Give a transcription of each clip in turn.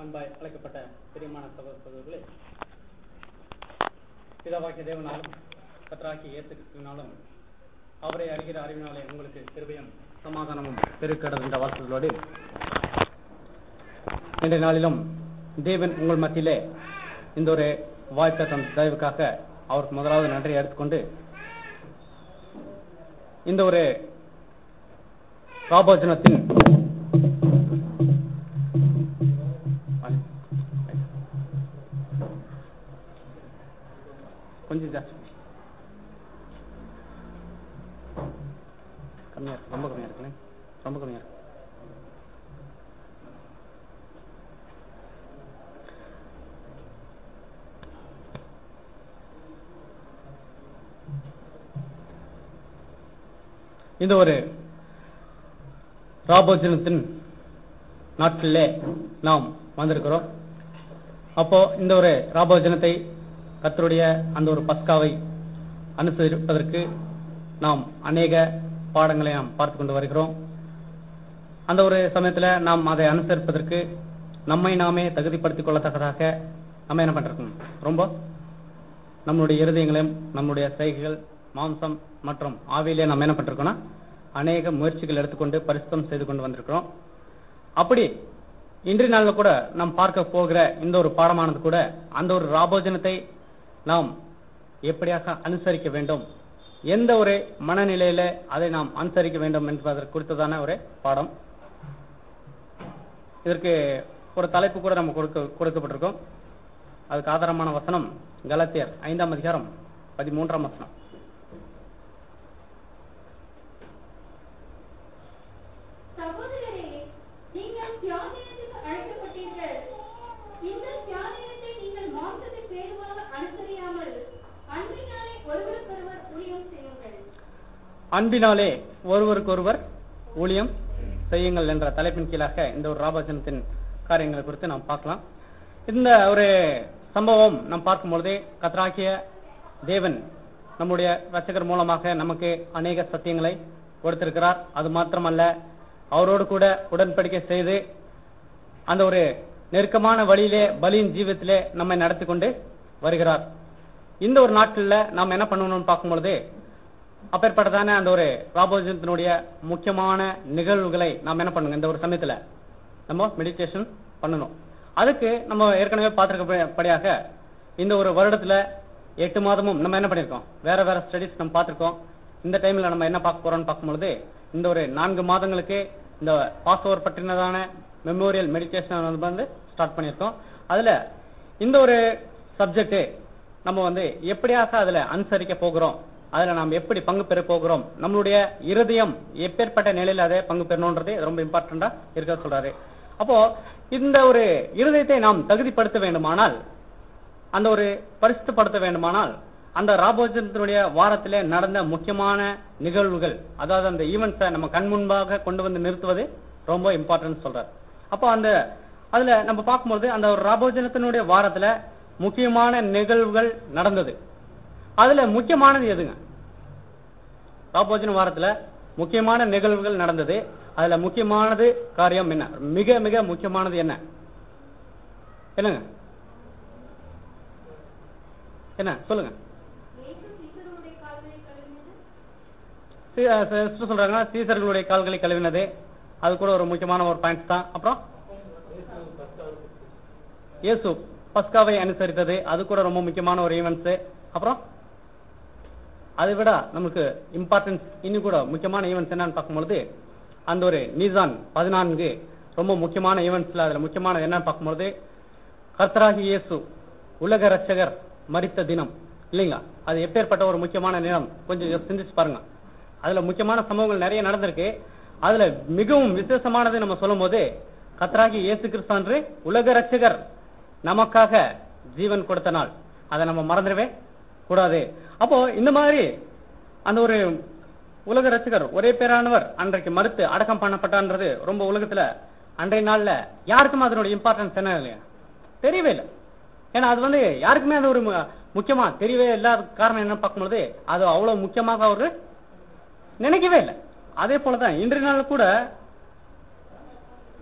அன்பாய் அழைக்கப்பட்ட பிரியமான சகோதர சகோதரர்களே பிதாவாகிய தேவனாலும் கத்தராகிய இயேசு கிறிஸ்துவினாலும் அவரை அறிகிற அறிவினாலே உங்களுக்கு கிருபையும் சமாதானமும் பெருக்கிறது என்ற வாழ்த்துகளோடு இன்றைய நாளிலும் தேவன் உங்கள் மத்தியிலே இந்த ஒரு வாய்ப்பை தம் தயவுக்காக அவருக்கு முதலாவது நன்றியை எடுத்துக்கொண்டு இந்த ஒரு ராபோஜனத்தின் கொஞ்சம் ஜாஸ்தி கம்மியா இருக்கு ரொம்ப கம்மியா இருக்குண்ணே ரொம்ப கம்மியா இருக்கு இந்த ஒரு ராபோஜனத்தின் நாட்களிலே நாம் வந்திருக்கிறோம் அப்போ இந்த ஒரு ராபோஜனத்தை கத்தருடைய அந்த ஒரு பஸ்காவை அனுசரிப்பதற்கு நாம் அநேக பாடங்களை நாம் பார்த்து கொண்டு வருகிறோம் அந்த ஒரு சமயத்துல நாம் அதை அனுசரிப்பதற்கு நம்மை நாமே தகுதிப்படுத்திக் கொள்ளத்தக்கதாக நம்ம என்ன பண்றோம் ரொம்ப நம்மளுடைய இருதயங்களையும் நம்முடைய செய்கைகள் மாம்சம் மற்றும் ஆவியிலே நம்ம என்ன பண்றோம்னா அநேக முயற்சிகள் எடுத்துக்கொண்டு பரிசுத்தம் செய்து கொண்டு வந்திருக்கிறோம் அப்படி இன்றைய நாள்ல கூட நாம் பார்க்க போகிற இந்த ஒரு பாடமானது கூட அந்த ஒரு ராபோஜனத்தை நாம் எப்படியாக அனுசரிக்க வேண்டும் எந்த ஒரு மனநிலையில அதை நாம் அனுசரிக்க வேண்டும் என்பதற்கு குறித்ததான ஒரு பாடம் இதற்கு ஒரு தலைப்பு கூட நம்ம கொடுக்க கொடுக்கப்பட்டிருக்கோம் அதுக்கு ஆதாரமான வசனம் கலத்தியர் ஐந்தாம் அதிகாரம் பதிமூன்றாம் வசனம் சகோதரரே நீங்கள் தியானத்துக்கு அழைக்கப்பட்டீர்கள் இந்த தியானத்தை நீங்கள் மாம்சத்தின் பேருவாக அனுசரியாமல் அன்பினாலே ஒருவருக்கொருவர் ஊழியம் செய்யுங்கள் அன்பினாலே ஒருவருக்கொருவர் ஊழியம் செய்யுங்கள் என்ற தலைப்பின் கீழாக இந்த ஒரு ராபோஜனத்தின் காரியங்களை குறித்து நாம் பார்க்கலாம் இந்த ஒரு சம்பவம் நாம் பார்க்கும் பொழுதே கத்தராகிய தேவன் நம்முடைய ரட்சகர் மூலமாக நமக்கு அநேக சத்தியங்களை கொடுத்திருக்கிறார் அது மாத்திரமல்ல அவரோடு கூட உடன்படிக்கை செய்து அந்த ஒரு நெருக்கமான வழியிலே பலியின் ஜீவியத்திலே நம்மை நடத்தி கொண்டு வருகிறார் இந்த ஒரு நாட்கள்ல நாம் என்ன பண்ணணும்னு பார்க்கும் பொழுது அப்பேற்பட்டதான அந்த ஒரு ராபோஜனத்தினுடைய முக்கியமான நிகழ்வுகளை நாம் என்ன பண்ணுங்க இந்த ஒரு சமயத்துல நம்ம மெடிடேஷன் பண்ணணும் அதுக்கு நம்ம ஏற்கனவே பார்த்திருக்கப்படியாக இந்த ஒரு வருடத்துல எட்டு மாதமும் நம்ம என்ன பண்ணிருக்கோம் வேற வேற ஸ்டடிஸ் நம்ம பார்த்திருக்கோம் இந்த டைம்ல நம்ம என்ன பார்க்க போறோம்னு பார்க்கும்பொழுது இந்த ஒரு நான்கு மாதங்களுக்கு இந்த பாஸ் ஓவர் பற்றினதான மெமோரியல் மெடிடேஷன் வந்து ஸ்டார்ட் பண்ணியிருக்கோம் அதுல இந்த ஒரு சப்ஜெக்ட் நம்ம வந்து எப்படியாக அதுல அனுசரிக்க போகிறோம் அதுல நாம் எப்படி பங்கு பெற போகிறோம் நம்மளுடைய இருதயம் எப்பேற்பட்ட நிலையில அதை பங்கு பெறணும்ன்றது ரொம்ப இம்பார்ட்டண்டா இருக்க சொல்றாரு அப்போ இந்த ஒரு இருதயத்தை நாம் தகுதிப்படுத்த வேண்டுமானால் அந்த ஒரு பரிசுத்தப்படுத்த வேண்டுமானால் அந்த ராபோஜனத்தினுடைய வாரத்திலே நடந்த முக்கியமான நிகழ்வுகள் அதாவது அந்த ஈவெண்ட்ஸை நம்ம கண் முன்பாக கொண்டு வந்து நிறுத்துவது ரொம்ப இம்பார்ட்டன்ட் சொல்றாரு அப்போ அந்த அதுல நம்ம பார்க்கும்போது அந்த ஒரு ராபோஜனத்தினுடைய வாரத்துல முக்கியமான நிகழ்வுகள் நடந்தது அதுல முக்கியமானது எதுங்க ராபோஜன வாரத்துல முக்கியமான நிகழ்வுகள் நடந்தது அதுல முக்கியமானது காரியம் என்ன மிக மிக முக்கியமானது என்ன என்னங்க என்ன சொல்லுங்க இயேசு சீசருடைய கால்களை கழுவினது சீ- அஹ் sister சொல்றாங்க சீசர்களுடைய கால்களை கழுவினது அது கூட ஒரு முக்கியமான ஒரு பாயிண்ட் தான் அப்புறம் இயேசு பஸ்காவை அனுசரித்தது அது கூட ரொம்ப முக்கியமான ஒரு ஈவெண்ட்ஸ் அப்புறம் அதை விட நமக்கு இம்பார்ட்டன்ஸ் இன்னும் கூட முக்கியமான ஈவெண்ட்ஸ் என்னன்னு பார்க்கும்பொழுது அந்த ஒரு நீசான் பதினான்கு ரொம்ப முக்கியமான ஈவெண்ட்ஸ்ல அதுல முக்கியமானது என்னன்னு பார்க்கும்பொழுது கர்த்தராகி இயேசு உலக ரட்சகர் மரித்த தினம் இல்லைங்களா அது எப்பேற்பட்ட ஒரு முக்கியமான நிலம் கொஞ்சம் சிந்திச்சு பாருங்க அதுல முக்கியமான சம்பவங்கள் நிறைய நடந்திருக்கு அதுல மிகவும் விசேஷமானது நம்ம சொல்லும் போது கத்தராகி இயேசு கிறிஸ்து அன்று உலக ரட்சகர் நமக்காக ஜீவன் கொடுத்த நாள் அதை நம்ம மறந்துடவே கூடாது அப்போ இந்த மாதிரி அந்த ஒரு உலக ரட்சகர் ஒரே பேரானவர் அன்றைக்கு மறுத்து அடக்கம் பண்ணப்பட்டான்றது ரொம்ப உலகத்துல அன்றைய நாள்ல யாருக்கும் அதனுடைய இம்பார்ட்டன்ஸ் என்ன இல்லையா தெரியவே இல்லை ஏன்னா அது வந்து யாருக்குமே அது ஒரு மு- முக்கியமா தெரியவே இல்லாத காரணம் என்ன பார்க்கும்போது அது அவ்வளவு முக்கியமாக அவரு நினைக்கவே இல்லை அதே போலதான் இன்றைய நாள் கூட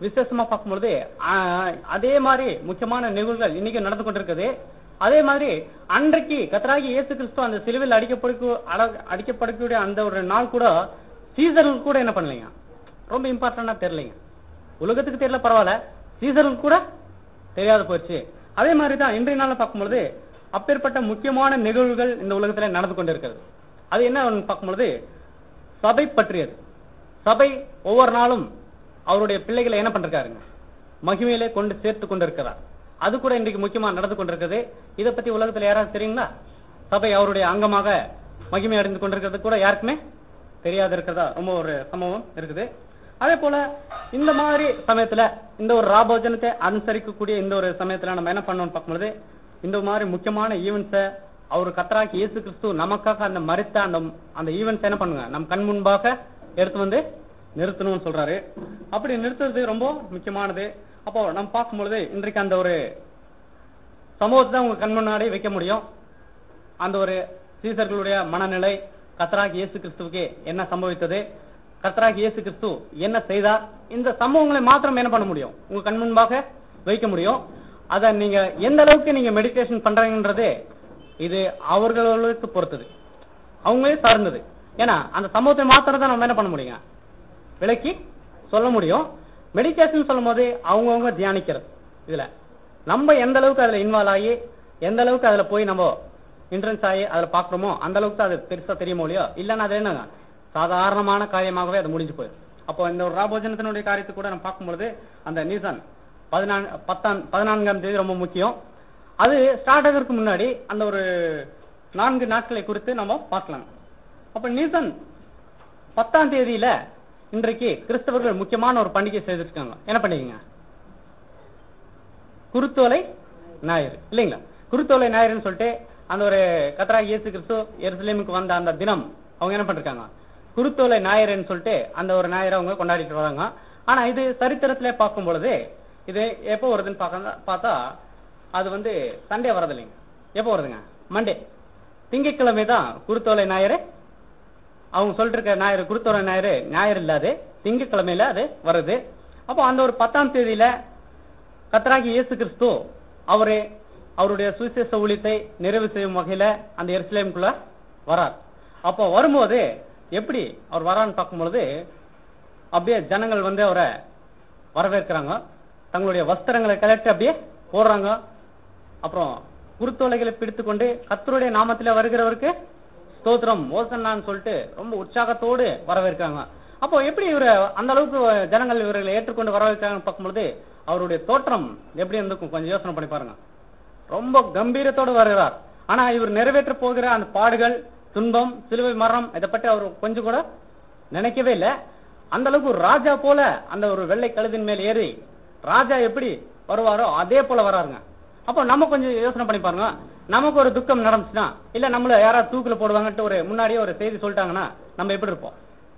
விசேஷமா பார்க்கும்பொழுது ஆஹ், அதே மாதிரி முக்கியமான நிகழ்வுகள் இன்னைக்கு நடந்து கொண்டிருக்குது அதே மாதிரி அன்றைக்கு கத்தராகி இயேசு கிறிஸ்து அந்த சிலுவையில் அடிக்கப்படுக்கு அட- அடிக்கப்படக்கூடிய அந்த ஒரு நாள் கூட சீசருக்கு கூட என்ன பண்ணலைங்க ரொம்ப இம்பார்ட்டண்டா தெரியலைங்க உலகத்துக்கு தெரியல பரவாயில்ல சீசருக்கு கூட தெரியாத போயிடுச்சு அதே மாதிரி தான் இன்றைய நாள்ல பார்க்கும்பொழுது அப்பேற்பட்ட முக்கியமான நிகழ்வுகள் இந்த உலகத்துல நடந்து கொண்டிருக்கிறது அது என்ன பார்க்கும்பொழுது சபை பற்றியது சபை ஒவ்வொரு நாளும் அவருடைய பிள்ளைகளை என்ன பண்றாருங்க மகிமையிலே கொண்டு சேர்த்து கொண்டிருக்கிறார் அது கூட இன்றைக்கு முக்கியமா நடந்து கொண்டிருக்கிறது இதை பத்தி உலகத்துல யாராவது தெரியுங்களா சபை அவருடைய அங்கமாக மகிமை அடைந்து கொண்டிருக்கிறது கூட யாருக்குமே தெரியாது இருக்கிறதா ரொம்ப ஒரு சம்பவம் இருக்குது அதே போல இந்த மாதிரி சமயத்துல இந்த ஒரு ராபோஜனத்தை அனுசரிக்கக்கூடிய இந்த ஒரு சமயத்துல நம்ம என்ன பண்ணணும்னு பார்க்கும்போது இந்த மாதிரி முக்கியமான ஈவெண்ட்ஸ அவர் கத்தராக்கி இயேசு கிறிஸ்து நமக்காக அந்த மறித்த அந்த அந்த ஈவெண்ட்ஸ் என்ன பண்ணுங்க நம் கண் முன்பாக எடுத்து வந்து நிறுத்தணும்னு சொல்றாரு அப்படி நிறுத்துறது ரொம்ப முக்கியமானது அப்போ நம்ம பார்க்கும்பொழுது இன்றைக்கு அந்த ஒரு சமூகத்தை தான் உங்க கண் முன்னாடி வைக்க முடியும் அந்த ஒரு சீசர்களுடைய மனநிலை கத்தராகி இயேசு கிறிஸ்துவுக்கு என்ன சம்பவித்தது கத்தராகி இயேசு கிறிஸ்து என்ன செய்தார் இந்த சம்பவங்களை மாத்திரம் என்ன பண்ண முடியும் உங்க கண் முன்பாக வைக்க முடியும் அத நீங்க எந்த அளவுக்கு நீங்க மெடிடேஷன் பண்றீங்கன்றது இது அவர்களுக்கு பொறுத்தது அவங்களே சார்ந்தது ஏன்னா அந்த சம்பவத்தை மாத்திரம் தான் நம்ம என்ன பண்ண முடியுங்க விளக்கி சொல்ல முடியும் மெடிடேஷன் சொல்லும் போது அவங்கவுங்க தியானிக்கிறது இதுல நம்ம எந்த அளவுக்கு அதுல இன்வால்வ் ஆகி எந்த அளவுக்கு அதுல போய் நம்ம இன்ட்ரன்ஸ் ஆகி அதுல பாக்குறோமோ அந்த அளவுக்கு தான் அது பெருசா தெரியுமோ இல்லையோ இல்லன்னா அது என்னங்க சாதாரணமான காரியமாகவே அது முடிஞ்சு போயிடும் அப்போ இந்த ஒரு ராபோஜனத்தினுடைய காரியத்தை கூட நம்ம பார்க்கும்பொழுது அந்த நீசன் பதினான்கு பத்தாம் பதினான்காம் தேதி ரொம்ப முக்கியம் அது ஸ்டார்ட் ஆகிறதுக்கு முன்னாடி அந்த ஒரு நான்கு நாட்களை குறித்து நம்ம பார்க்கலாம் அப்ப நீசன் பத்தாம் தேதியில இன்றைக்கு கிறிஸ்தவர்கள் முக்கியமான ஒரு பண்டிகை செய்திருக்காங்க என்ன பண்டிகைங்க குருத்தோலை ஞாயிறு இல்லைங்களா குருத்தோலை ஞாயிறுன்னு சொல்லிட்டு அந்த ஒரு கத்ரா இயேசு கிறிஸ்து எருசலேமுக்கு வந்த அந்த தினம் அவங்க என்ன பண்ணிருக்காங்க குருத்தோலை ஞாயிறுன்னு சொல்லிட்டு அந்த ஒரு ஞாயிறு அவங்க கொண்டாடிட்டு வராங்க ஆனா இது சரித்திரத்திலே பார்க்கும் பொழுது இது எப்போ வருதுன்னு பார்க்க பார்த்தா அது வந்து சண்டே வரது இல்லைங்க எப்போ வருதுங்க மண்டே திங்கட்கிழமை தான் குருத்தோலை ஞாயிறு அவங்க சொல்லிட்டு இருக்க ஞாயிறு குருத்தோலை ஞாயிறு ஞாயிறு இல்லாது திங்கட்கிழமையில அது வருது அப்போ அந்த ஒரு பத்தாம் தேதியில கத்தராகி இயேசு கிறிஸ்து அவரே அவருடைய சுவிசேஷ ஊழியத்தை நிறைவு செய்யும் வகையில அந்த எருசலேமுக்குள்ள வரார் அப்போ வரும்போது எப்படி அவர் வரான்னு பார்க்கும்பொழுது அப்படியே ஜனங்கள் வந்து அவரை வரவேற்கிறாங்க தங்களுடைய வஸ்திரங்களை கலட்டி அப்படியே போடுறாங்க அப்புறம் குருத்தோலைகளை பிடித்து கொண்டு கத்தருடைய நாமத்தில வருகிறவருக்கு ஸ்தோத்திரம் ஓசன்னான்னு சொல்லிட்டு ரொம்ப உற்சாகத்தோடு வரவேற்கிறாங்க அப்போ எப்படி இவரை அந்த அளவுக்கு ஜனங்கள் இவர்களை ஏற்றுக்கொண்டு வரவேற்கிறாங்கன்னு பார்க்கும்பொழுது அவருடைய தோற்றம் எப்படி இருந்திருக்கும் கொஞ்சம் யோசனை பண்ணி பாருங்க ரொம்ப கம்பீரத்தோடு வருகிறார் ஆனா இவர் நிறைவேற்ற போகிற அந்த பாடுகள் துன்பம் சிலுவை மரணம் இதை பற்றி அவர் கொஞ்சம் கூட நினைக்கவே இல்லை அந்த அளவுக்கு ஒரு ராஜா போல அந்த ஒரு வெள்ளை கழுதின் மேல் ஏறி ராஜா எப்படி வருவாரோ அதே போல வராருங்க அப்போ நம்ம கொஞ்சம் யோசனை பண்ணி பாருங்க நமக்கு ஒரு துக்கம் நடந்துச்சுன்னா இல்ல நம்மள யாராவது தூக்குல போடுவாங்கன்ட்டு ஒரு முன்னாடியே ஒரு செய்தி சொல்லிட்டாங்கன்னா நம்ம எப்படி இருப்போம்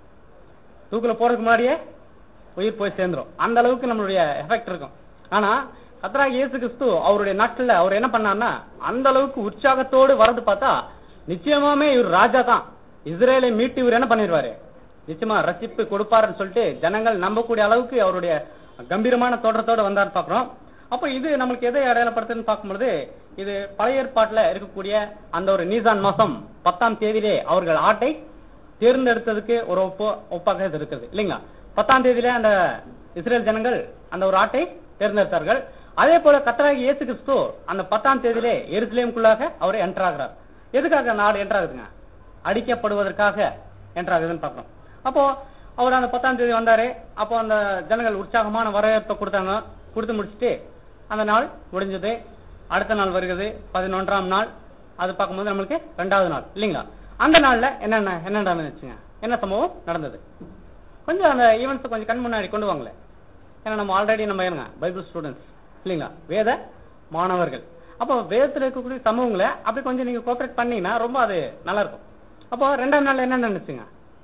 தூக்குல போறதுக்கு முன்னாடியே உயிர் போய் சேர்ந்துரும் அந்த அளவுக்கு நம்மளுடைய எஃபெக்ட் இருக்கும் ஆனா கத்ராக இயேசு கிறிஸ்து அவருடைய நாட்கள்ல அவர் என்ன பண்ணார்னா அந்த அளவுக்கு உற்சாகத்தோடு வரது பார்த்தா நிச்சயமாமே இவர் ராஜா தான் இஸ்ரேலை மீட்டு இவர் என்ன பண்ணிடுவாரு நிச்சயமா ரசிப்பு கொடுப்பாருன்னு சொல்லிட்டு ஜனங்கள் நம்பக்கூடிய அளவுக்கு அவருடைய கம்பீரமான தோற்றத்தோட வந்தார் பாக்குறோம் அப்போ இது நம்மளுக்கு எதை அடையாளப்படுத்துன்னு பார்க்கும்பொழுது இது பழைய ஏற்பாட்டுல இருக்கக்கூடிய அந்த ஒரு நீசான் மாசம் பத்தாம் தேதியிலே அவர்கள் ஆட்டை தேர்ந்தெடுத்ததுக்கு ஒரு ஒப்பு ஒப்பாக இது இருக்குது இல்லைங்களா பத்தாம் தேதியில அந்த இஸ்ரேல் ஜனங்கள் அந்த ஒரு ஆட்டை தேர்ந்தெடுத்தார்கள் அதே போல கத்தராகி இயேசு கிறிஸ்து அந்த பத்தாம் தேதியிலே எருசலேமுக்குள்ளாக அவர் என்டர் ஆகிறார் எதுக்காக அந்த நாடு என்டர் ஆகுதுங்க அடிக்கப்படுவதற்காக என்டர் ஆகுதுன்னு பார்க்கணும் அப்போ அவர் அந்த பத்தாம் தேதி வந்தாரு அப்போ அந்த ஜனங்கள் உற்சாகமான வரவேற்பை கொடுத்தாங்க கொடுத்து முடிச்சுட்டு அந்த நாள் முடிஞ்சது அடுத்த நாள் வருகிறது பதினொன்றாம் நாள் அது பார்க்கும்போது நம்மளுக்கு ரெண்டாவது நாள் இல்லைங்களா அந்த நாள்ல என்னென்ன என்ன நடந்துச்சுங்க என்ன சம்பவம் நடந்தது கொஞ்சம் அந்த ஈவெண்ட்ஸ் கொஞ்சம் கண் முன்னாடி கொண்டு வாங்களேன் ஏன்னா நம்ம ஆல்ரெடி நம்ம என்னங்க பைபிள் ஸ்டூடெண்ட்ஸ் இல்லைங்களா வேத மாணவர்கள் அப்போ வேதத்தில் இருக்கக்கூடிய சமூகங்களை அப்படி கொஞ்சம் நீங்க கோஆபரேட் பண்ணீங்கன்னா ரொம்ப அது நல்லா இருக்கும் அப்போ ரெண்டாம் நாள்ல என்ன நடந்துச்சுங்க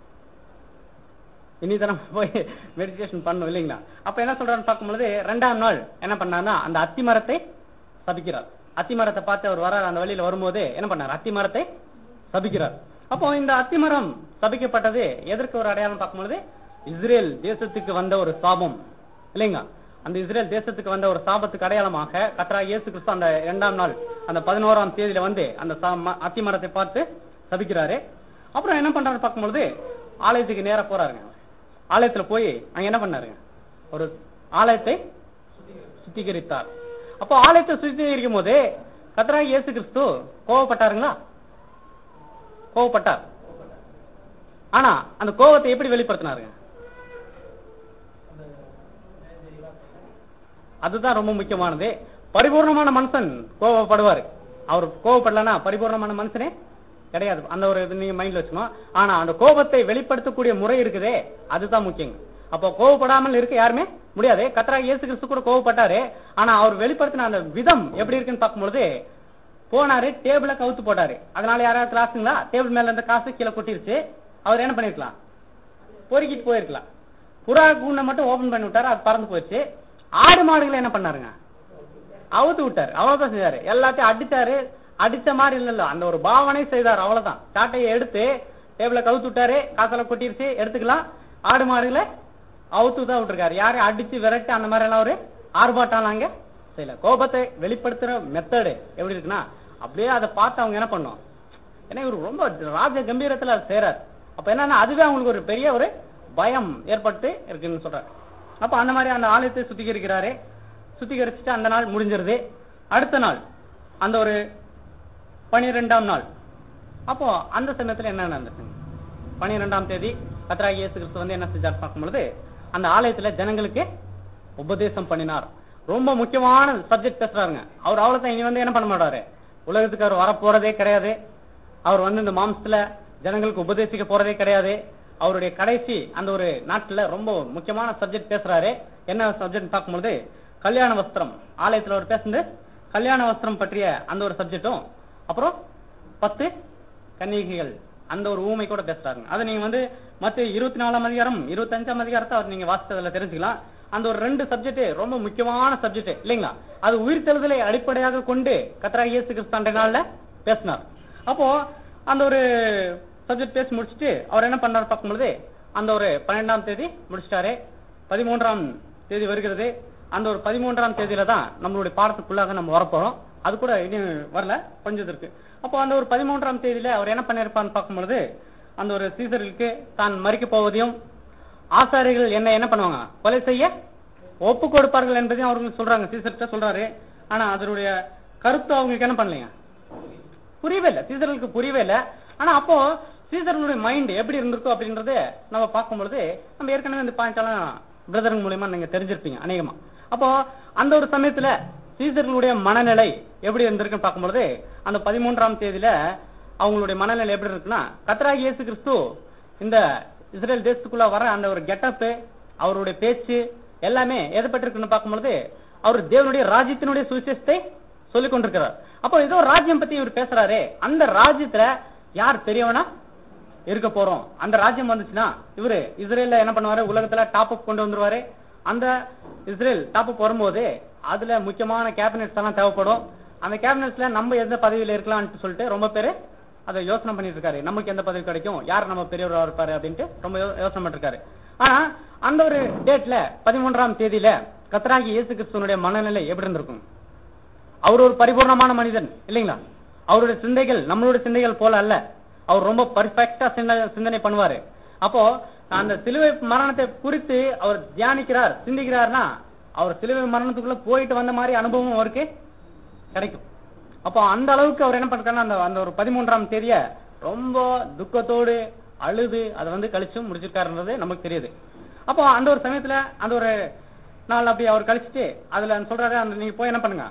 இனி தான் நம்ம போய் மெடிடேஷன் பண்ணணும் இல்லைங்களா அப்ப என்ன சொல்றாருன்னு பார்க்கும்பொழுது ரெண்டாம் நாள் என்ன பண்ணாருன்னா அந்த அத்தி மரத்தை சபிக்கிறார் அத்தி மரத்தை பார்த்து அவர் வர அந்த வழியில வரும்போது என்ன பண்ணார் அத்தி மரத்தை சபிக்கிறார் அப்போ இந்த அத்திமரம் சபிக்கப்பட்டது எதற்கு ஒரு அடையாளம் பார்க்கும்பொழுது இஸ்ரேல் தேசத்துக்கு வந்த ஒரு சாபம் இல்லைங்க அந்த இஸ்ரேல் தேசத்துக்கு வந்த ஒரு சாபத்துக்கு அடையாளமாக கத்ரா இயேசு கிறிஸ்து அந்த இரண்டாம் நாள் அந்த பதினோராம் தேதியில வந்து அந்த சா- ம- அத்தி மரத்தை பார்த்து சபிக்கிறாரு அப்புறம் என்ன பண்றாரு பார்க்கும்பொழுது ஆலயத்துக்கு நேரா போறாருங்க ஆலயத்துல போய் அங்க என்ன பண்ணாருங்க ஒரு ஆலயத்தை சுத்திகரித்தார் அப்போ ஆலயத்தை சுத்திகரிக்கும் போது கத்ரா இயேசு கிறிஸ்து கோவப்பட்டாருங்களா கோவப்பட்டார் ஆனா அந்த கோவத்தை எப்படி வெளிப்படுத்தினாருங்க அதுதான் ரொம்ப முக்கியமானது பரிபூர்ணமான மனுஷன் கோவப்படுவாரு அவர் கோவப்படலன்னா பரிபூர்ணமான மனுஷனே கிடையாது அந்த ஒரு இது நீங்க மைண்ட்ல வச்சுக்கணும் ஆனா அந்த கோபத்தை வெளிப்படுத்தக்கூடிய முறை இருக்குதே அதுதான் முக்கியங்க அப்போ கோவப்படாமல் இருக்க யாருமே முடியாது கத்ரா இயேசு கிறிஸ்து கூட கோவப்பட்டாரு ஆனா அவர் வெளிப்படுத்தின அந்த விதம் எப்படி இருக்குன்னு பார்க்கும்பொழுது போனாரு டேபிள கவுத்து போட்டாரு அதனால யாராவது கிளாஸுங்களா டேபிள் மேல இருந்த காசு கீழே கொட்டிருச்சு அவர் என்ன பண்ணிருக்கலாம் பொறுக்கிட்டு போயிருக்கலாம் புறா கூண்டை மட்டும் ஓபன் பண்ணி விட்டாரு அது பறந்து போயிடுச்சு ஆடு மாடுகளை என்ன பண்ணாருங்க அவுத்து விட்டாரு அவ்வளவுதான் செஞ்சாரு எல்லாத்தையும் அடிச்சாரு அடிச்ச மாதிரி இல்ல அந்த ஒரு பாவனை செய்தார் அவ்வளவுதான் சாட்டையை எடுத்து டேபிள கவுத்து விட்டாரு காசெல்லாம் கொட்டிருச்சு எடுத்துக்கலாம் ஆடு மாடுகளை அவுத்து தான் விட்டுருக்காரு யாரையும் அடிச்சு விரட்டி அந்த மாதிரி எல்லாம் ஒரு ஆர்ப்பாட்டம் அங்க செய்யல கோபத்தை வெளிப்படுத்துற மெத்தடு எப்படி இருக்குன்னா அப்படியே அதை பார்த்து அவங்க என்ன பண்ணும் ஏன்னா இவர் ரொம்ப ராஜ கம்பீரத்துல அதை செய்யறாரு அப்ப என்னன்னா அதுவே அவங்களுக்கு ஒரு பெரிய ஒரு பயம் ஏற்பட்டு இருக்குன்னு சொல்றாரு அப்ப அந்த மாதிரி அந்த ஆலயத்தை சுத்திகரிக்கிறாரு சுத்திகரிச்சுட்டு அந்த நாள் முடிஞ்சிருது அடுத்த நாள் அந்த ஒரு பனிரெண்டாம் நாள் அப்போ அந்த சமயத்துல என்ன நடந்துச்சுங்க பனிரெண்டாம் தேதி கத்ராகி இயேசு கிறிஸ்து வந்து என்ன செஞ்சார் பார்க்கும் பொழுது அந்த ஆலயத்துல ஜனங்களுக்கு உபதேசம் பண்ணினார் ரொம்ப முக்கியமான சப்ஜெக்ட் பேசுறாருங்க அவர் அவ்வளவுதான் இனி வந்து என்ன பண்ண மாட்டாரு உலகத்துக்கு அவர் வர போறதே கிடையாது அவர் வந்து இந்த மாம்சத்துல ஜனங்களுக்கு உபதேசிக்க போறதே கிடையாது அவருடைய கடைசி அந்த ஒரு நாட்டுல ரொம்ப முக்கியமான சப்ஜெக்ட் பேசுறாரு என்ன சப்ஜெக்ட் பார்க்கும்பொழுது கல்யாண வஸ்திரம் ஆலயத்துல அவர் பேசுனது கல்யாண வஸ்திரம் பற்றிய அந்த ஒரு சப்ஜெக்டும் அப்புறம் பத்து கன்னிகைகள் அந்த ஒரு ஊமை கூட பேசுறாருங்க அதை நீங்க வந்து மத்த இருபத்தி நாலாம் அதிகாரம் இருபத்தஞ்சாம் அதிகாரத்தை அவர் நீங்க வாசித்ததுல தெரிஞ்சுக்கலாம் அந்த ஒரு ரெண்டு சப்ஜெக்ட் ரொம்ப முக்கியமான சப்ஜெக்ட் இல்லைங்களா அது உயிர்த்தெழுதலை அடிப்படையாக கொண்டு கத்ரா இயேசு கிறிஸ்து அன்றைய நாள்ல பேசினார் அப்போ அந்த ஒரு சப்ஜெக்ட் பேசி முடிச்சுட்டு அவர் என்ன பண்ணார் பார்க்கும்பொழுது அந்த ஒரு பன்னெண்டாம் தேதி முடிச்சிட்டாரு பதிமூன்றாம் தேதி வருகிறது அந்த ஒரு பதிமூன்றாம் தேதியில தான் நம்மளுடைய பாடத்துக்குள்ளாக நம்ம வரப்போறோம் அது கூட இன்னும் வரல கொஞ்சம் இருக்கு அப்போ அந்த ஒரு பதிமூன்றாம் தேதியில அவர் என்ன பண்ணிருப்பான்னு பார்க்கும்பொழுது அந்த ஒரு சீசர்களுக்கு தான் மறிக்க போவதையும் ஆசாரிகள் என்ன என்ன பண்ணுவாங்க கொலை செய்ய ஒப்பு கொடுப்பார்கள் என்பதையும் அவர்கள் சொல்றாங்க சீசர்கிட்ட சொல்றாரு ஆனா அதனுடைய கருத்து அவங்களுக்கு என்ன பண்ணலைங்க புரியவே இல்ல சீசர்களுக்கு புரியவே இல்ல ஆனா அப்போ சீசர்களுடைய மைண்ட் எப்படி இருந்திருக்கும் அப்படின்றத நம்ம பார்க்கும்பொழுது நம்ம ஏற்கனவே இந்த பாயிண்ட் எல்லாம் பிரதருங்க மூலியமா நீங்க தெரிஞ்சிருப்பீங்க அநேகமா அப்போ அந்த ஒரு சமயத்துல சீசர்களுடைய மனநிலை எப்படி இருந்திருக்குன்னு பார்க்கும்பொழுது அந்த பதிமூன்றாம் தேதியில அவங்களுடைய மனநிலை எப்படி இருக்குன்னா கத்ராகி இயேசு கிறிஸ்து இந்த இஸ்ரேல் தேசத்துக்குள்ள வர அந்த ஒரு கெட்டப் அவருடைய பேச்சு எல்லாமே எதை பற்றிருக்குன்னு பார்க்கும்பொழுது அவர் தேவனுடைய ராஜ்யத்தினுடைய சுவிசேஷத்தை சொல்லிக் கொண்டிருக்கிறார் அப்போ ஏதோ ஒரு ராஜ்யம் பத்தி இவர் பேசுறாரு அந்த ராஜ்யத்துல யார் பெரியவனா இருக்க போறோம் அந்த ராஜ்யம் வந்துச்சுன்னா இவரு இஸ்ரேல்ல என்ன பண்ணுவாரு உலகத்துல டாப் அப் கொண்டு வந்துருவாரு அந்த இஸ்ரேல் டாப் அப் வரும்போது அதுல முக்கியமான கேபினெட்ஸ் எல்லாம் தேவைப்படும் அந்த கேபினெட்ஸ்ல நம்ம எந்த பதவியில இருக்கலாம்னு சொல்லிட்டு ரொம்ப பேரு அதை யோசனை பண்ணிட்டு இருக்காரு நமக்கு எந்த பதவி கிடைக்கும் யார் நம்ம பெரியவரா இருப்பாரு அப்படின்ட்டு ரொம்ப யோ- யோசனை பண்ணிட்டு இருக்காரு ஆனா அந்த ஒரு டேட்ல பதிமூன்றாம் தேதியில கத்ராகி இயேசு கிறிஸ்துவனுடைய மனநிலை எப்படி இருந்திருக்கும் அவர் ஒரு பரிபூர்ணமான மனிதன் இல்லைங்களா அவருடைய சிந்தைகள் நம்மளுடைய சிந்தைகள் போல அல்ல அவர் ரொம்ப பர்ஃபெக்டா சிந்தனை பண்ணுவாரு அப்போ அந்த சிலுவை மரணத்தை குறித்து அவர் தியானிக்கிறார் சிந்திக்கிறார்னா அவர் சிலுவை மரணத்துக்குள்ள போயிட்டு வந்த மாதிரி அனுபவம் அவருக்கு கிடைக்கும் அப்போ அந்த அளவுக்கு அவர் என்ன பண்றாருன்னா அந்த அந்த ஒரு பதிமூன்றாம் தேதிய ரொம்ப துக்கத்தோடு அழுது அதை வந்து கழிச்சு முடிச்சிருக்காருன்றது நமக்கு தெரியுது அப்போ அந்த ஒரு சமயத்துல அந்த ஒரு நாள் அப்படி அவர் கழிச்சிட்டு அதுல சொல்றாரு அந்த நீங்க போய் என்ன பண்ணுங்க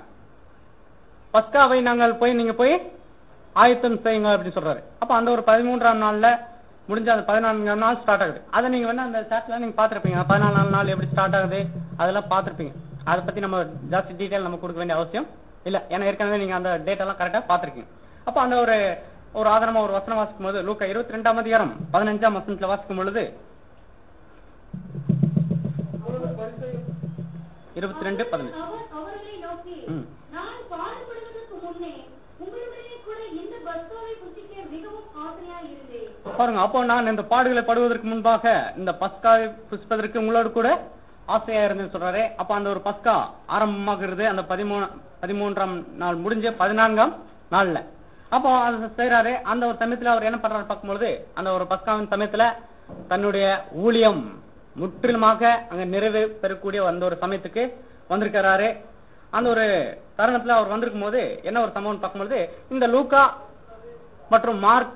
பஸ்காவை நாங்கள் போய் நீங்க போய் ஆயத்தம் செய்யுங்க அப்படின்னு சொல்றாரு அப்ப அந்த ஒரு பதிமூன்றாம் நாள்ல முடிஞ்ச அந்த பதினான்காம் நாள் ஸ்டார்ட் ஆகுது அதை நீங்க வந்து அந்த சாட்ல நீங்க பாத்திருப்பீங்க பதினாலாம் நாள் எப்படி ஸ்டார்ட் ஆகுது அதெல்லாம் பாத்திருப்பீங்க அதை பத்தி நம்ம ஜாஸ்தி டீடைல் நம்ம கொடுக்க வேண்டிய அவசியம் இல்ல ஏன்னா ஏற்கனவே நீங்க அந்த டேட் எல்லாம் கரெக்டா பாத்திருக்கீங்க அப்ப அந்த ஒரு ஒரு ஆதாரமா ஒரு வசனம் வாசிக்கும் போது லூக்கா இருபத்தி ரெண்டாம் அதிகாரம் பதினஞ்சாம் வசனத்துல வாசிக்கும் பொழுது இருபத்தி ரெண்டு பதினஞ்சு அவர் அவர்களை நோக்கி ம். நான் பாடுபடுவதற்கு முன்னே உங்களுடனே கூட இந்த பஸ்காவை புசிக்க மிகவும் ஆசையா இருந்தேன் பாருங்க அப்போ நான் இந்த பாடுகளை படுவதற்கு முன்பாக இந்த பஸ்காவை புசிப்பதற்கு உங்களோடு கூட ஆசையா இருந்துன்னு சொல்றாரு அப்ப அந்த ஒரு பஸ்கா ஆரம்பமாகிறது அந்த பதிமூணு பதிமூன்றாம் நாள் முடிஞ்ச பதினான்காம் நாள்ல அப்போ அது செய்யறாரு அந்த ஒரு சமயத்துல அவர் என்ன பண்றாரு பார்க்கும்பொழுது அந்த ஒரு பஸ்காவின் சமயத்துல தன்னுடைய ஊழியம் முற்றிலுமாக அங்க நிறைவு பெறக்கூடிய அந்த ஒரு சமயத்துக்கு வந்திருக்கிறாரு அந்த ஒரு தருணத்துல அவர் வந்திருக்கும் போது என்ன ஒரு சம்பவம் பார்க்கும்பொழுது இந்த லூக்கா மற்றும் மார்க்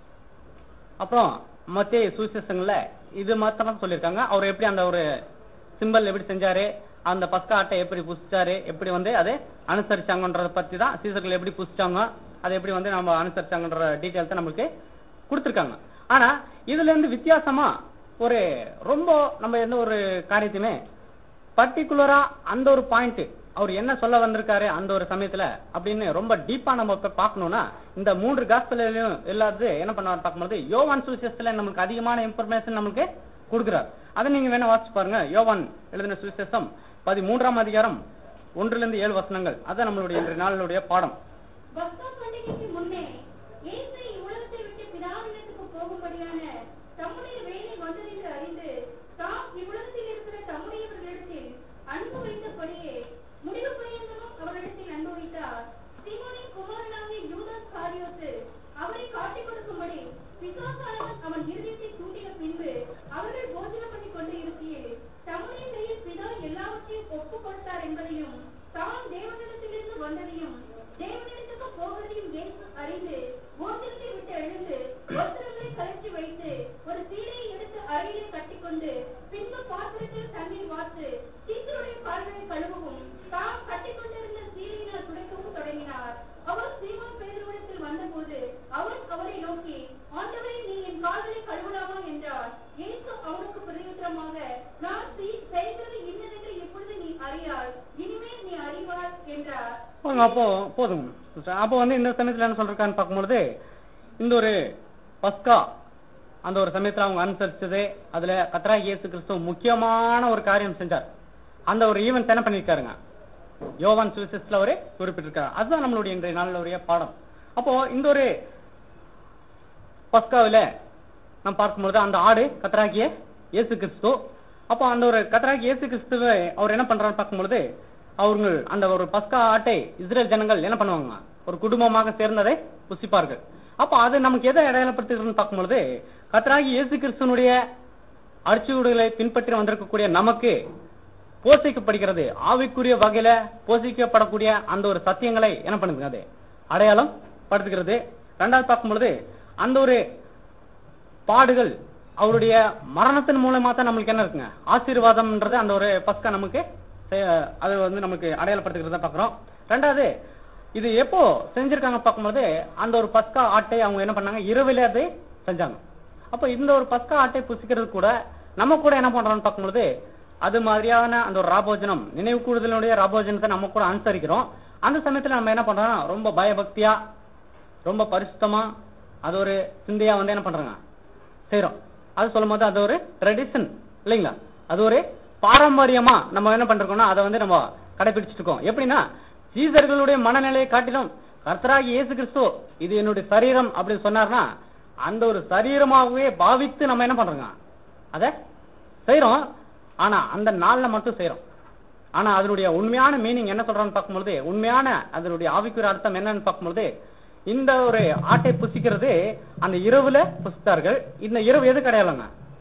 அப்புறம் மத்திய சுவிசேஷங்கள்ல இது மாத்திரம் சொல்லியிருக்காங்க அவர் எப்படி அந்த ஒரு சிம்பல் எப்படி செஞ்சாரு அந்த பஸ்கா அட்டை எப்படி புசிச்சாரு எப்படி வந்து அதை அனுசரிச்சாங்கன்றத பத்தி தான் சீசர்கள் எப்படி புசிச்சாங்க அதை எப்படி வந்து நம்ம அனுசரிச்சாங்கன்ற டீட்டெயில்ஸ் தான் நம்மளுக்கு கொடுத்திருக்காங்க ஆனா இதுல இருந்து வித்தியாசமா ஒரு ரொம்ப நம்ம எந்த ஒரு காரியத்தையுமே பர்டிகுலரா அந்த ஒரு பாயிண்ட் அவர் என்ன சொல்ல வந்திருக்காரு அந்த ஒரு சமயத்துல அப்படின்னு ரொம்ப டீப்பா நம்ம இப்ப பார்க்கணும்னா இந்த மூன்று காஸ்பலையும் எல்லாத்து என்ன பண்ணுவார் பார்க்கும்போது யோவான் சுவிசேஷத்துல நமக்கு அதிகமான இன்ஃபர்மேஷன் நமக்கு கொடுக்குறார் அதை நீங்க வேணா வாசிச்சு பாருங்க யோவான் எழுதின சுவிசேஷம் பதிமூன்றாம் அதிகாரம் ஒன்றுல இருந்து ஏழு வசனங்கள் அதான் நம்மளுடைய இன்றைய நாளுடைய பாடம் பஸ்கா பண்டிகைக்கு முன்னே இயேசு இவ்வுலகத்தை விட்டு பிதாவினிடத்துக்கு போகும்படியான தம்முடைய வேலை வந்ததென்று அறிந்து தாம் இவ்வுலகத்தில் இருக்கிற தம்முடையவர்களிடத்தில் அன்பு வைத்தபடியே முடிவு பரியந்தமும் அவரிடத்தில் அன்பு வைத்தார் சீமோனின் குமாரனாகிய யூதாஸ் காரியோத்து அவரை காட்டிக் கொடுக்கும்படி பிசாசானவன் அவன் இருதயத்தை தூண்டின பின்பு அவர்கள் போஜனம் பண்ணி கொண்டு இருக்கையில் தம்முடைய கையில் பிதா எல்லாவற்றையும் ஒப்புக் கொடுத்தார் என்பதையும் தான் தேவனிடத்திலிருந்து வந்ததையும் தேவனிடத்துக்கு போவதையும் இயேசு அறிந்து போஜனத்தை விட்டு எழுந்து வஸ்திரங்களை கழற்றி வைத்து ஒரு சீலையை எடுத்து அறையிலே கட்டிக்கொண்டு பின்பு பாத்திரத்தில் தண்ணீர் வார்த்து சீசருடைய கால்களை கழுவவும் தாம் கட்டிக்கொண்டிருந்த சீலையினால் துடைக்கவும் தொடங்கினார் அவர் சீமோன் பேதுருவிடத்தில் வந்தபோது அவன் அவரை நோக்கி ஆண்டவரே நீ என் கால்களை கழுவலாமா என்றார் இயேசு அவனுக்கு பிரதியுத்தரமாக நான் செய்- செய்கிறது இன்னதென்று இப்பொழுது நீ அறியாய் இனிமேல் நீ அறிவாய் என்றார் போதுங்க, அப்போ போதும் sister. அப்போ வந்து இந்த சமயத்துல என்ன சொல்றான்னு பார்க்கும்பொழுது இந்த ஒரு பஸ்கா அந்த ஒரு சமயத்துல அவங்க அனுசரிச்சது அதுல கத்ரா இயேசு கிறிஸ்து முக்கியமான ஒரு காரியம் செஞ்சார் அந்த ஒரு ஈவென்ட் என்ன பண்ணிருக்காருங்க யோவான் சுவிசேஷத்துல அவரு குறிப்பிட்டிருக்காரு அதுதான் நம்மளுடைய இன்றைய நாளுடைய பாடம் அப்போ இந்த ஒரு பஸ்காவில நம்ம பார்க்கும்பொழுது அந்த ஆடு கத்தராகிய இயேசு கிறிஸ்து அப்போ அந்த ஒரு கத்தராகிய இயேசு கிறிஸ்துவை அவர் என்ன பண்றாரு பார்க்கும்பொழுது அவர்கள் அந்த ஒரு பஸ்கா ஆட்டை இஸ்ரேல் ஜனங்கள் என்ன பண்ணுவாங்க ஒரு குடும்பமாக சேர்ந்ததை புசிப்பார்கள் அப்போ அது நமக்கு எதை அடையாளப்படுத்துகிறதுன்னு பார்க்கும்பொழுது கத்தராகி இயேசு கிறிஸ்துவனுடைய அடிச்சுவடுகளை பின்பற்றி வந்திருக்கக்கூடிய நமக்கு போஷிக்கப்படுகிறது ஆவிக்குரிய வகையில போஷிக்கப்படக்கூடிய அந்த ஒரு சத்தியங்களை என்ன பண்ணுதுங்க அது அடையாளம் படுத்துகிறது ரெண்டாவது பார்க்கும்பொழுது அந்த ஒரு பாடுகள் அவருடைய மரணத்தின் மூலமா தான் நம்மளுக்கு என்ன இருக்குங்க ஆசீர்வாதம்ன்றது அந்த ஒரு பஸ்கா நமக்கு செ- அது வந்து நமக்கு அடையாளப்படுத்துகிறத பாக்குறோம் ரெண்டாவது இது எப்போ செஞ்சிருக்காங்க பார்க்கும்போது அந்த ஒரு பஸ்கா ஆட்டை அவங்க என்ன பண்ணாங்க இரவிலே அதை செஞ்சாங்க அப்ப இந்த ஒரு பஸ்கா ஆட்டை புசிக்கிறது கூட நம்ம கூட என்ன பண்றோம்னு பார்க்கும்போது அது மாதிரியான அந்த ஒரு ராபோஜனம் நினைவு கூடுதலுடைய ராபோஜனத்தை நம்ம கூட அனுசரிக்கிறோம் அந்த சமயத்துல நம்ம என்ன பண்றோம் ரொம்ப பயபக்தியா ரொம்ப பரிசுத்தமா அது ஒரு சிந்தையா வந்து என்ன பண்றாங்க செய்றோம் அது சொல்லும் போது அது ஒரு ட்ரெடிஷன் இல்லைங்களா அது ஒரு பாரம்பரியமா நம்ம என்ன பண்றோம்னா அதை வந்து நம்ம கடைபிடிச்சிட்டு இருக்கோம் எப்படின்னா சீசர்களுடைய மனநிலையை காட்டிலும் கர்த்தராகி இயேசு கிறிஸ்து இது என்னுடைய சரீரம் அப்படின்னு சொன்னார்னா அந்த ஒரு சரீரமாகவே பாவித்து நம்ம என்ன பண்றோங்க அத செய்றோம் ஆனா அந்த நாள்ல மட்டும் செய்றோம் ஆனா அதனுடைய உண்மையான மீனிங் என்ன சொல்றான்னு பார்க்கும்பொழுது உண்மையான அதனுடைய ஆவிக்குரிய அர்த்தம் என்னன்னு பார்க்கும்பொழுது இந்த ஒரு ஆட்டை புசிக்கிறது அந்த இரவுல புசித்தார்கள் இந்த இரவு எது கிடையாதுங்க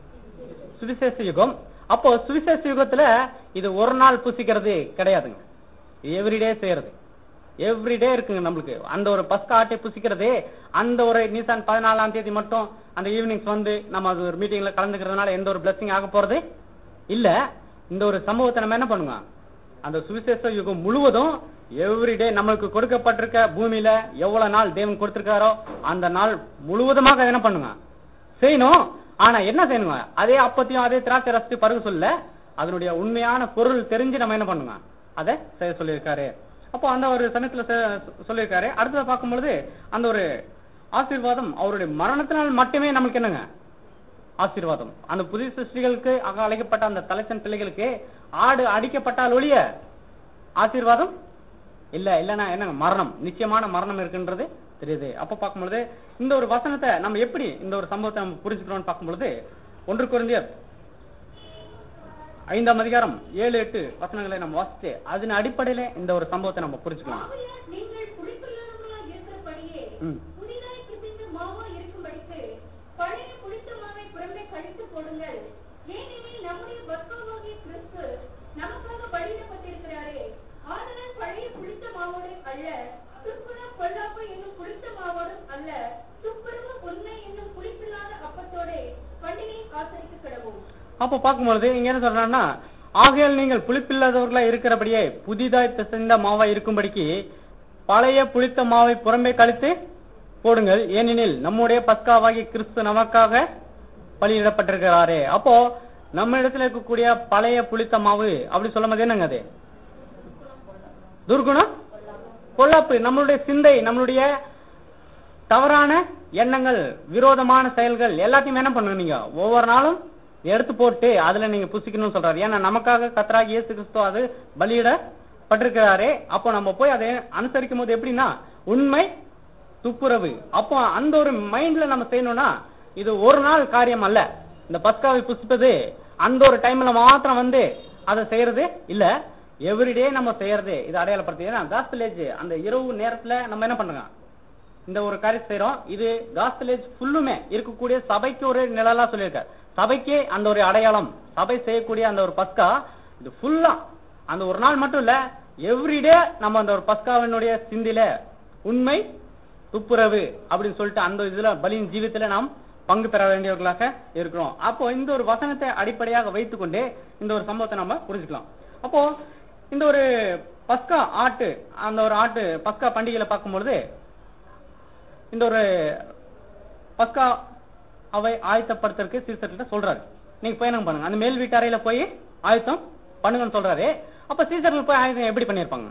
சுவிசேஷ யுகம் அப்போ சுவிசேஷ யுகத்துல இது ஒரு நாள் புசிக்கிறது கிடையாதுங்க எவ்ரிடே செய்யறது எவ்ரிடே இருக்குங்க நம்மளுக்கு அந்த ஒரு பஸ்கா ஆட்டை புசிக்கிறது அந்த ஒரு நிசான் பதினாலாம் தேதி மட்டும் அந்த ஈவினிங்ஸ் வந்து நம்ம அது ஒரு மீட்டிங்ல கலந்துக்கிறதுனால எந்த ஒரு blessing ஆக போறது இல்ல இந்த ஒரு சம்பவத்தை நம்ம என்ன பண்ணுங்க அந்த சுவிசேஷ யுகம் முழுவதும் எவ்ரிடே நம்மளுக்கு கொடுக்கப்பட்டிருக்க பூமியில எவ்வளவு நாள் தேவன் கொடுத்திருக்காரோ அந்த நாள் முழுவதுமாக அதை என்ன பண்ணுங்க செய்யணும் ஆனா என்ன செய்யணுங்க அதே அப்பத்தையும் அதே திராட்சை ரசித்து பருக சொல்ல அதனுடைய உண்மையான பொருள் தெரிஞ்சு நம்ம என்ன பண்ணுங்க அதை செய்ய சொல்லியிருக்காரு அப்போ அந்த ஒரு சமயத்துல செ- சொல்லியிருக்காரு அடுத்ததை பார்க்கும்பொழுது அந்த ஒரு ஆசீர்வாதம் அவருடைய மரணத்தினால் மட்டுமே நமக்கு என்னங்க ஆசீர்வாதம் அந்த புதிய சிருஷ்டிகளுக்கு அங்க அழைக்கப்பட்ட அந்த தலைச்சன் பிள்ளைகளுக்கு ஆடு அடிக்கப்பட்டால் ஒழிய ஆசீர்வாதம் இல்ல இல்லன்னா என்னங்க மரணம் நிச்சயமான மரணம் இருக்குன்றது தெரியுது அப்ப பார்க்கும்பொழுது இந்த ஒரு வசனத்தை நம்ம எப்படி இந்த ஒரு சம்பவத்தை நம்ம புரிஞ்சுக்கிறோம்னு பார்க்கும்பொழுது ஒன்று குருந்தியர் ஐந்தாம் அதிகாரம் ஏழு எட்டு வசனங்களை நம்ம வாசிச்சு அதன் அடிப்படையில இந்த ஒரு சம்பவத்தை நம்ம புரிஞ்சுக்கலாம் ஆகையால் நீங்கள் புளிப்புள்ளவர்களாய் இருக்கிறபடியே ம். புதிதாய் பிசைந்த மாவா இருக்கும்படிக்கு பழைய புளித்த மாவை புறம்பே கழித்து போடுங்கள் ஏனெனில் நம்முடைய பஸ்காவாகிய கிறிஸ்து நமக்காக பலியிடப்பட்டிருக்கிறாரே ஆதலால் பழைய புளித்த மாவோடு அல்ல துப்புர பொல்லாப்பு என்னும் புளித்த மாவோடும் அல்ல துப்புரவு உண்மை என்னும் புளிப்பில்லாத அப்பத்தோடே பண்டிகையை ஆசரிக்க கிடவும் அப்போ பார்க்கும்பொழுது இங்க என்ன சொல்றான்னா ஆகையால் நீங்கள் புளிப்பில்லாதவர்களா இருக்கிறபடியே புதிதாய் பிசைந்த மாவாய் இருக்கும்படிக்கு பழைய புளித்த மாவை புறம்பே கழித்து போடுங்கள் ஏனெனில் நம்முடைய பஸ்காவாகி கிறிஸ்து நமக்காக பலியிடப்பட்டிருக்கிறாரே அப்போ நம்ம இடத்துல இருக்கக்கூடிய பழைய புளித்த மாவு அப்படி சொல்லும் போது என்னங்க அது துர்குணம் பொல்லாப்பு நம்மளுடைய சிந்தை நம்மளுடைய தவறான எண்ணங்கள் விரோதமான செயல்கள் எல்லாத்தையும் என்ன பண்ணுங்க நீங்க ஒவ்வொரு நாளும் எடுத்து போட்டு அதுல நீங்க புசிக்கணும்னு சொல்றாரு ஏன்னா நமக்காக கத்தராகி இயேசு கிறிஸ்து அது பலியிடப்பட்டிருக்கிறாரே அப்போ நம்ம போய் அதை அனுசரிக்கும் போது எப்படின்னா உண்மை துப்புரவு அப்போ அந்த ஒரு மைண்ட்ல நம்ம செய்யணும்னா இது ஒரு நாள் காரியம் அல்ல இந்த பஸ்காவை புசிப்பது அந்த ஒரு டைம்ல மாத்திரம் வந்து அதை செய்யறது இல்ல எவ்ரிடே நம்ம செய்யறது இது அடையாளப்படுத்தி ஏன்னா காஸ்பிளேஜ் அந்த இரவு நேரத்துல நம்ம என்ன பண்றோம் இந்த ஒரு காரியம் செய்யறோம் இது காஸ்பிளேஜ் ஃபுல்லுமே இருக்கக்கூடிய சபைக்கு ஒரு நிழலா சொல்லியிருக்காரு சபைக்கு அந்த ஒரு அடையாளம் சபை செய்யக்கூடிய அந்த ஒரு பஸ்கா இது ஃபுல்லா அந்த ஒரு நாள் மட்டும் இல்ல எவ்ரிடே நம்ம அந்த ஒரு பஸ்காவினுடைய சிந்தில உண்மை துப்புரவு அப்படின்னு சொல்லிட்டு அந்த இதுல பலியின் ஜீவித்துல நாம் பங்கு பெற வேண்டியவர்களாக இருக்கிறோம் அப்போ இந்த ஒரு வசனத்தை அடிப்படையாக வைத்துக்கொண்டு இந்த ஒரு சம்பவத்தை நம்ம புரிஞ்சுக்கலாம் அப்போ இந்த ஒரு பஸ்கா ஆட்டு அந்த ஒரு ஆட்டு பஸ்கா பண்டிகையில பார்க்கும்பொழுது இந்த ஒரு பஸ்கா அவை ஆயத்தப்படுத்துறதுக்கு சீசர்கிட்ட சொல்றாரு நீங்க பயணம் பண்ணுங்க அந்த மேல் வீட்டறையில போய் ஆயத்தம் பண்ணுங்கன்னு சொல்றாரு அப்ப சீசர்கள் போய் ஆயத்தம் எப்படி பண்ணிருப்பாங்க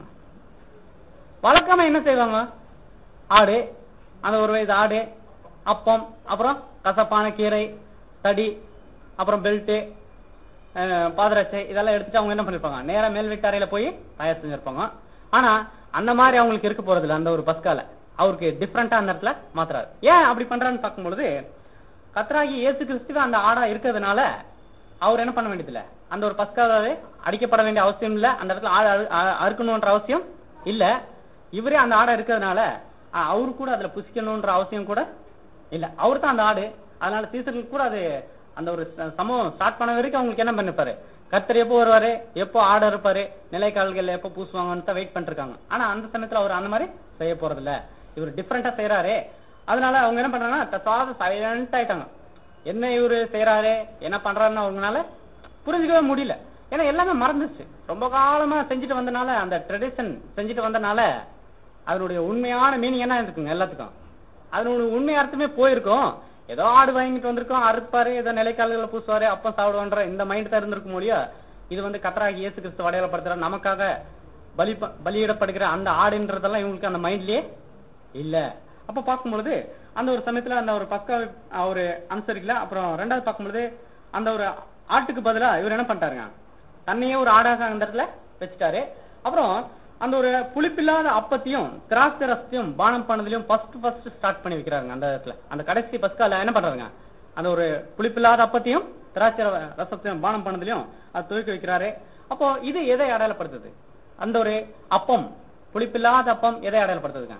வழக்கமா என்ன செய்வாங்க ஆடு அந்த ஒரு வயது ஆடு அப்பம் அப்புறம் கசப்பான கீரை தடி அப்புறம் பெல்ட்டு பாதரட்சை இதெல்லாம் எடுத்துட்டு அவங்க என்ன பண்ணிருப்பாங்க நேரா மேல் வீட்டறையில போய் தயார் செஞ்சிருப்பாங்க ஆனா அந்த மாதிரி அவங்களுக்கு இருக்க போறது இல்ல அந்த ஒரு பஸ்கால அவருக்கு டிஃப்ரெண்டா அந்த இடத்துல மாத்துறாரு ஏன் அப்படி பண்றான்னு பார்க்கும்பொழுது கத்ராகி இயேசு கிறிஸ்துவ அந்த ஆடா இருக்கிறதுனால அவர் என்ன பண்ண வேண்டியதில்ல அந்த ஒரு பஸ்காவே அடிக்கப்பட வேண்டிய அவசியம் இல்ல அந்த இடத்துல ஆடு அறு- அ- அறுக்கணும்ன்ற அவசியம் இல்ல இவரே அந்த ஆடா இருக்கிறதுனால அ- அவரு கூட அதுல புசிக்கணும்ன்ற அவசியம் கூட இல்ல அவர் தான் அந்த ஆடு அதனால சீசர்களுக்கு கூட அது அந்த ஒரு ச- சமூகம் ஸ்டார்ட் பண்ண வரைக்கும் அவங்களுக்கு என்ன பண்ணிருப்பாரு கர்த்தர் எப்போ வருவாரு எப்போ ஆடு இருப்பாரு நிலைக்கால்கள் எப்போ பூசுவாங்கன்னு தான் வெயிட் பண்ணிருக்காங்க ஆனா அந்த சமயத்துல அவர் அந்த மாதிரி செய்ய போறது இல்ல இவர் டிஃபரெண்டா செய்யறாரு அதனால அவங்க என்ன பண்றாங்கன்னா சாத சைலண்ட் ஆயிட்டாங்க என்ன இவரு செய்யறாரு என்ன பண்றாருன்னு அவங்கனால புரிஞ்சுக்கவே முடியல ஏன்னா எல்லாமே மறந்துச்சு ரொம்ப காலமா செஞ்சுட்டு வந்தனால அந்த ட்ரெடிஷன் செஞ்சுட்டு வந்தனால அதனுடைய உண்மையான மீனிங் என்ன இருக்குங்க எல்லாத்துக்கும் அதனுடைய உண்மை அர்த்தமே போயிருக்கும் ஏதோ ஆடு வாங்கிட்டு வந்திருக்கோம் அறுப்பாரு ஏதோ நிலைக்கால்களை பூசுவாரு அப்பம் சாப்பிடுவான்ற இந்த மைண்ட் தான் இருந்திருக்கும் மொழியா இது வந்து கத்தராகி இயேசு கிறிஸ்து அடையாளப்படுத்துற நமக்காக பலி ப- பலியிடப்படுகிற அந்த ஆடுன்றதெல்லாம் இவங்களுக்கு அந்த மைண்ட்லயே இல்ல அப்ப பார்க்கும்பொழுது அந்த ஒரு சமயத்துல அந்த ஒரு பக்கா அவரு அனுசரிக்கல அப்புறம் ரெண்டாவது பார்க்கும்பொழுது அந்த ஒரு ஆட்டுக்கு பதிலா இவர் என்ன பண்ணிட்டாருங்க தன்னையே ஒரு ஆடாக அந்த இடத்துல வச்சுட்டாரு அப்புறம் அந்த ஒரு புளிப்பில்லாத அப்பத்தையும் திராட்சை ரசத்தையும் பானம் பண்ணதுலயும் ஃபர்ஸ்ட் ஃபர்ஸ்ட் ஸ்டார்ட் பண்ணி வைக்கிறாருங்க அந்த இடத்துல அந்த கடைசி பஸ்கால என்ன பண்றாருங்க அந்த ஒரு புளிப்பில்லாத அப்பத்தையும் திராட்சை ர- ரசத்தையும் பானம் பண்ணதுலயும் அது துவக்கி வைக்கிறாரு அப்போ இது எதை அடையாளப்படுத்துது அந்த ஒரு அப்பம் புளிப்பில்லாத அப்பம் எதை அடையாளப்படுத்துதுங்க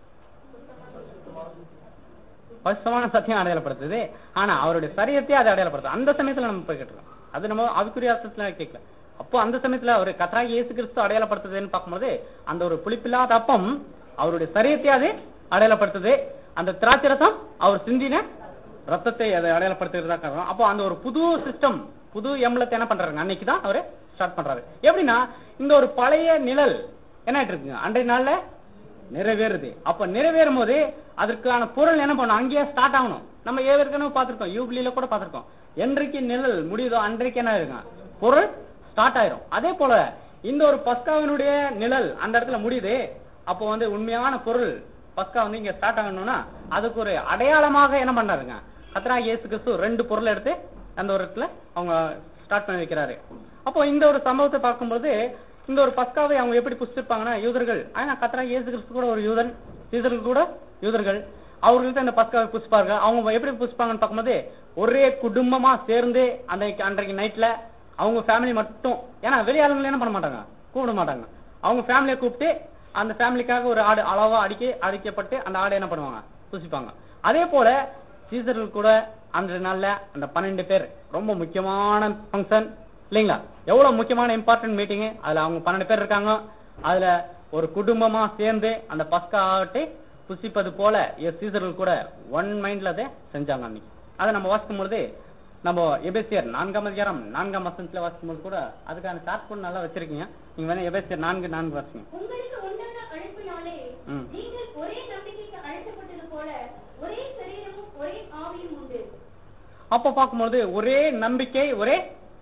பரிசுத்தமான சத்தியம் அடையாளப்படுத்துது ஆனா அவருடைய சரியத்தையே அதை அடையாளப்படுத்துது அந்த சமயத்துல நம்ம போய் கேட்டுருக்கோம் அது நம்ம அதுக்குரிய அர்த்தத்துல கேட்கல அப்போ அந்த சமயத்துல அவர் கத்தராகி இயேசு கிறிஸ்து அடையாளப்படுத்துதுன்னு பார்க்கும்போது அந்த ஒரு புளிப்பில்லாத அப்பம் அவருடைய சரியத்தை அது அடையாளப்படுத்துது அந்த திராட்சை ரசம் அவர் சிந்தின ரத்தத்தை அதை அடையாளப்படுத்துகிறதா காரணம் அப்போ அந்த ஒரு புது சிஸ்டம் புது எம்பளத்தை என்ன பண்றாருங்க அன்னைக்கு தான் அவரு ஸ்டார்ட் பண்றாரு எப்படின்னா இந்த ஒரு பழைய நிழல் என்ன ஆயிட்டு இருக்குங்க அன்றைய நாள்ல நிறைவேறுது அப்ப நிறைவேறும் போது அதற்கான பொருள் என்ன பண்ணும் அங்கேயே ஸ்டார்ட் ஆகணும் நம்ம ஏற்கனவே பார்த்திருக்கோம் யூபிலியில கூட பார்த்திருக்கோம் என்றைக்கு நிழல் முடியுதோ அன்றைக்கு என்ன ஆயிருங்க பொருள் ஸ்டார்ட் ஆயிரும் அதே போல இந்த ஒரு பஸ்காவினுடைய நிழல் அந்த இடத்துல முடியுது அப்போ வந்து உண்மையான பொருள் பஸ்கா வந்து இங்க ஸ்டார்ட் ஆகணும்னா அதுக்கு ஒரு அடையாளமாக என்ன பண்றாருங்க கத்ரா இயேசு கிறிஸ்து ரெண்டு பொருள் எடுத்து அந்த ஒரு இடத்துல அவங்க ஸ்டார்ட் பண்ணி வைக்கிறாரு அப்போ இந்த ஒரு சம்பவத்தை பார்க்கும்போது இந்த ஒரு பஸ்காவை அவங்க எப்படி புசிச்சிருப்பாங்கன்னா யூதர்கள் ஆனா கத்ரா இயேசு கிறிஸ்து கூட ஒரு யூதன் சீசர்கள் கூட யூதர்கள் அவர்கள்ட்ட இந்த பஸ்காவை புசிப்பாங்க அவங்க எப்படி புசிப்பாங்கன்னு பார்க்கும்போது ஒரே குடும்பமா சேர்ந்து அந்த அன்றைக்கு நைட்ல அவங்க ஃபேமிலி மட்டும் ஏன்னா வெளியாளுங்களை என்ன பண்ண மாட்டாங்க கூப்பிட மாட்டாங்க அவங்க ஃபேமிலியை கூப்பிட்டு அந்த ஃபேமிலிக்காக ஒரு ஆடு அளவா அடிக்க அடிக்கப்பட்டு அந்த ஆடை என்ன பண்ணுவாங்க புசிப்பாங்க அதே போல சீசர்கள் கூட அந்த நாள்ல அந்த பன்னெண்டு பேர் ரொம்ப முக்கியமான ஃபங்க்ஷன் இல்லைங்களா எவ்வளவு முக்கியமான இம்பார்ட்டன்ட் மீட்டிங் அதுல அவங்க பன்னெண்டு பேர் இருக்காங்க அதுல ஒரு குடும்பமா சேர்ந்து அந்த பஸ்கா ஆகட்டை புசிப்பது போல எஸ் சீசர்கள் கூட ஒன் மைண்ட்ல அதை செஞ்சாங்க அன்னைக்கு அதை நம்ம வாசிக்கும் பொழுது நம்ம எபேசியர் நான்காம் அதிகாரம் நான்காம் வசனத்துல வாசிக்கும் போது கூட அதுக்கான சார்ட் கூட நல்லா வச்சிருக்கீங்க நீங்க வேணா எபேசியர் நான்கு நான்கு வாசிங்க உங்களுக்கு உண்டான அழைப்பினாலே ம். நீங்கள் ஒரே நம்பிக்கைக்கு அழைக்கப்பட்டது போல ஒரே சரீரமும் ஒரே ஆவியும் உண்டு அப்போ பார்க்கும்போது ஒரே நம்பிக்கை ஒரே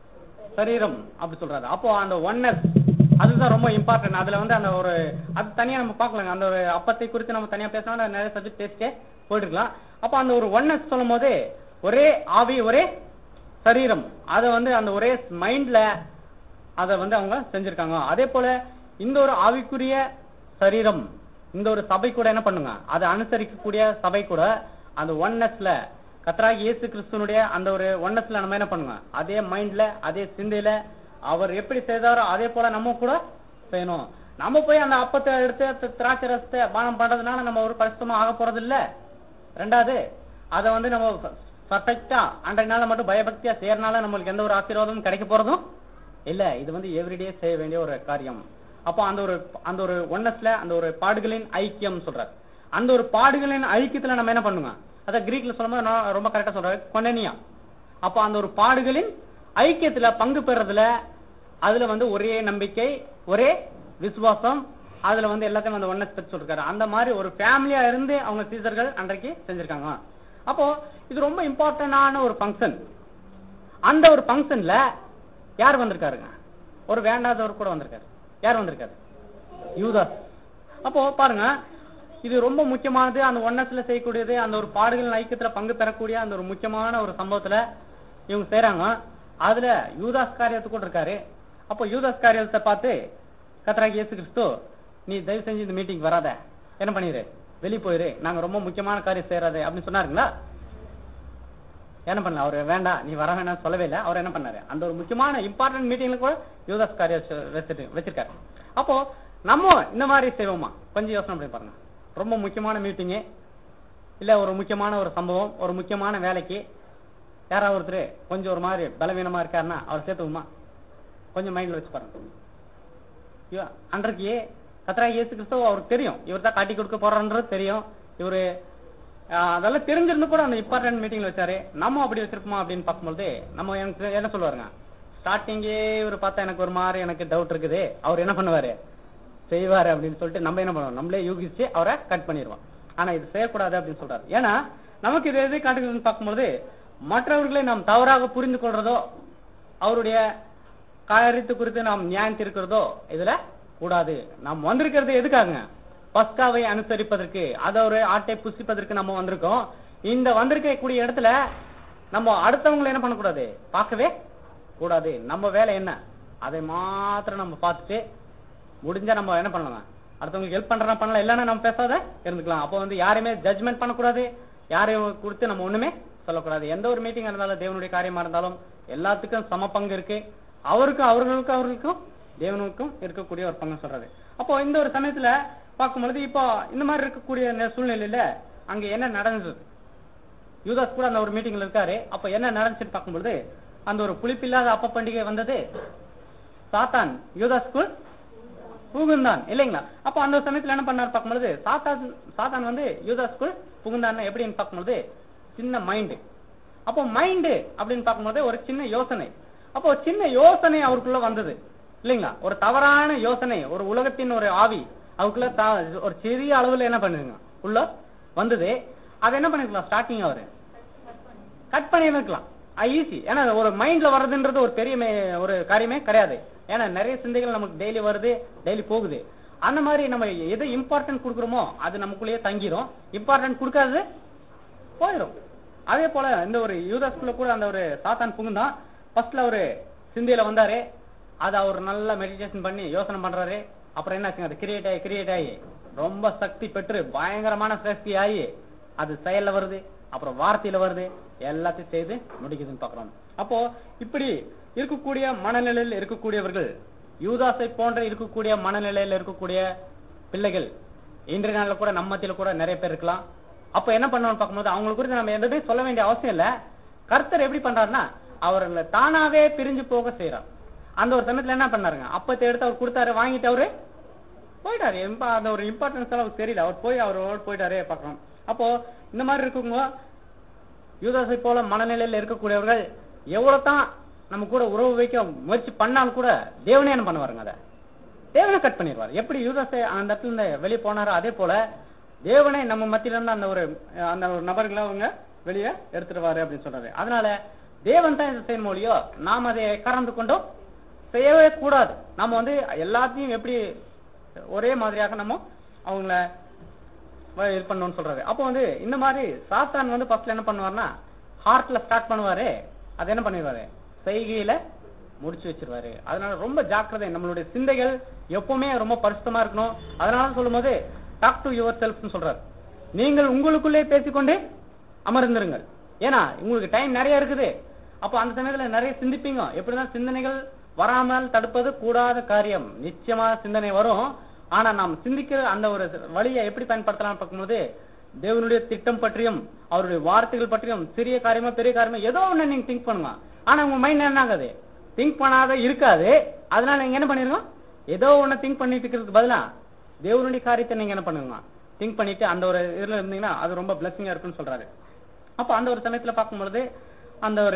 சரீரம் அப்படி சொல்றாரு அப்போ அந்த ஒன்னஸ் அதுதான் ரொம்ப இம்பார்ட்டன்ட் அதுல வந்து அந்த ஒரு அது தனியா நம்ம பார்க்கலாங்க அந்த ஒரு அப்பத்தை குறித்து நம்ம தனியா பேசணும் நிறைய சப்ஜெக்ட் பேசிட்டே போயிட்டுருக்கலாம் அப்போ அந்த ஒரு ஒன்னஸ் சொல்லும் போது ஒரே ஆவி ஒரே சரீரம் அதை வந்து அந்த ஒரே மைண்ட்ல அதை வந்து அவங்க செஞ்சிருக்காங்க அதே போல இந்த ஒரு ஆவிக்குரிய சரீரம் இந்த ஒரு சபை கூட என்ன பண்ணுங்க அதை அனுசரிக்கக்கூடிய சபை கூட அந்த ஒன்னஸ்ல கத்தராகி இயேசு கிறிஸ்துவனுடைய அந்த ஒரு ஒன்னஸ்ல நம்ம என்ன பண்ணுங்க அதே மைண்ட்ல அதே சிந்தையில அவர் எப்படி செய்தாரோ அதே போல நம்ம கூட செய்யணும் நம்ம போய் அந்த அப்பத்தை எடுத்து தி- திராட்சை ரசத்தை பானம் பண்றதுனால நம்ம ஒரு பரிசுத்தமா ஆக போறது இல்ல ரெண்டாவது அதை வந்து நம்ம பர்ஃபெக்டா அன்றைய நாள்ல மட்டும் பயபக்தியா செய்யறனால நம்மளுக்கு எந்த ஒரு ஆசீர்வாதமும் கிடைக்க போறதும் இல்ல இது வந்து எவ்ரிடே செய்ய வேண்டிய ஒரு காரியம் அப்போ அந்த ஒரு அந்த ஒரு ஒன்னஸ்ல அந்த ஒரு பாடுகளின் ஐக்கியம் சொல்றாரு அந்த ஒரு பாடுகளின் ஐக்கியத்துல நம்ம என்ன பண்ணுங்க அத கிரீக்ல சொல்லும்போது நான் ரொம்ப கரெக்டா சொல்றேன் கொண்டனியா அப்போ அந்த ஒரு பாடுகளின் ஐக்கியத்துல பங்கு பெறதுல அதுல வந்து ஒரே நம்பிக்கை ஒரே விசுவாசம் அதுல வந்து எல்லாத்தையும் வந்து ஒன்னஸ் பத்தி சொல்லிருக்காரு அந்த மாதிரி ஒரு ஃபேமிலியா இருந்து அவங்க சீசர்கள் அன்றைக்கு செஞ்சிருக்காங்க அப்போ இது ரொம்ப இம்பார்ட்டன்டான ஒரு ஃபங்க்ஷன் அந்த ஒரு ஃபங்க்ஷன்ல யார் வந்திருக்காருங்க ஒரு வேண்டாதவர் கூட வந்திருக்காரு யார் வந்திருக்காரு யூதாஸ் அப்போ பாருங்க இது ரொம்ப முக்கியமானது அந்த ஒன்னஸ்ல செய்யக்கூடியது அந்த ஒரு பாடுகள் ஐக்கியத்துல பங்கு பெறக்கூடிய அந்த ஒரு முக்கியமான ஒரு சம்பவத்துல இவங்க செய்றாங்க அதுல யூதாஸ் காரியத்து கூட இருக்காரு அப்போ யூதாஸ் காரியத்தை பார்த்து கத்தராகி இயேசு கிறிஸ்து நீ தயவு செஞ்சு இந்த மீட்டிங் வராத என்ன பண்ணிரு வெளிய போயிரு நாங்க ரொம்ப முக்கியமான காரியம் செய்யறது அப்படின்னு சொன்னாருங்களா என்ன பண்ணல அவர் வேண்டாம் நீ வர வேணாம் சொல்லவே இல்லை அவர் என்ன பண்ணாரு அந்த ஒரு முக்கியமான இம்பார்ட்டன்ட் மீட்டிங்ல கூட யூதாஸ் காரிய வச்சுட்டு வச்சிருக்காரு அப்போ நம்ம இந்த மாதிரி செய்வோமா கொஞ்சம் யோசனை பண்ணி பாருங்க ரொம்ப முக்கியமான மீட்டிங்கு இல்ல ஒரு முக்கியமான ஒரு சம்பவம் ஒரு முக்கியமான வேலைக்கு யாராவது ஒருத்தர் கொஞ்சம் ஒரு மாதிரி பலவீனமா இருக்காருன்னா அவர் சேர்த்துவோமா கொஞ்சம் மைண்ட்ல வச்சு பாருங்க ஐயோ, அன்றைக்கு கத்ரா இயேசு கிறிஸ்துவ அவருக்கு தெரியும் இவர் தான் காட்டி கொடுக்க போறான்றது தெரியும் இவரு ஆஹ், அதெல்லாம் தெரிஞ்சிருந்து கூட அந்த இம்பார்ட்டன்ட் மீட்டிங்ல வச்சாரு நம்ம அப்படி வச்சிருப்போமா அப்படின்னு பார்க்கும்போது நம்ம எனக்கு என்ன சொல்லுவாருங்க ஸ்டார்டிங்கே இவர் பார்த்தா எனக்கு ஒரு மாதிரி எனக்கு டவுட் இருக்குது அவர் என்ன பண்ணுவாரு செய்வாரு அப்படின்னு சொல்லிட்டு நம்ம என்ன பண்ணுவோம் நம்மளே யூகிச்சு அவரை கட் பண்ணிடுவோம் ஆனா இது செய்யக்கூடாது அப்படின்னு சொல்றாரு ஏன்னா நமக்கு இது எது காட்டுகிறதுன்னு பார்க்கும்போது மற்றவர்களை நாம் தவறாக புரிந்து கொள்றதோ அவருடைய காரியத்து குறித்து நாம் நியாயம் தீர்க்கிறதோ இதுல கூடாது நாம் வந்திருக்கிறது எதுக்காக பஸ்காவை அனுசரிப்பதற்கு அதை ஒரு ஆட்டை புசிப்பதற்கு நம்ம வந்திருக்கோம் இந்த வந்திருக்கக்கூடிய இடத்துல நம்ம அடுத்தவங்களை என்ன பண்ணக்கூடாது பார்க்கவே கூடாது நம்ம வேலை என்ன அதை மாத்திரம் நம்ம பார்த்துட்டு முடிஞ்சா நம்ம என்ன பண்ணலாம் அடுத்தவங்களுக்கு ஹெல்ப் பண்றா பண்ணலாம் இல்லைன்னா நம்ம பேசாத இருந்துக்கலாம் அப்போ வந்து யாரையுமே ஜட்ஜ்மெண்ட் பண்ணக்கூடாது யாரையும் கொடுத்து நம்ம ஒண்ணுமே சொல்லக்கூடாது எந்த ஒரு மீட்டிங் இருந்தாலும் தேவனுடைய காரியமா இருந்தாலும் எல்லாத்துக்கும் சம பங்கு இருக்கு அவருக்கும் அவர்களுக்கும் அவர்களுக்கும் தேவனுக்கும் இருக்கக்கூடிய ஒரு பங்கு சொல்றாரு அப்போ இந்த ஒரு சமயத்துல பார்க்கும்பொழுது இப்போ இந்த மாதிரி இருக்கக்கூடிய நே- சூழ்நிலையில அங்க என்ன நடந்தது யூதாஸ் கூட அந்த ஒரு மீட்டிங்ல இருக்காரு அப்ப என்ன நடந்துச்சுன்னு பார்க்கும்பொழுது அந்த ஒரு புளிப்பில்லாத அப்ப பண்டிகை வந்தது சாத்தான் யூதாஸ்குள் புகுந்தான் இல்லைங்களா அப்ப அந்த சமயத்துல என்ன பண்ணாரு பார்க்கும்பொழுது சாத்தான் சாத்தான் வந்து யூதாஸ்குள் புகுந்தான் எப்படின்னு பார்க்கும்பொழுது சின்ன மைண்டு அப்போ மைண்டு அப்படின்னு பார்க்கும்போது ஒரு சின்ன யோசனை அப்போ ஒரு சின்ன யோசனை அவருக்குள்ள வந்தது இல்லைங்களா ஒரு தவறான யோசனை ஒரு உலகத்தின் ஒரு ஆவி அவருக்குள்ள த- ஒரு சிறிய அளவுல என்ன பண்ணுங்க உள்ள வந்தது அதை என்ன பண்ணிருக்கலாம் ஸ்டார்டிங் அவரு கட் பண்ணிருக்கலாம் ஈஸி ஏன்னா ஒரு மைண்ட்ல வர்றதுன்றது ஒரு பெரிய மே- ஒரு காரியமே கிடையாது ஏன்னா நிறைய சிந்தைகள் நமக்கு டெய்லி வருது டெய்லி போகுது அந்த மாதிரி நம்ம எது இம்பார்ட்டன்ட் கொடுக்குறோமோ அது நமக்குள்ளேயே தங்கிரும் இம்பார்ட்டன்ட் கொடுக்காது போயிடும் அதே போல இந்த ஒரு யூதாஸ்குள்ள கூட அந்த ஒரு சாத்தான் புகுந்தான் ஃபர்ஸ்ட்ல ஒரு சிந்தையில வந்தாரு அது அவர் நல்லா மெடிடேஷன் பண்ணி யோசனை பண்றாரு அப்புறம் என்னாச்சுங்க அது கிரியேட் ஆகி கிரியேட் ஆகி ரொம்ப சக்தி பெற்று பயங்கரமான சக்தி ஆகி அது செயல்ல வருது அப்புறம் வார்த்தையில வருது எல்லாத்தையும் செய்து முடிக்குதுன்னு பாக்குறோம் அப்போ இப்படி இருக்கக்கூடிய மனநிலையில் இருக்கக்கூடியவர்கள் யூதாசை போன்ற இருக்கக்கூடிய மனநிலையில இருக்கக்கூடிய பிள்ளைகள் இன்றைய நாள்ல கூட நம்ம மத்தியில கூட நிறைய பேர் இருக்கலாம் அப்ப என்ன பண்ணணும்னு பார்க்கும்போது அவங்களுக்கு குறித்து நம்ம எதுவும் சொல்ல வேண்டிய அவசியம் இல்ல கர்த்தர் எப்படி பண்றாருன்னா அவர்களை தானாவே பிரிஞ்சு போக செய்யறார் அந்த ஒரு சமயத்துல என்ன பண்ணாருங்க அப்பத்தை எடுத்து அவர் கொடுத்தாரு வாங்கிட்டு அவரு போயிட்டாரு எம்ப அந்த ஒரு இம்பார்ட்டன்ஸ் எல்லாம் அவருக்கு தெரியல அவர் போய் அவரோட போயிட்டாரே பார்க்கணும் அப்போ இந்த மாதிரி இருக்கவங்க யூதாசை போல மனநிலையில இருக்கக்கூடியவர்கள் எவ்வளவு தான் நம்ம கூட உறவு வைக்க முயற்சி பண்ணாலும் கூட தேவனே என்ன பண்ணுவாருங்க அதை தேவனை கட் பண்ணிடுவார் எப்படி யூதாசை அந்த இடத்துல இருந்து வெளியே போனாரோ அதே போல தேவனே நம்ம மத்தியில இருந்து அந்த ஒரு அஹ், அந்த ஒரு நபர்களை அவங்க வெளியே எடுத்துடுவாரு அப்படின்னு சொல்றாரு அதனால தேவன் தான் இதை செய்யணும் மொழியோ நாம் அதை கறந்து கொண்டோ செய்யவே கூடாது நம்ம வந்து எல்லாத்தையும் எப்படி ஒரே மாதிரியாக நம்ம அவங்கள வ- இது பண்ணணும்னு சொல்றாரு அப்போ வந்து இந்த மாதிரி சாத்தான் வந்து ஃபர்ஸ்ட்ல என்ன பண்ணுவாருன்னா ஹார்ட்ல ஸ்டார்ட் பண்ணுவாரு அது என்ன பண்ணிடுவாரு செய்கையில முடிச்சு வச்சிருவாரு அதனால ரொம்ப ஜாக்கிரதை நம்மளுடைய சிந்தைகள் எப்பவுமே ரொம்ப பரிசுத்தமா இருக்கணும் அதனால சொல்லும்போது டாக் டு யுவர் செல்ஃப்னு சொல்றாரு நீங்கள் உங்களுக்குள்ளே பேசிக்கொண்டே அமர்ந்திருங்கள் ஏன்னா உங்களுக்கு டைம் நிறைய இருக்குது அப்போ அந்த சமயத்துல நிறைய சிந்திப்பீங்க எப்படிதான் சிந்தனைகள் வராமல் தடுப்பது கூடாத காரியம் நிச்சயமா சிந்தனை வரும் ஆனா நாம் சிந்திக்கிற அந்த ஒரு வழியை எப்படி பயன்படுத்தலாம் பார்க்கும்போது தேவனுடைய திட்டம் பற்றியும் அவருடைய வார்த்தைகள் பற்றியும் சிறிய காரியமா பெரிய காரியமா ஏதோ ஒண்ணு நீங்க திங்க் பண்ணுங்க ஆனா உங்க மைண்ட் என்ன ஆகுது திங்க் பண்ணாத இருக்காது அதனால நீங்க என்ன பண்ணிருங்க ஏதோ ஒண்ணு திங்க் பண்ணிட்டு இருக்கிறதுக்கு பதிலா தேவனுடைய காரியத்தை நீங்க என்ன பண்ணுங்க திங்க் பண்ணிட்டு அந்த ஒரு இதுல இருந்தீங்கன்னா அது ரொம்ப பிளஸிங்கா இருக்குன்னு சொல்றாரு அப்ப அந்த ஒரு சமயத்துல பார்க்கும்பொழுது அந்த ஒரு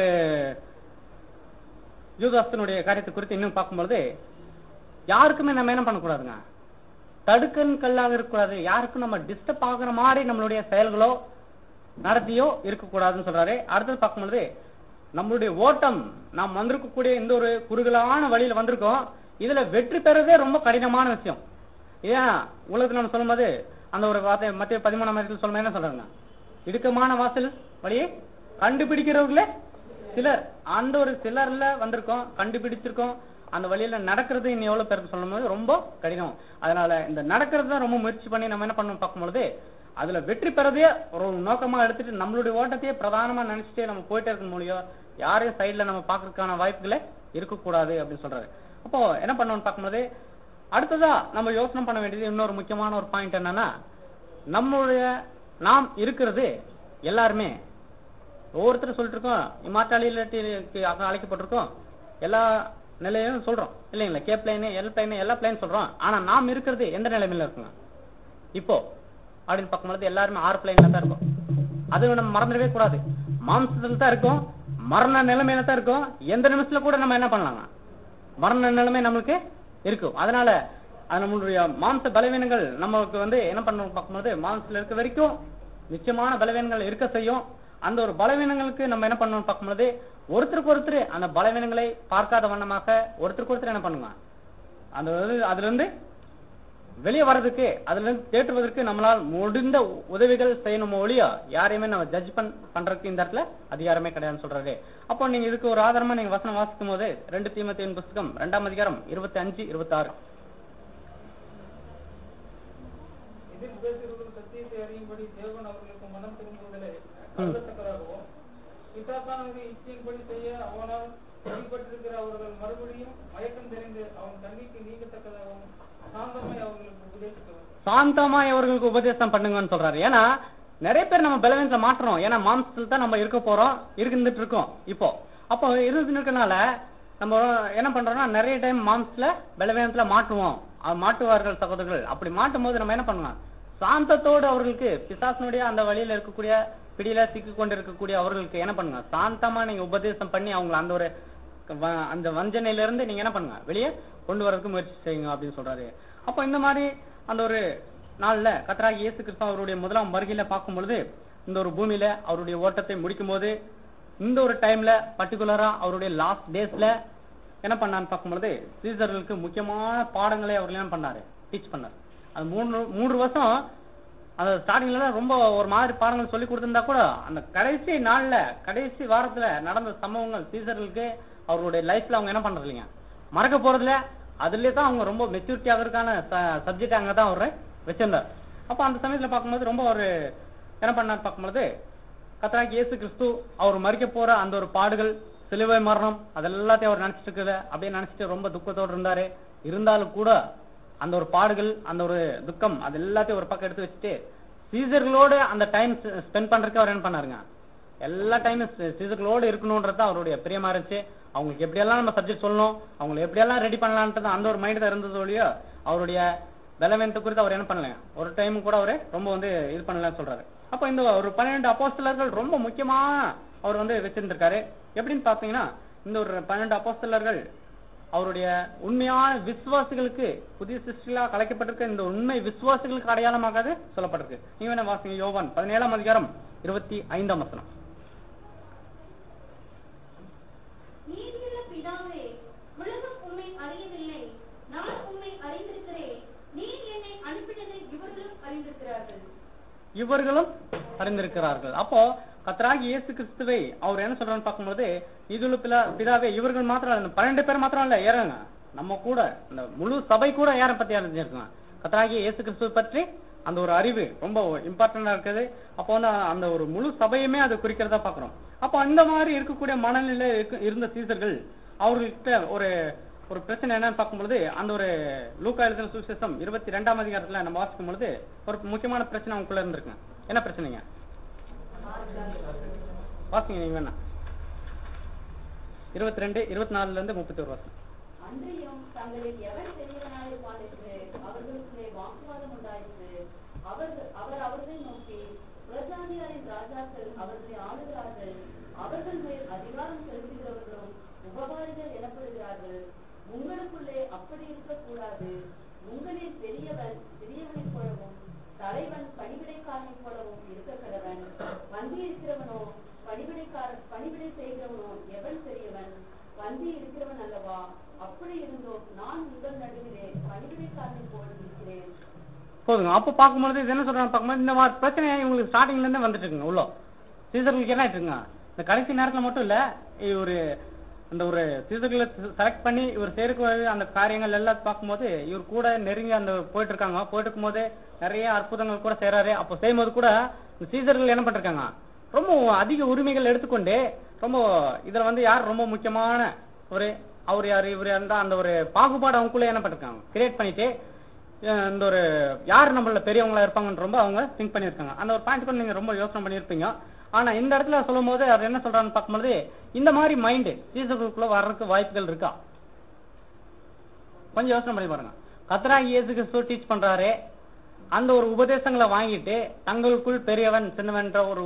யூதாஸ்தனுடைய காரியத்தை குறித்து இன்னும் பார்க்கும்பொழுது யாருக்குமே நம்ம என்ன பண்ணக்கூடாதுங்க தடுக்கன் கல்லாக இருக்கக்கூடாது யாருக்கும் நம்ம டிஸ்டர்ப் ஆகுற மாதிரி நம்மளுடைய செயல்களோ நடத்தியோ இருக்கக்கூடாதுன்னு சொல்றாரு அடுத்தது பார்க்கும்பொழுது நம்மளுடைய ஓட்டம் நாம் வந்திருக்கக்கூடிய இந்த ஒரு குறுகலான வழியில வந்திருக்கோம் இதுல வெற்றி பெறதே ரொம்ப கடினமான விஷயம் ஏன் உலகத்துல நம்ம சொல்லும்போது அந்த ஒரு வார்த்தை மத்திய பதிமூணாம் வயசுல சொல்லும்போது என்ன சொல்றாங்க இடுக்கமான வாசல் வழியை கண்டுபிடிக்கிறவர்களே சிலர் அந்த ஒரு சிலர்ல வந்திருக்கோம் கண்டுபிடிச்சிருக்கோம் அந்த வழியில நடக்கிறது இன்னும் எவ்வளவு பேருக்கு சொல்லும்போது ரொம்ப கடினம் அதனால இந்த நடக்கிறது தான் ரொம்ப முயற்சி பண்ணி நம்ம என்ன பண்ணணும் பார்க்கும்பொழுது அதுல வெற்றி பெறதையே ஒரு நோக்கமா எடுத்துட்டு நம்மளுடைய ஓட்டத்தையே பிரதானமா நினைச்சிட்டே நம்ம போயிட்டே இருக்க முடியும் யாரையும் சைடுல நம்ம பாக்குறதுக்கான வாய்ப்புகளே இருக்கக்கூடாது அப்படின்னு சொல்றாரு அப்போ என்ன பண்ணணும்னு பார்க்கும்போது அடுத்ததா நம்ம யோசனை பண்ண வேண்டியது இன்னொரு முக்கியமான ஒரு பாயிண்ட் என்னன்னா நம்மளுடைய நாம் இருக்கிறது எல்லாருமே ஒவ்வொருத்தரும் சொல்லிட்டு இருக்கோம் இம்மார்டாலிட்டி அழைக்கப்பட்டிருக்கோம் எல்லா நிலையும் சொல்றோம் இல்லைங்களா கே பிளைன் எல் பிளைன் எல்லா பிளைன் சொல்றோம் ஆனா நாம் இருக்கிறது எந்த நிலைமையில இருக்குங்க இப்போ அப்படின்னு பார்க்கும்போது எல்லாருமே ஆறு பிளைன்ல தான் இருக்கும் அது நம்ம மறந்துடவே கூடாது மாம்சத்துல தான் இருக்கும் மரண நிலைமையில தான் இருக்கும் எந்த நிமிஷத்துல கூட நம்ம என்ன பண்ணலாங்க மரண நிலைமை நம்மளுக்கு இருக்கும் அதனால அது நம்மளுடைய மாம்ச பலவீனங்கள் நமக்கு வந்து என்ன பண்ணணும் பார்க்கும்போது மாம்சத்துல இருக்க வரைக்கும் நிச்சயமான பலவீனங்கள் இருக்க செய்யும் அந்த ஒரு பலவீனங்களுக்கு நம்ம என்ன பண்ணணும் பார்க்கும்போது ஒருத்தருக்கு ஒருத்தர் அந்த பலவீனங்களை பார்க்காத வண்ணமாக ஒருத்தருக்கு ஒருத்தர் என்ன பண்ணுங்க அந்த இது- அதுல இருந்து வெளியே வர்றதுக்கு அதுல இருந்து தேற்றுவதற்கு நம்மளால் முடிந்த உதவிகள் செய்யணும் ஒழிய யாரையுமே நம்ம ஜட்ஜ் பண் பண்றதுக்கு இந்த இடத்துல அதிகாரமே கிடையாதுன்னு சொல்றாரு அப்போ நீங்க இதுக்கு ஒரு ஆதாரமா நீங்க வசனம் வாசிக்கும் போது ரெண்டு தீமத்தின் புஸ்தகம் ரெண்டாம் அதிகாரம் இருபத்தி அஞ்சு இருபத்தி ஆறு இதில் பேசுகிறவர்கள் சத்தியத்தை அறியும்படி தேவன் அவர்களுக்கு மனம் திரும்புவதில்லை கருதத்தக்கதாகவும் பிசாசானவர்கள் இச்சையின்படி செய்ய அவனால் வெளிப்பட்டிருக்கிற அவர்கள் மறுபடியும் மயக்கம் தெரிந்து அவன் தண்ணிக்கு நீங்கத்தக்கதாகவும் சாந்தமாய் அவர்களுக்கு உபதேசிக்கவும் சாந்தமாய் அவர்களுக்கு உபதேசம் பண்ணுங்கன்னு சொல்றாரு ஏன்னா நிறைய பேர் நம்ம பலவீனத்துல மாட்டுறோம் ஏன்னா மாம்சத்துல தான் நம்ம இருக்க போறோம் இருந்துட்டு இருக்கோம் இப்போ அப்போ இருந்துட்டு இருக்கனால நம்ம என்ன பண்றோம்னா நிறைய டைம் மாம்சத்துல பலவீனத்துல மாட்டுவோம் அது மாட்டுவார்கள் சகோதரர்கள் அப்படி மாட்டும் போது நம்ம என்ன பண்ணலாம் சாந்தத்தோடு அவர்களுக்கு பிசாசனுடைய அந்த வழியில இருக்கக்கூடிய பிடியில சிக்கி கொண்டு இருக்கக்கூடிய அவர்களுக்கு என்ன பண்ணுங்க சாந்தமா நீங்க உபதேசம் பண்ணி அவங்களை அந்த ஒரு வ- அந்த வஞ்சனையில இருந்து நீங்க என்ன பண்ணுங்க வெளியே கொண்டு வரதுக்கு முயற்சி செய்யுங்க அப்படின்னு சொல்றாரு அப்போ இந்த மாதிரி அந்த ஒரு நாள்ல கத்தராகி இயேசு கிறிஸ்து அவருடைய முதலாம் வருகையில பார்க்கும் பொழுது இந்த ஒரு பூமியில அவருடைய ஓட்டத்தை முடிக்கும் போது இந்த ஒரு டைம்ல பர்டிகுலரா அவருடைய லாஸ்ட் டேஸ்ல என்ன பண்ணான்னு பார்க்கும்பொழுது சீசர்களுக்கு முக்கியமான பாடங்களை அவர் என்ன பண்ணாரு டீச் பண்ணாரு அது மூணு மூன்று வருஷம் அந்த ஸ்டார்டிங்ல ரொம்ப ஒரு மாதிரி பாடங்கள் சொல்லி கொடுத்திருந்தா கூட அந்த கடைசி நாள்ல கடைசி வாரத்துல நடந்த சம்பவங்கள் சீசர்களுக்கு அவர்களுடைய லைஃப்ல அவங்க என்ன பண்றது இல்லைங்க மறக்க போறதுல அதுலயே தான் அவங்க ரொம்ப மெச்சூரிட்டி ஆகிறதுக்கான சப்ஜெக்ட் அங்க தான் அவர் வச்சிருந்தார் அப்ப அந்த சமயத்துல பார்க்கும்போது ரொம்ப ஒரு என்ன பண்ணார் பார்க்கும்போது கத்தராகி இயேசு கிறிஸ்து அவர் மறிக்க போற அந்த ஒரு பாடுகள் சிலுவை மரணம் அதெல்லாத்தையும் அவர் நினைச்சிட்டு இருக்கிற அப்படியே நினைச்சிட்டு ரொம்ப துக்கத்தோடு இருந்தாரு இருந்தாலும் கூட அந்த ஒரு பாடுகள் அந்த ஒரு துக்கம் அது எல்லாத்தையும் ஒரு பக்கம் எடுத்து வச்சுட்டு சீசர்களோட அந்த டைம் ஸ்பெண்ட் பண்றதுக்கு அவர் என்ன பண்ணாருங்க எல்லா டைமும் சீசர்களோட இருக்கணும்ன்றது தான் அவருடைய பிரியமா இருந்துச்சு அவங்களுக்கு எப்படியெல்லாம் நம்ம சப்ஜெக்ட் சொல்லணும் அவங்களை எப்படியெல்லாம் ரெடி பண்ணலான்றது அந்த ஒரு மைண்ட் தான் இருந்தது ஒழியோ அவருடைய பலவீனத்தை குறித்து அவர் என்ன பண்ணல ஒரு டைம் கூட அவரு ரொம்ப வந்து இது பண்ணலன்னு சொல்றாரு அப்ப இந்த ஒரு பன்னிரெண்டு அப்போஸ்தலர்கள் ரொம்ப முக்கியமா அவர் வந்து வச்சிருந்திருக்காரு எப்படின்னு பாத்தீங்கன்னா இந்த ஒரு பன்னெண்டு அப்போஸ்தலர்கள் அவருடைய உண்மையான விசுவாசிகளுக்கு புதிய சிருஷ்டிலா கலைக்கப்பட்டிருக்க இந்த உண்மை விசுவாசிகளுக்கு அடையாளமாக அது சொல்லப்பட்டிருக்கு நீங்க வேணா வாசிங்க யோவான் பதினேழாம் அதிகாரம் இருபத்தி ஐந்தாம் வசனம் நீதியுள்ள பிதாவே உலகம் உம்மை அறியவில்லை நான் உம்மை அறிந்திருக்கிறேன் நீர் என்னை அனுப்பினதை இவர்களும் அறிந்திருக்கிறார்கள் இவர்களும் அறிந்திருக்கிறார்கள் அப்போ கத்தராகி இயேசு கிறிஸ்துவை அவர் என்ன சொல்றான்னு பார்க்கும்போது இதுல பிதா- பிதாவே இவர்கள் மாத்திரம் இல்ல, இந்த பன்னெண்டு பேர் மாத்திரம் இல்ல ஏறாங்க நம்ம கூட இந்த முழு சபை கூட யாரை பத்தி அறிஞ்சிருக்காங்க கத்தராகி இயேசு கிறிஸ்துவை பற்றி அந்த ஒரு அறிவு ரொம்ப இம்பார்ட்டண்டா இருக்குது அப்போ வந்து அந்த ஒரு முழு சபையுமே அது குறிக்கிறதா பாக்குறோம் அப்போ அந்த மாதிரி இருக்கக்கூடிய மனநிலை இருக்கு- இருந்த சீசர்கள் அவர்கள்ட்ட ஒரு ஒரு பிரச்சனை என்னன்னு பார்க்கும்பொழுது அந்த ஒரு லூக்கா எழுதின சுவிசேஷம் இருபத்தி ரெண்டாம் அதிகாரத்துல நம்ம வாசிக்கும் பொழுது ஒரு முக்கியமான பிரச்சனை அவங்களுக்குள்ள இருந்திருக்குங்க என்ன பிரச்சனைங்க வாசிங்க நீங்க வேணா இருபத்தி ரெண்டு இருபத்தி நாலுல இருந்து முப்பத்தி ஒரு வருஷம் அன்றியும் தங்களில் எவன் பெரியவனாயிருப்பான் என்று அவர்களுக்குள்ளே வாக்குவாதம் உண்டாயிற்று அவர்கள் அவர் அவர்களை நோக்கி பிரஜாதியாரின் ராஜாக்கள் அவர்களை ஆளுகிறார்கள் அவர்கள் மேல் அதிகாரம் செலுத்துகிறவர்களும் உபகாரிகள் எனப்படுகிறார்கள் உங்களுக்குள்ளே அப்படி இருக்கக்கூடாது உங்களில் பெரியவன் பெரியவனைப் போலவும் தலைவன் பணிவிடைக்காரனைப் போலவும் இருக்க கடவன் வந்தி இருக்கிறவனோ பணிவிடைக்கார பணிவிடை செய்கிறவனோ எவன் பெரியவன் வந்தி இருக்கிறவன் அல்லவா அப்படி இருந்தோம் நான் உங்கள் நடுவிலே பணிவிடைக்காரனை போல் இருக்கிறேன் போதுங்க அப்ப பார்க்கும்பொழுது இது என்ன சொல்றாங்க பார்க்கும்போது இந்த மாதிரி பிரச்சனை இவங்களுக்கு ஸ்டார்டிங்ல இருந்தே வந்துட்டு இருக்குங்க உள்ள சீசர்களுக்கு என்ன ஆயிட்டு இருக்குங்க இந்த கடைசி நேரத்துல மட்டும் இல்ல ஒரு அந்த ஒரு சீசர்களை செலக்ட் பண்ணி இவர் சேர்க்க அந்த காரியங்கள் எல்லாம் பார்க்கும்போது இவர் கூட நெருங்கி அந்த போயிட்டு இருக்காங்க போயிட்டு இருக்கும்போது நிறைய அற்புதங்கள் கூட செய்றாரு அப்போ செய்யும்போது கூட இந்த சீசர்கள் என்ன பண்ணிருக்காங்க ரொம்ப அதிக உரிமைகள் எடுத்துக்கொண்டு ரொம்ப இதுல வந்து யார் ரொம்ப முக்கியமான ஒரு அவர் யாரு இவர் யாருந்தா அந்த ஒரு பாகுபாடு அவங்களுக்குள்ள என்ன பண்ணிருக்காங்க கிரியேட் பண்ணிட்டு அஹ் இந்த ஒரு யார் நம்மள பெரியவங்களா இருப்பாங்கன்னு ரொம்ப அவங்க திங்க் பண்ணிருக்காங்க அந்த ஒரு பாயிண்ட் கூட நீங்க ரொம்ப யோசனை பண்ணிருப்பீங்க ஆனா இந்த இடத்துல சொல்லும் போது அவர் என்ன சொல்றான்னு பார்க்கும்போது இந்த மாதிரி மைண்ட் சீசர்களுக்குள்ள வர்றதுக்கு வாய்ப்புகள் இருக்கா கொஞ்சம் யோசனை பண்ணி பாருங்க கத்ரா இயேசு கிறிஸ்து டீச் பண்றாரு அந்த ஒரு உபதேசங்களை வாங்கிட்டு தங்களுக்குள் பெரியவன் சின்னவன்ற ஒரு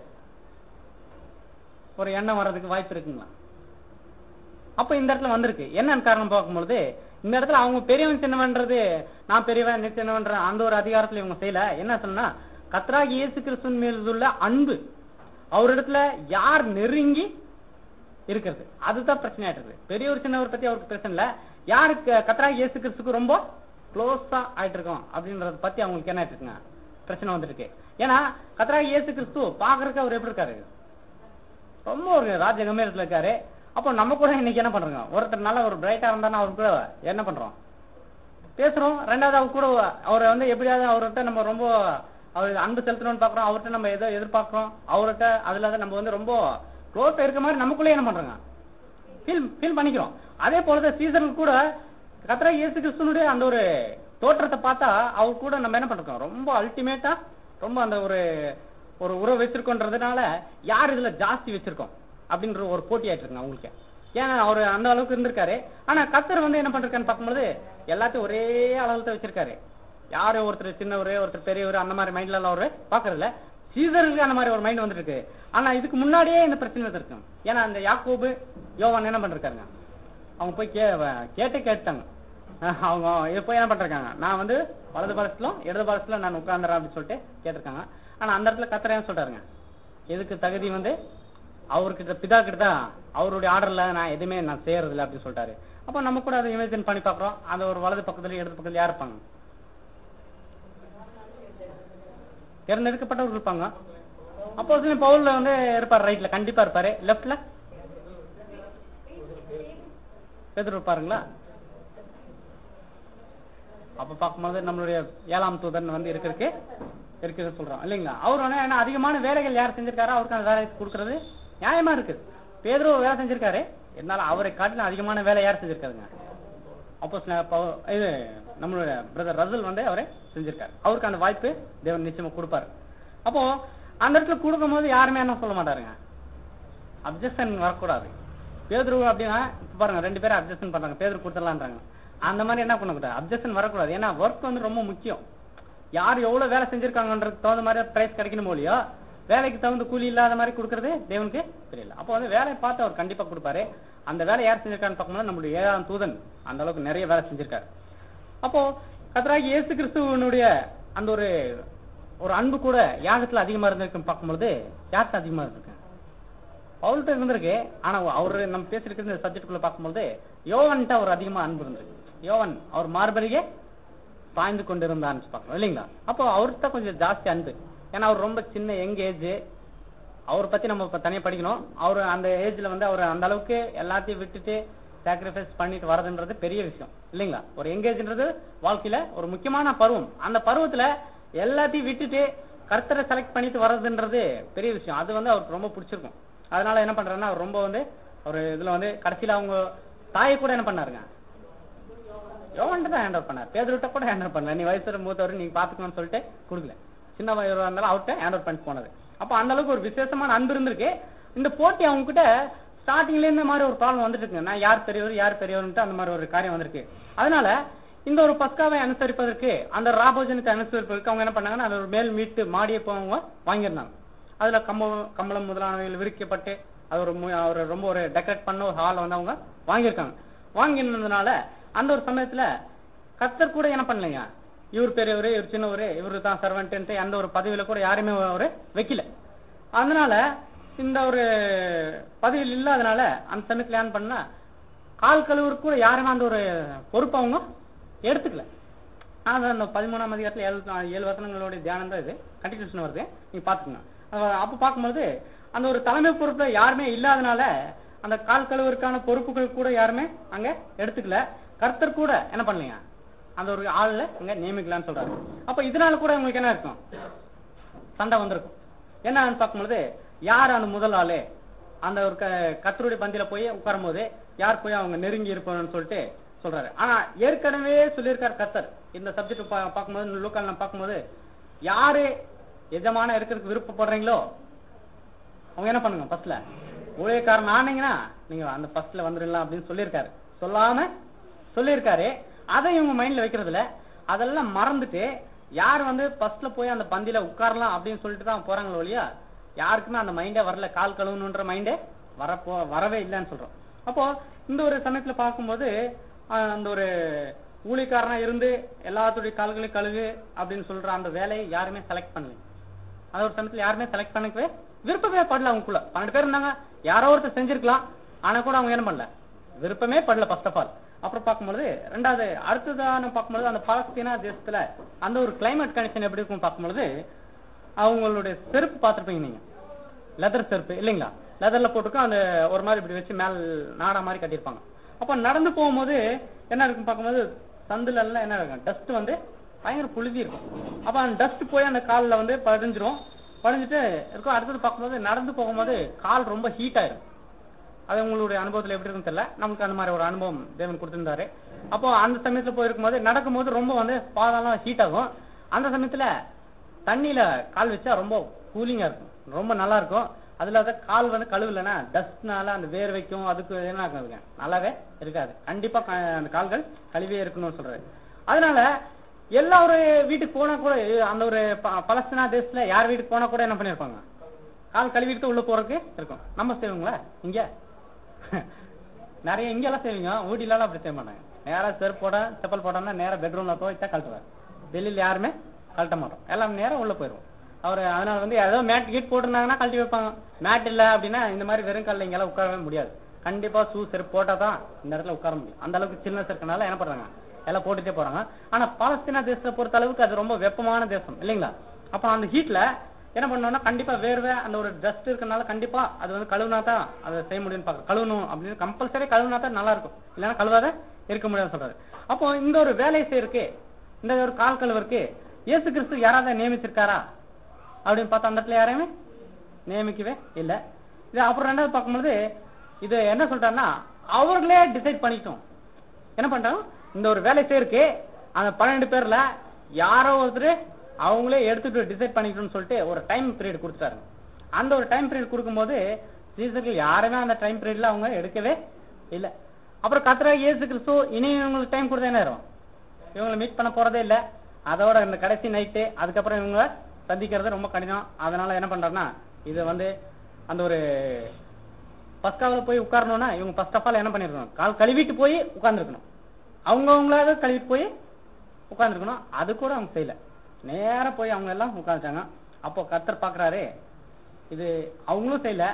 ஒரு எண்ணம் வர்றதுக்கு வாய்ப்பு இருக்குங்களா அப்ப இந்த இடத்துல வந்திருக்கு என்னன்னு காரணம் பார்க்கும்பொழுது இந்த இடத்துல அவங்க பெரியவன் சின்னவன்றது நான் பெரியவன் நீ சின்னவன்ற அந்த ஒரு அதிகாரத்துல இவங்க செய்யல என்ன சொன்னா கத்ராகி இயேசு கிறிஸ்துவின் மீது உள்ள அன்பு அவரிடத்துல யார் நெருங்கி இருக்கிறது அதுதான் பிரச்சனையாட்டு இருக்கு பெரியவர் சின்னவர் பத்தி அவருக்கு பிரச்சனை இல்ல யாருக்கு கத்ராகி இயேசு கிறிஸ்துக்கு ரொம்ப க்ளோஸா ஆயிட்டு இருக்கோம் அப்படின்றத பத்தி அவங்களுக்கு என்ன ஆயிட்டு இருக்குங்க பிரச்சனை வந்துருக்கு ஏன்னா கத்ராகி இயேசு கிறிஸ்து பாக்குறதுக்கு அவர் எப்படி இருக்காரு ரொம்ப ஒரு ராஜ கம்பீரத்துல இருக்காரு அப்போ நம்ம கூட இன்னைக்கு என்ன பண்றோங்க ஒருத்தர் நல்ல ஒரு பிரைட்டா இருந்தானா அவர் கூட என்ன பண்றோம் பேசுறோம் ரெண்டாவது அவர் கூட அவரை வந்து எப்படியாவது அவர்கிட்ட நம்ம ரொம்ப அவர் அன்பு செலுத்தணும்னு பாக்குறோம் அவர்கிட்ட நம்ம ஏதோ எதிர்பார்க்கிறோம் அவர்கிட்ட அதுல தான் நம்ம வந்து ரொம்ப க்ளோஸா இருக்க மாதிரி நமக்குள்ளே என்ன பண்றோங்க ஃபீல் ஃபீல் பண்ணிக்கிறோம் அதே போலதான் சீசர்கள் கூட கத்ரா இயேசு கிறிஸ்துனுடைய அந்த ஒரு தோற்றத்தை பார்த்தா அவர் கூட நம்ம என்ன பண்றோம் ரொம்ப அல்டிமேட்டா ரொம்ப அந்த ஒரு ஒரு உறவு வச்சிருக்கோன்றதுனால யார் இதுல ஜாஸ்தி வச்சிருக்கோம் அப்படின்ற ஒரு போட்டி ஆயிட்டு இருக்குங்க அவங்களுக்கு ஏன்னா அவர் அந்த அளவுக்கு இருந்திருக்காரு ஆனா கத்தர் வந்து என்ன பண்றாருன்னு பார்க்கும்போது எல்லாத்தையும் ஒரே அளவுல தான் வச்சிருக்காரு யாரு ஒருத்தர் சின்னவர் ஒருத்தர் பெரியவர் அந்த மாதிரி மைண்ட்ல எல்லாம் அவரு பாக்குறதுல சீசருக்கு அந்த மாதிரி ஒரு மைண்ட் வந்துட்டு இருக்கு ஆனா இதுக்கு முன்னாடியே இந்த பிரச்சனை இருக்கும் ஏன்னா அந்த யாக்கோபு யோவான் என்ன பண்றாருங்க அவங்க போய் கே கேட்டே கேட்டாங்க அஹ் அவங்க இது போய் என்ன பண்றாங்க நான் வந்து வலது பாரசத்திலும் இடது பாரசத்துல நான் உட்கார்ந்துறேன் அப்படின்னு சொல்லிட்டு கேட்டிருக்காங்க ஆனா அந்த இடத்துல கத்தரையா சொல்றாருங்க எதுக்கு தகுதி வந்து அவர்கிட்ட பிதா கிட்ட தான் அவருடைய ஆர்டர்ல நான் எதுவுமே நான் செய்யறது இல்லை அப்படின்னு சொல்லிட்டாரு அப்ப நம்ம கூட அதை இமேஜின் பண்ணி பாக்குறோம் அந்த ஒரு வலது பக்கத்துல இடது பக்கத்துல யார் இருப்பாங்க தேர்ந்தெடுக்கப்பட்டவர்கள் இருப்பாங்க அப்போ பவுல்ல வந்து இருப்பார் ரைட்ல கண்டிப்பா இருப்பாரு லெப்ட்ல பேதர் இருப்பாருங்களா அப்ப பார்க்கும்போது நம்மளுடைய ஏழாம் தூதன் வந்து இருக்கிறதுக்கு இருக்குதுன்னு சொல்றோம் இல்லைங்களா அவர் வந்து என்ன அதிகமான வேலைகள் யார் செஞ்சிருக்காரோ அவருக்கு அந்த வேலை கொடுக்கறது நியாயமா இருக்குது பேதுரு வேலை செஞ்சிருக்காரு இருந்தாலும் அவரை காட்டிலும் அதிகமான வேலை யார் செஞ்சிருக்காருங்க அப்போ இது நம்மளோட பிரதர் ரசல் வந்து அவரை செஞ்சிருக்காரு அவருக்கு அந்த வாய்ப்பு தேவன் நிச்சயமா கொடுப்பாரு அப்போ அந்த இடத்துல கொடுக்கும்போது யாருமே என்ன சொல்ல மாட்டாருங்க அப்ஜெக்ஷன் வரக்கூடாது பேதுரு அப்படின்னா இப்ப பாருங்க ரெண்டு பேரும் அப்ஜெக்ஷன் பண்றாங்க பேதுரு கொடுத்துடலான்றாங்க அந்த மாதிரி என்ன பண்ணக்கூடாது அப்ஜெக்ஷன் வரக்கூடாது ஏன்னா ஒர்க் வந்து ரொம்ப முக்கியம் யார் எவ்வளவு வேலை செஞ்சிருக்காங்கன்றது தகுந்த மாதிரி பிரைஸ் கிடைக்கணும் இல்லையோ வேலைக்கு தகுந்த கூலி இல்லாத மாதிரி கொடுக்கறது தேவனுக்கு தெரியல அப்போ வந்து வேலையை பார்த்து அவர் கண்டிப்பா கொடுப்பாரு அந்த வேலை யார் செஞ்சிருக்கான்னு பார்க்கும்போது நம்மளுடைய ஏழாம் தூதன் அந்த அளவுக்கு நிறைய வேலை செஞ்சிருக்காரு அப்போ கத்தராகி இயேசு கிறிஸ்துவனுடைய அந்த ஒரு ஒரு அன்பு கூட யாகத்துல அதிகமா இருந்திருக்குன்னு பார்க்கும்போது யார்கிட்ட அதிகமா இருந்திருக்கு பவுல்கிட்ட இருந்திருக்கு ஆனா அவரு நம்ம பேசிருக்கிற இந்த சப்ஜெக்டுக்குள்ள பார்க்கும்போது யோவன்ட்ட அவர் அதிகமா அன்பு இருந்திருக்கு யோவன் அவர் மார்பரிகே சாய்ந்து கொண்டிருந்தான்னு பார்க்கணும் இல்லைங்களா அப்போ அவர்கிட்ட கொஞ்சம் ஜாஸ்தி அன்பு ஏன்னா அவர் ரொம்ப சின்ன யங் ஏஜ் அவரை பத்தி நம்ம இப்ப தனியா படிக்கணும் அவர் அந்த ஏஜ்ல வந்து அவர் அந்த அளவுக்கு எல்லாத்தையும் விட்டுட்டு சாக்ரிஃபைஸ் பண்ணிட்டு வரதுன்றது பெரிய விஷயம் இல்லைங்களா ஒரு எங்கேஜ்ன்றது வாழ்க்கையில ஒரு முக்கியமான பருவம் அந்த பருவத்துல எல்லாத்தையும் விட்டுட்டு கர்த்தரை செலக்ட் பண்ணிட்டு வர்றதுன்றது பெரிய விஷயம் அது வந்து அவருக்கு ரொம்ப பிடிச்சிருக்கும் அதனால என்ன பண்றாருன்னா அவர் ரொம்ப வந்து அவர் இதுல வந்து கடைசியில அவங்க தாயை கூட என்ன பண்ணாருங்க யோகன்ட்டு தான் ஹேண்ட் பண்ணார் பேதர்கிட்ட கூட ஹேண்ட் பண்ணல நீ வயசுல மூத்தவர் நீங்க பாத்துக்கணும்னு சொல்லிட்டு கொடுக்கல சின்ன வயசு இருந்தாலும் அவர்கிட்ட ஹேண்ட் பண்ணிட்டு போனது அப்ப அந்த அளவுக்கு ஒரு விசேஷமான அன்பு இருந்திருக்கு இந்த போட்டி அவங்க கிட்ட ஸ்டார்டிங்ல இந்த மாதிரி ஒரு ப்ராப்ளம் வந்துட்டு இருக்கு நான் யார் பெரியவர் யார் பெரியவர்ன்ட்டு அந்த மாதிரி ஒரு காரியம் வந்திருக்கு அதனால இந்த ஒரு பஸ்காவை அனுசரிப்பதற்கு அந்த ராபோஜனத்தை அனுசரிப்பதற்கு அவங்க என்ன பண்ணாங்கன்னா அந்த ஒரு மேல் மீட்டு மாடியை இப்போ அவங்க வாங்கியிருந்தாங்க அதுல கம்பம் கம்பளம் முதலானவைகள் விரிக்கப்பட்டு அது ஒரு மு- ஒரு ரொம்ப ஒரு டெக்கரேட் பண்ண ஒரு ஹால் வந்து அவங்க வாங்கியிருக்காங்க வாங்கியிருந்ததுனால அந்த ஒரு சமயத்துல கர்த்தர் கூட என்ன பண்ணலைங்க இவர் பெரியவர் இவர் சின்னவர் இவரு தான் சர்வெண்ட் எந்த ஒரு பதவியில கூட யாருமே அவரு வைக்கல அதனால இந்த ஒரு பதவியில் இல்லாதனால அந்த சமயத்துல ஏன் பண்ணா கால் கழுவுறதுக்கு கூட யாருமே அந்த ஒரு பொறுப்பு அவங்க எடுத்துக்கல ஆனா அந்த பதிமூணாம் அதிகாரத்துல ஏழு ஏழு வசனங்களுடைய தியானம் தான் இது கண்டினியூஷன் வருது நீங்க பாத்துக்கோங்க அஹ் அப்ப பார்க்கும்போது அந்த ஒரு தலைமை பொறுப்புல யாருமே இல்லாதனால அந்த கால் கழுவுறதுக்கான பொறுப்புகள் கூட யாருமே அங்க எடுத்துக்கல கர்த்தர் கூட என்ன பண்ணலீங்க அந்த ஒரு ஆள்ல அங்க நியமிக்கலாம்னு சொல்றாரு அப்ப இதனால கூட உங்களுக்கு என்ன இருக்கும் சண்டை வந்திருக்கும் என்னன்னு பார்க்கும்போது யார் அந்த முதல் ஆளு அந்த ஒரு க- கர்த்தருடைய பந்தியில போய் உட்காரும் போது யார் போய் அவங்க நெருங்கி இருப்பாங்கன்னு சொல்லிட்டு சொல்றாரு ஆனா ஏற்கனவே சொல்லியிருக்காரு கர்த்தர் இந்த சப்ஜெக்ட் பார்க்கும்போது லோக்கல் நான் பார்க்கும்போது யாரு எஜமான இருக்கிறதுக்கு விருப்பப்படுறீங்களோ அவங்க என்ன பண்ணுங்க ஃபர்ஸ்ட்ல ஊழியக்காரன் ஆனீங்கன்னா நீங்க அந்த ஃபர்ஸ்ட்ல வந்துடலாம் அப்படின்னு சொல்லியிருக்காரு சொல்லாம சொல்லியிருக்காரு அதை இவங்க மைண்ட்ல வைக்கிறது இல்ல அதெல்லாம் மறந்துட்டு யார் வந்து ஃபர்ஸ்ட்ல போய் அந்த பந்தியில உட்காரலாம் அப்படின்னு சொல்லிட்டு தான் போறாங்களோ இல்லையா யாருக்குமே அந்த மைண்டே வரல கால் கழுவணுன்ற மைண்டே வரப்போ வரவே இல்லைன்னு சொல்றோம் அப்போ இந்த ஒரு சமயத்துல பார்க்கும்போது ஆஹ், அந்த ஒரு ஊழியக்காரனா இருந்து எல்லாத்துடைய கால்களையும் கழுவு அப்படின்னு சொல்ற அந்த வேலையை யாருமே செலக்ட் பண்ணல அது ஒரு சமயத்துல யாருமே செலக்ட் பண்ணிக்கவே விருப்பமே படல அவங்களுக்குள்ள பன்னெண்டு பேர் இருந்தாங்க யாரோ ஒருத்தர் செஞ்சிருக்கலாம் ஆனா கூட அவங்க என்ன பண்ணல விருப்பமே படல ஃபர்ஸ்ட் ஆஃப் ஆல் அப்புறம் பார்க்கும்போது ரெண்டாவது அடுத்ததான பார்க்கும்போது அந்த பாலஸ்தீனா தேசத்துல அந்த ஒரு கிளைமேட் கண்டிஷன் எப்படி இருக்கும் பார்க்கும்போது அவங்களுடைய செருப்பு பார்த்திருப்பீங்க நீங்க லெதர் செருப்பு இல்லைங்களா லெதர்ல போட்டுக்கும் அந்த ஒரு மாதிரி இப்படி வச்சு மேல் நாடா மாதிரி கட்டியிருப்பாங்க அப்ப நடந்து போகும்போது என்ன இருக்கும் பார்க்கும்போது சந்துல எல்லாம் என்ன இருக்கும் டஸ்ட் வந்து பயங்கர புழுதி இருக்கும் அப்ப அந்த டஸ்ட் போய் அந்த கால்ல வந்து பதிஞ்சிரும் பதிஞ்சிட்டு இருக்கும் அடுத்தது பார்க்கும்போது நடந்து போகும்போது கால் ரொம்ப ஹீட் ஆயிரும் அது உங்களுடைய அனுபவத்துல எப்படி இருக்குன்னு தெரியல நமக்கு அந்த மாதிரி ஒரு அனுபவம் தேவன் கொடுத்திருந்தாரு அப்போ அந்த சமயத்துல போயிருக்கும்போது நடக்கும்போது ரொம்ப வந்து பாதம்லாம் ஹீட் ஆகும் அந்த சமயத்துல தண்ணியில கால் வச்சா ரொம்ப கூலிங்கா இருக்கும் ரொம்ப நல்லா இருக்கும் அதுல அத கால் வந்து கழுவலனா டஸ்ட்னால அந்த வேர்வைக்கும் அதுக்கு என்ன ஆகுதுங்க நல்லாவே இருக்காது கண்டிப்பா க- அந்த கால்கள் கழுவியே இருக்கணும்னு சொல்றாரு அதனால எல்லா ஒரு வீட்டுக்கு போனா கூட அந்த ஒரு ப- பலஸ்தீனா தேசத்துல யார் வீட்டுக்கு போனா கூட என்ன பண்ணிருப்பாங்க கால் கழுவிட்டு உள்ள போறதுக்கு இருக்கும் நம்ம செய்வோங்களா இங்க நிறைய இங்க எல்லாம் செய்வீங்க ஊட்டில எல்லாம் அப்படி செய்ய மாட்டாங்க நேரா செருப்பு போட செப்பல் போட்டோம்னா நேரா பெட்ரூம்ல போய் வச்சா கழட்டுவார் வெளியில யாருமே கழட்ட மாட்டோம் எல்லாம் நேரா உள்ள போயிருவோம் அவர் அதனால வந்து ஏதோ மேட் கீட் போட்டிருந்தாங்கன்னா கழட்டி வைப்பாங்க மேட் இல்ல அப்படின்னா இந்த மாதிரி வெறும் காலில் இங்கெல்லாம் உட்காரவே முடியாது கண்டிப்பா ஷூ செருப்பு போட்டா தான் இந்த இடத்துல உட்கார முடியும் அந்த அளவுக்கு சில்னஸ் இருக்கனால என்ன பண்றாங்க எல்லாம் போட்டுட்டே போறாங்க ஆனா பாலஸ்தீனா தேசத்தை பொறுத்த அளவுக்கு அது ரொம்ப வெப்பமான தேசம் இல்லைங்களா அப்ப அந்த ஹீட்ல என்ன பண்ணோம்னா கண்டிப்பா வேர்வை அந்த ஒரு டஸ்ட் இருக்கனால கண்டிப்பா அது வந்து கழுவுனா தான் அதை செய்ய முடியும்னு பாக்க கழுவணும் அப்படின்னு கம்பல்சரி கழுவுனா தான் நல்லா இருக்கும் இல்லைன்னா கழுவாத இருக்க முடியாதுன்னு சொல்றாரு அப்போ இந்த ஒரு வேலையை செய்யறதுக்கு இந்த ஒரு கால் கழுவருக்கு இயேசு கிறிஸ்து யாராவது நியமிச்சிருக்காரா அப்படின்னு பார்த்தா அந்த இடத்துல யாரையுமே நியமிக்கவே இல்ல இது அப்புறம் ரெண்டாவது பார்க்கும்போது இது என்ன சொல்றாருன்னா அவர்களே டிசைட் பண்ணிக்கிட்டோம் என்ன பண்றாங்க இந்த ஒரு வேலை செய்யறதுக்கு அந்த பன்னெண்டு பேர்ல யாரோ ஒருத்தர் அவங்களே எடுத்துட்டு டிசைட் பண்ணிக்கணும்னு சொல்லிட்டு ஒரு டைம் பீரியட் கொடுத்தாரு அந்த ஒரு டைம் பீரியட் கொடுக்கும்போது சீசர்கள் யாருமே அந்த டைம் பீரியட்ல அவங்க எடுக்கவே இல்ல அப்புறம் கத்திர இயேசு கிறிஸ்து இனி இவங்களுக்கு டைம் கொடுத்தா என்ன ஆயிரும் இவங்களை மீட் பண்ண போறதே இல்ல அதோட இந்த கடைசி நைட்டு அதுக்கப்புறம் இவங்க சந்திக்கிறது ரொம்ப கடினம் அதனால என்ன பண்றாருன்னா இது வந்து அந்த ஒரு பஸ்காவில போய் உட்காரணும்னா இவங்க ஃபர்ஸ்ட் ஆஃப் ஆல் என்ன பண்ணிருக்கணும் கால் கழுவிட்டு போய் உட்கார்ந்துருக்கணும் அவங்க அவங்களாவது கழுவிட்டு போய் உட்கார்ந்துருக்கணும் அது கூட அவங்க செய்யல நேரா போய் அவங்க எல்லாம் உட்காந்துட்டாங்க அப்போ கர்த்தர் பாக்குறாரு இது அவங்களும் செய்யல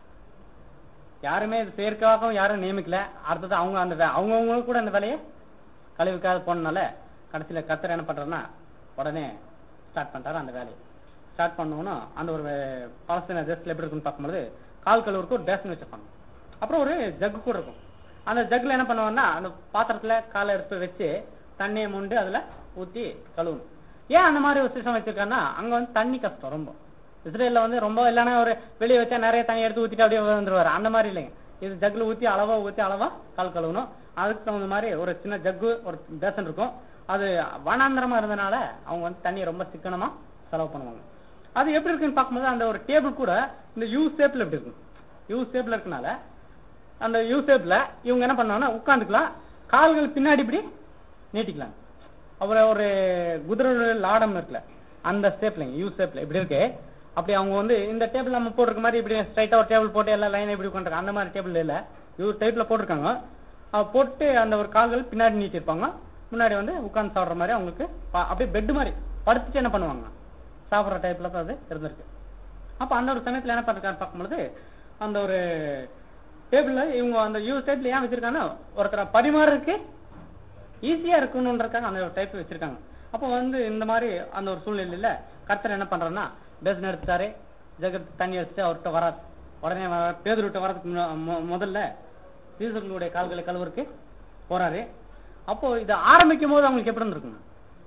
யாருமே இது செயற்காகவும் யாரும் நியமிக்கல அடுத்தது அவங்க அந்த வே- அவங்கவங்களும் கூட அந்த வேலையை கழுவிக்காத போனனால கடைசியில கர்த்தர் என்ன பண்றாருன்னா உடனே ஸ்டார்ட் பண்ணிட்டாரு அந்த வேலையை ஸ்டார்ட் பண்ணோம்னா அந்த ஒரு பாலஸ்தீன தேசத்துல எப்படி இருக்குன்னு பார்க்கும்போது கால் கழுவுறதுக்கு ஒரு பேசன் வச்சிருப்பாங்க அப்புறம் ஒரு ஜக்கு கூட இருக்கும் அந்த ஜக்குல என்ன பண்ணுவாங்கன்னா அந்த பாத்திரத்துல காலை எடுத்து வச்சு தண்ணியை முண்டு அதுல ஊத்தி கழுவணும் ஏன் அந்த மாதிரி ஒரு சிஸ்டம் வச்சிருக்காங்கன்னா அங்க வந்து தண்ணி கஷ்டம் ரொம்ப இஸ்ரேல்ல வந்து ரொம்ப இல்லைன்னா ஒரு வெளியே வச்சா நிறைய தண்ணி எடுத்து ஊத்திட்டு அப்படியே வந்துருவாரு அந்த மாதிரி இல்லைங்க இது ஜக்குல ஊத்தி அளவா ஊத்தி அளவா கால் கழுவணும் அதுக்கு தகுந்த மாதிரி ஒரு சின்ன ஜக்கு ஒரு பேசன் இருக்கும் அது வனாந்திரமா இருந்தனால அவங்க வந்து தண்ணியை ரொம்ப சிக்கனமா செலவு பண்ணுவாங்க அது எப்படி இருக்குன்னு பார்க்கும்போது அந்த ஒரு டேபிள் கூட இந்த யூ ஷேப்ல எப்படி இருக்கும் யூ ஷேப்ல இருக்கனால அந்த யூ ஷேப்ல இவங்க என்ன பண்ணுவாங்கன்னா உட்காந்துக்கலாம் கால்கள் பின்னாடி இப்படி நீட்டிக்கலாம் அப்புறம் ஒரு குதிரை லாடம் இருக்குல்ல அந்த ஷேப்ல யூ ஷேப்ல இப்படி இருக்கு அப்படி அவங்க வந்து இந்த டேபிள் நம்ம போட்டிருக்க மாதிரி இப்படி ஸ்ட்ரைட்டா ஒரு டேபிள் போட்டு எல்லா லைன் இப்படி உட்காந்துருக்காங்க அந்த மாதிரி டேபிள் இல்ல யூ டைப்ல போட்டிருக்காங்க அஹ் போட்டு அந்த ஒரு கால்கள் பின்னாடி நீட்டிருப்பாங்க முன்னாடி வந்து உட்கார்ந்து சாப்பிடுற மாதிரி அவங்களுக்கு ப- அப்படியே பெட் மாதிரி படுத்துட்டு என்ன பண்ணுவாங்க சாப்பிடுற டைப்ல தான் அது இருந்திருக்கு அப்ப அந்த ஒரு சமயத்துல என்ன பண்ணிருக்காரு பார்க்கும்போது அந்த ஒரு டேபிள்ல இவங்க அந்த யூ டைப்ல ஏன் வச்சிருக்காங்கன்னா ஒருத்தர் பரிமாறதுக்கு ஈஸியா இருக்கணும்ன்றதுக்காக அந்த ஒரு டைப் வச்சிருக்காங்க அப்போ வந்து இந்த மாதிரி அந்த ஒரு சூழ்நிலையில கர்த்தர் என்ன பண்றாருன்னா பேசன் எடுத்துட்டாரு ஜெகத் தண்ணி வச்சுட்டு அவர்கிட்ட வராது உடனே பேதுருட்ட வரதுக்கு முன்ன- மு- முதல்ல சீசர்களுடைய கால்களை கழுவுறதுக்கு போறாரு அப்போ இது ஆரம்பிக்கும் போது அவங்களுக்கு எப்படி இருந்திருக்குங்க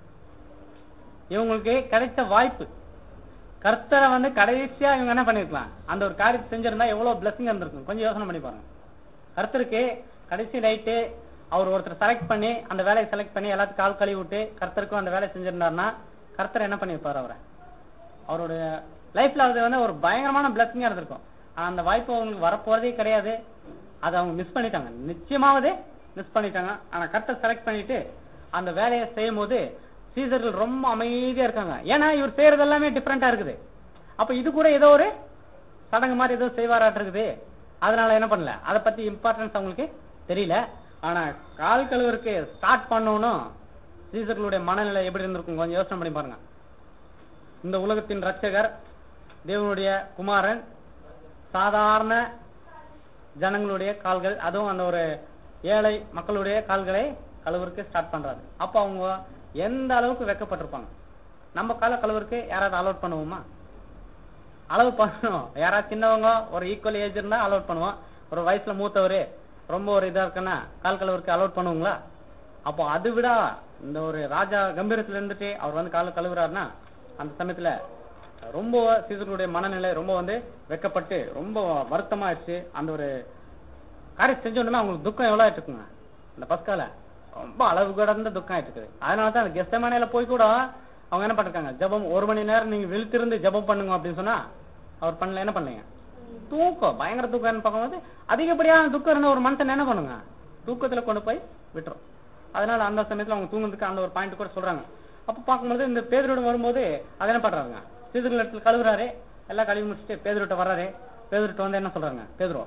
இவங்களுக்கு கிடைச்ச வாய்ப்பு கர்த்தரை வந்து கடைசியா இவங்க என்ன பண்ணிருக்கலாம் அந்த ஒரு காரியத்தை செஞ்சிருந்தா எவ்வளவு பிளஸிங் இருந்திருக்கும் கொஞ்சம் யோசனை பண்ணி பாருங்க கர்த்தருக்கு கடைசி நைட்டு அவர் ஒருத்தர் செலக்ட் பண்ணி அந்த வேலையை செலக்ட் பண்ணி எல்லாத்துக்கும் கால் கழுவி விட்டு கர்த்தருக்கும் அந்த வேலையை செஞ்சிருந்தாருன்னா கர்த்தர் என்ன பண்ணிருப்பாரு அவரை அவருடைய லைஃப்ல அது வந்து ஒரு பயங்கரமான பிளஸிங்கா இருந்திருக்கும் ஆனா அந்த வாய்ப்பு அவங்களுக்கு வரப்போறதே கிடையாது அதை அவங்க மிஸ் பண்ணிட்டாங்க நிச்சயமாவது மிஸ் பண்ணிட்டாங்க ஆனா கர்த்தர் செலக்ட் பண்ணிட்டு அந்த வேலையை செய்யும் போது சீசர்கள் ரொம்ப அமைதியா இருக்காங்க ஏன்னா இவர் செய்யறது எல்லாமே டிஃப்ரெண்டா இருக்குது அப்ப இது கூட ஏதோ ஒரு சடங்கு மாதிரி ஏதோ செய்வாராட்டு இருக்குது அதனால என்ன பண்ணல அதை பத்தி இம்பார்ட்டன்ஸ் அவங்களுக்கு தெரியல ஆனா கால் கழுவருக்கு ஸ்டார்ட் பண்ணணும் சீசர்களுடைய மனநிலை எப்படி இருந்திருக்கும் கொஞ்சம் யோசனை பண்ணி பாருங்க இந்த உலகத்தின் ரட்சகர் தேவனுடைய குமாரன் சாதாரண ஜனங்களுடைய கால்கள் அதுவும் அந்த ஒரு ஏழை மக்களுடைய கால்களை கழுவுறதுக்கு ஸ்டார்ட் பண்றாரு அப்ப அவங்க எந்த அளவுக்கு வெக்கப்பட்டிருப்பாங்க நம்ம கால கழுவுறதுக்கு யாராவது அலோட் பண்ணுவோமா அளவு பண்ணணும் யாராவது சின்னவங்க ஒரு ஈக்குவல் ஏஜ் இருந்தா அலோட் பண்ணுவோம் ஒரு வயசுல மூத்தவரு ரொம்ப ஒரு இதா இருக்குன்னா கால் கழுவுறதுக்கு அலோட் பண்ணுவீங்களா அப்போ அது விட இந்த ஒரு ராஜா கம்பீரத்துல இருந்துட்டு அவர் வந்து கால கழுவுறாருன்னா அந்த சமயத்துல ரொம்ப சீசர்களுடைய மனநிலை ரொம்ப வந்து வெக்கப்பட்டு ரொம்ப வருத்தமா ஆயிடுச்சு அந்த ஒரு காரியம் செஞ்ச உடனே அவங்களுக்கு துக்கம் எவ்வளவு ஆயிட்டு இருக்குங்க அந்த பஸ்கால ரொம்ப அளவு கடந்த துக்கம் ஆயிட்டு இருக்குது அதனால தான் அந்த கெஸ்டமானையில போய் கூட அவங்க என்ன பண்ணிருக்காங்க ஜெபம் ஒரு மணி நேரம் நீங்க விழித்திருந்து ஜெபம் பண்ணுங்க அப்படின்னு சொன்னா அவர் பண்ணல என்ன பண்ணீங்க தூக்கம் பயங்கர தூக்கம் பார்க்கும்போது அதிகப்படியான துக்கம் இருந்த ஒரு மனுஷன் என்ன பண்ணுங்க தூக்கத்துல கொண்டு போய் விட்டுரும் அதனால அந்த சமயத்துல அவங்க தூங்குறதுக்கு அந்த ஒரு பாயிண்ட் கூட சொல்றாங்க அப்ப பார்க்கும்போது இந்த பேதரோட வரும்போது அதை என்ன பண்றாங்க சீதர்கள் இடத்துல கழுவுறாரு எல்லாம் கழுவி முடிச்சுட்டு பேதர்கிட்ட வர்றாரு பேதர்கிட்ட வந்து என்ன சொல்றாங்க பேதுருவா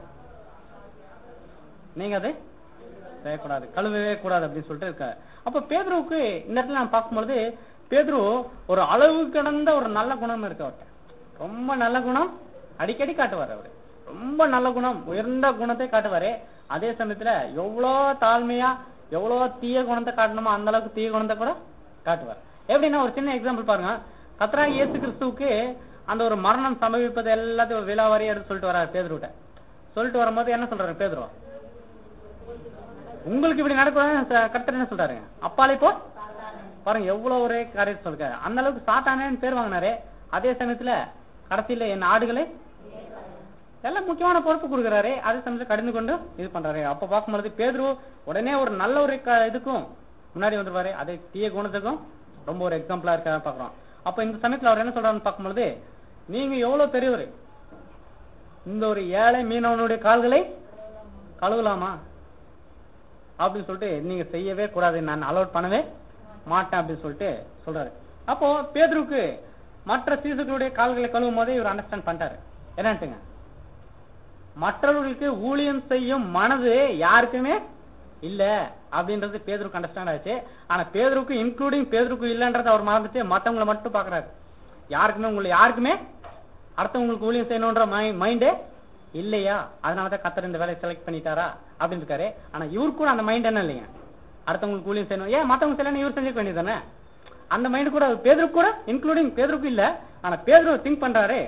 நீங்க அது செய்யக்கூடாது கழுவவே கூடாது அப்படின்னு சொல்லிட்டு இருக்க அப்ப பேதுருவுக்கு இந்த இடத்துல நான் பார்க்கும்பொழுது பேதுரு ஒரு அளவு கடந்த ஒரு நல்ல குணம் இருக்கு அவர்கிட்ட ரொம்ப நல்ல குணம் அடிக்கடி காட்டுவார் அவரு ரொம்ப நல்ல குணம் உயர்ந்த குணத்தை காட்டுவாரு அதே சமயத்துல எவ்வளோ தாழ்மையா எவ்வளோ தீய குணத்தை காட்டணுமோ அந்த அளவுக்கு தீய குணத்தை கூட காட்டுவார் எப்படின்னா ஒரு சின்ன எக்ஸாம்பிள் பாருங்க கத்ரா இயேசு கிறிஸ்துவுக்கு அந்த ஒரு மரணம் சம்பவிப்பது எல்லாத்தையும் விழாவாரியா எடுத்து சொல்லிட்டு வராரு பேதுருட்ட சொல்லிட்டு வரும்போது என்ன சொல்றாரு பேதுருவா உங்களுக்கு இப்படி நடக்கூடாது கர்த்தர் என்ன சொல்றாரு அப்பாலே போ பாருங்க எவ்வளவு ஒரே காரியத்தை சொல்லுங்க அந்த அளவுக்கு சாத்தானேன்னு பேர் வாங்கினாரு அதே சமயத்துல கடைசியில என் ஆடுகளை எல்லாம் முக்கியமான பொறுப்பு கொடுக்குறாரு அதே சமயத்துல கடிந்து கொண்டு இது பண்றாரு அப்ப பார்க்கும்போது பேதுரு உடனே ஒரு நல்ல ஒரு க- இதுக்கும் முன்னாடி வந்துருவாரு அதே தீய குணத்துக்கும் ரொம்ப ஒரு எக்ஸாம்பிளா இருக்க பாக்குறோம் அப்ப இந்த சமயத்துல அவர் என்ன சொல்றாருன்னு பார்க்கும்பொழுது நீங்க எவ்வளவு பெரியவர் இந்த ஒரு ஏழை மீனவனுடைய கால்களை கழுவலாமா அப்படின்னு சொல்லிட்டு நீங்க செய்யவே கூடாது நான் அலோட் பண்ணவே மாட்டேன் அப்படின்னு சொல்லிட்டு சொல்றாரு அப்போ பேதுருக்கு மற்ற சீசுகளுடைய கால்களை கழுவும் போதே இவர் அண்டர்ஸ்டாண்ட் பண்ணிட்டாரு என்னன்ட்டுங்க மற்றவர்களுக்கு ஊழியம் செய்யும் மனது யாருக்குமே இல்ல அப்படின்றது பேதருக்கு அண்டர்ஸ்டாண்ட் ஆச்சு ஆனா பேதருக்கு இன்க்ளூடிங் பேதருக்கு இல்லன்றது அவர் மறந்துட்டு மத்தவங்களை மட்டும் பாக்குறாரு யாருக்குமே உங்களை யாருக்குமே அடுத்தவங்களுக்கு ஊழியம் செய்யணும்ன்ற மைண்டே இல்லையா அதனாலதான் கத்தர் இந்த வேலையை செலக்ட் பண்ணிட்டாரா அப்படின்னு இருக்காரு ஆனா இவருக்கு கூட அந்த மைண்ட் என்ன இல்லைங்க அடுத்தவங்களுக்கு ஊழியம் செய்யணும் ஏன் மத்தவங்க செய்யணும் இவர் செஞ்சுக்க வேண்டியதானே அந்த மைண்ட் கூட பேதருக்கு கூட இன்க்ளூடிங் பேதருக்கு இல்ல ஆனா பேதரு திங்க் பண்றாரு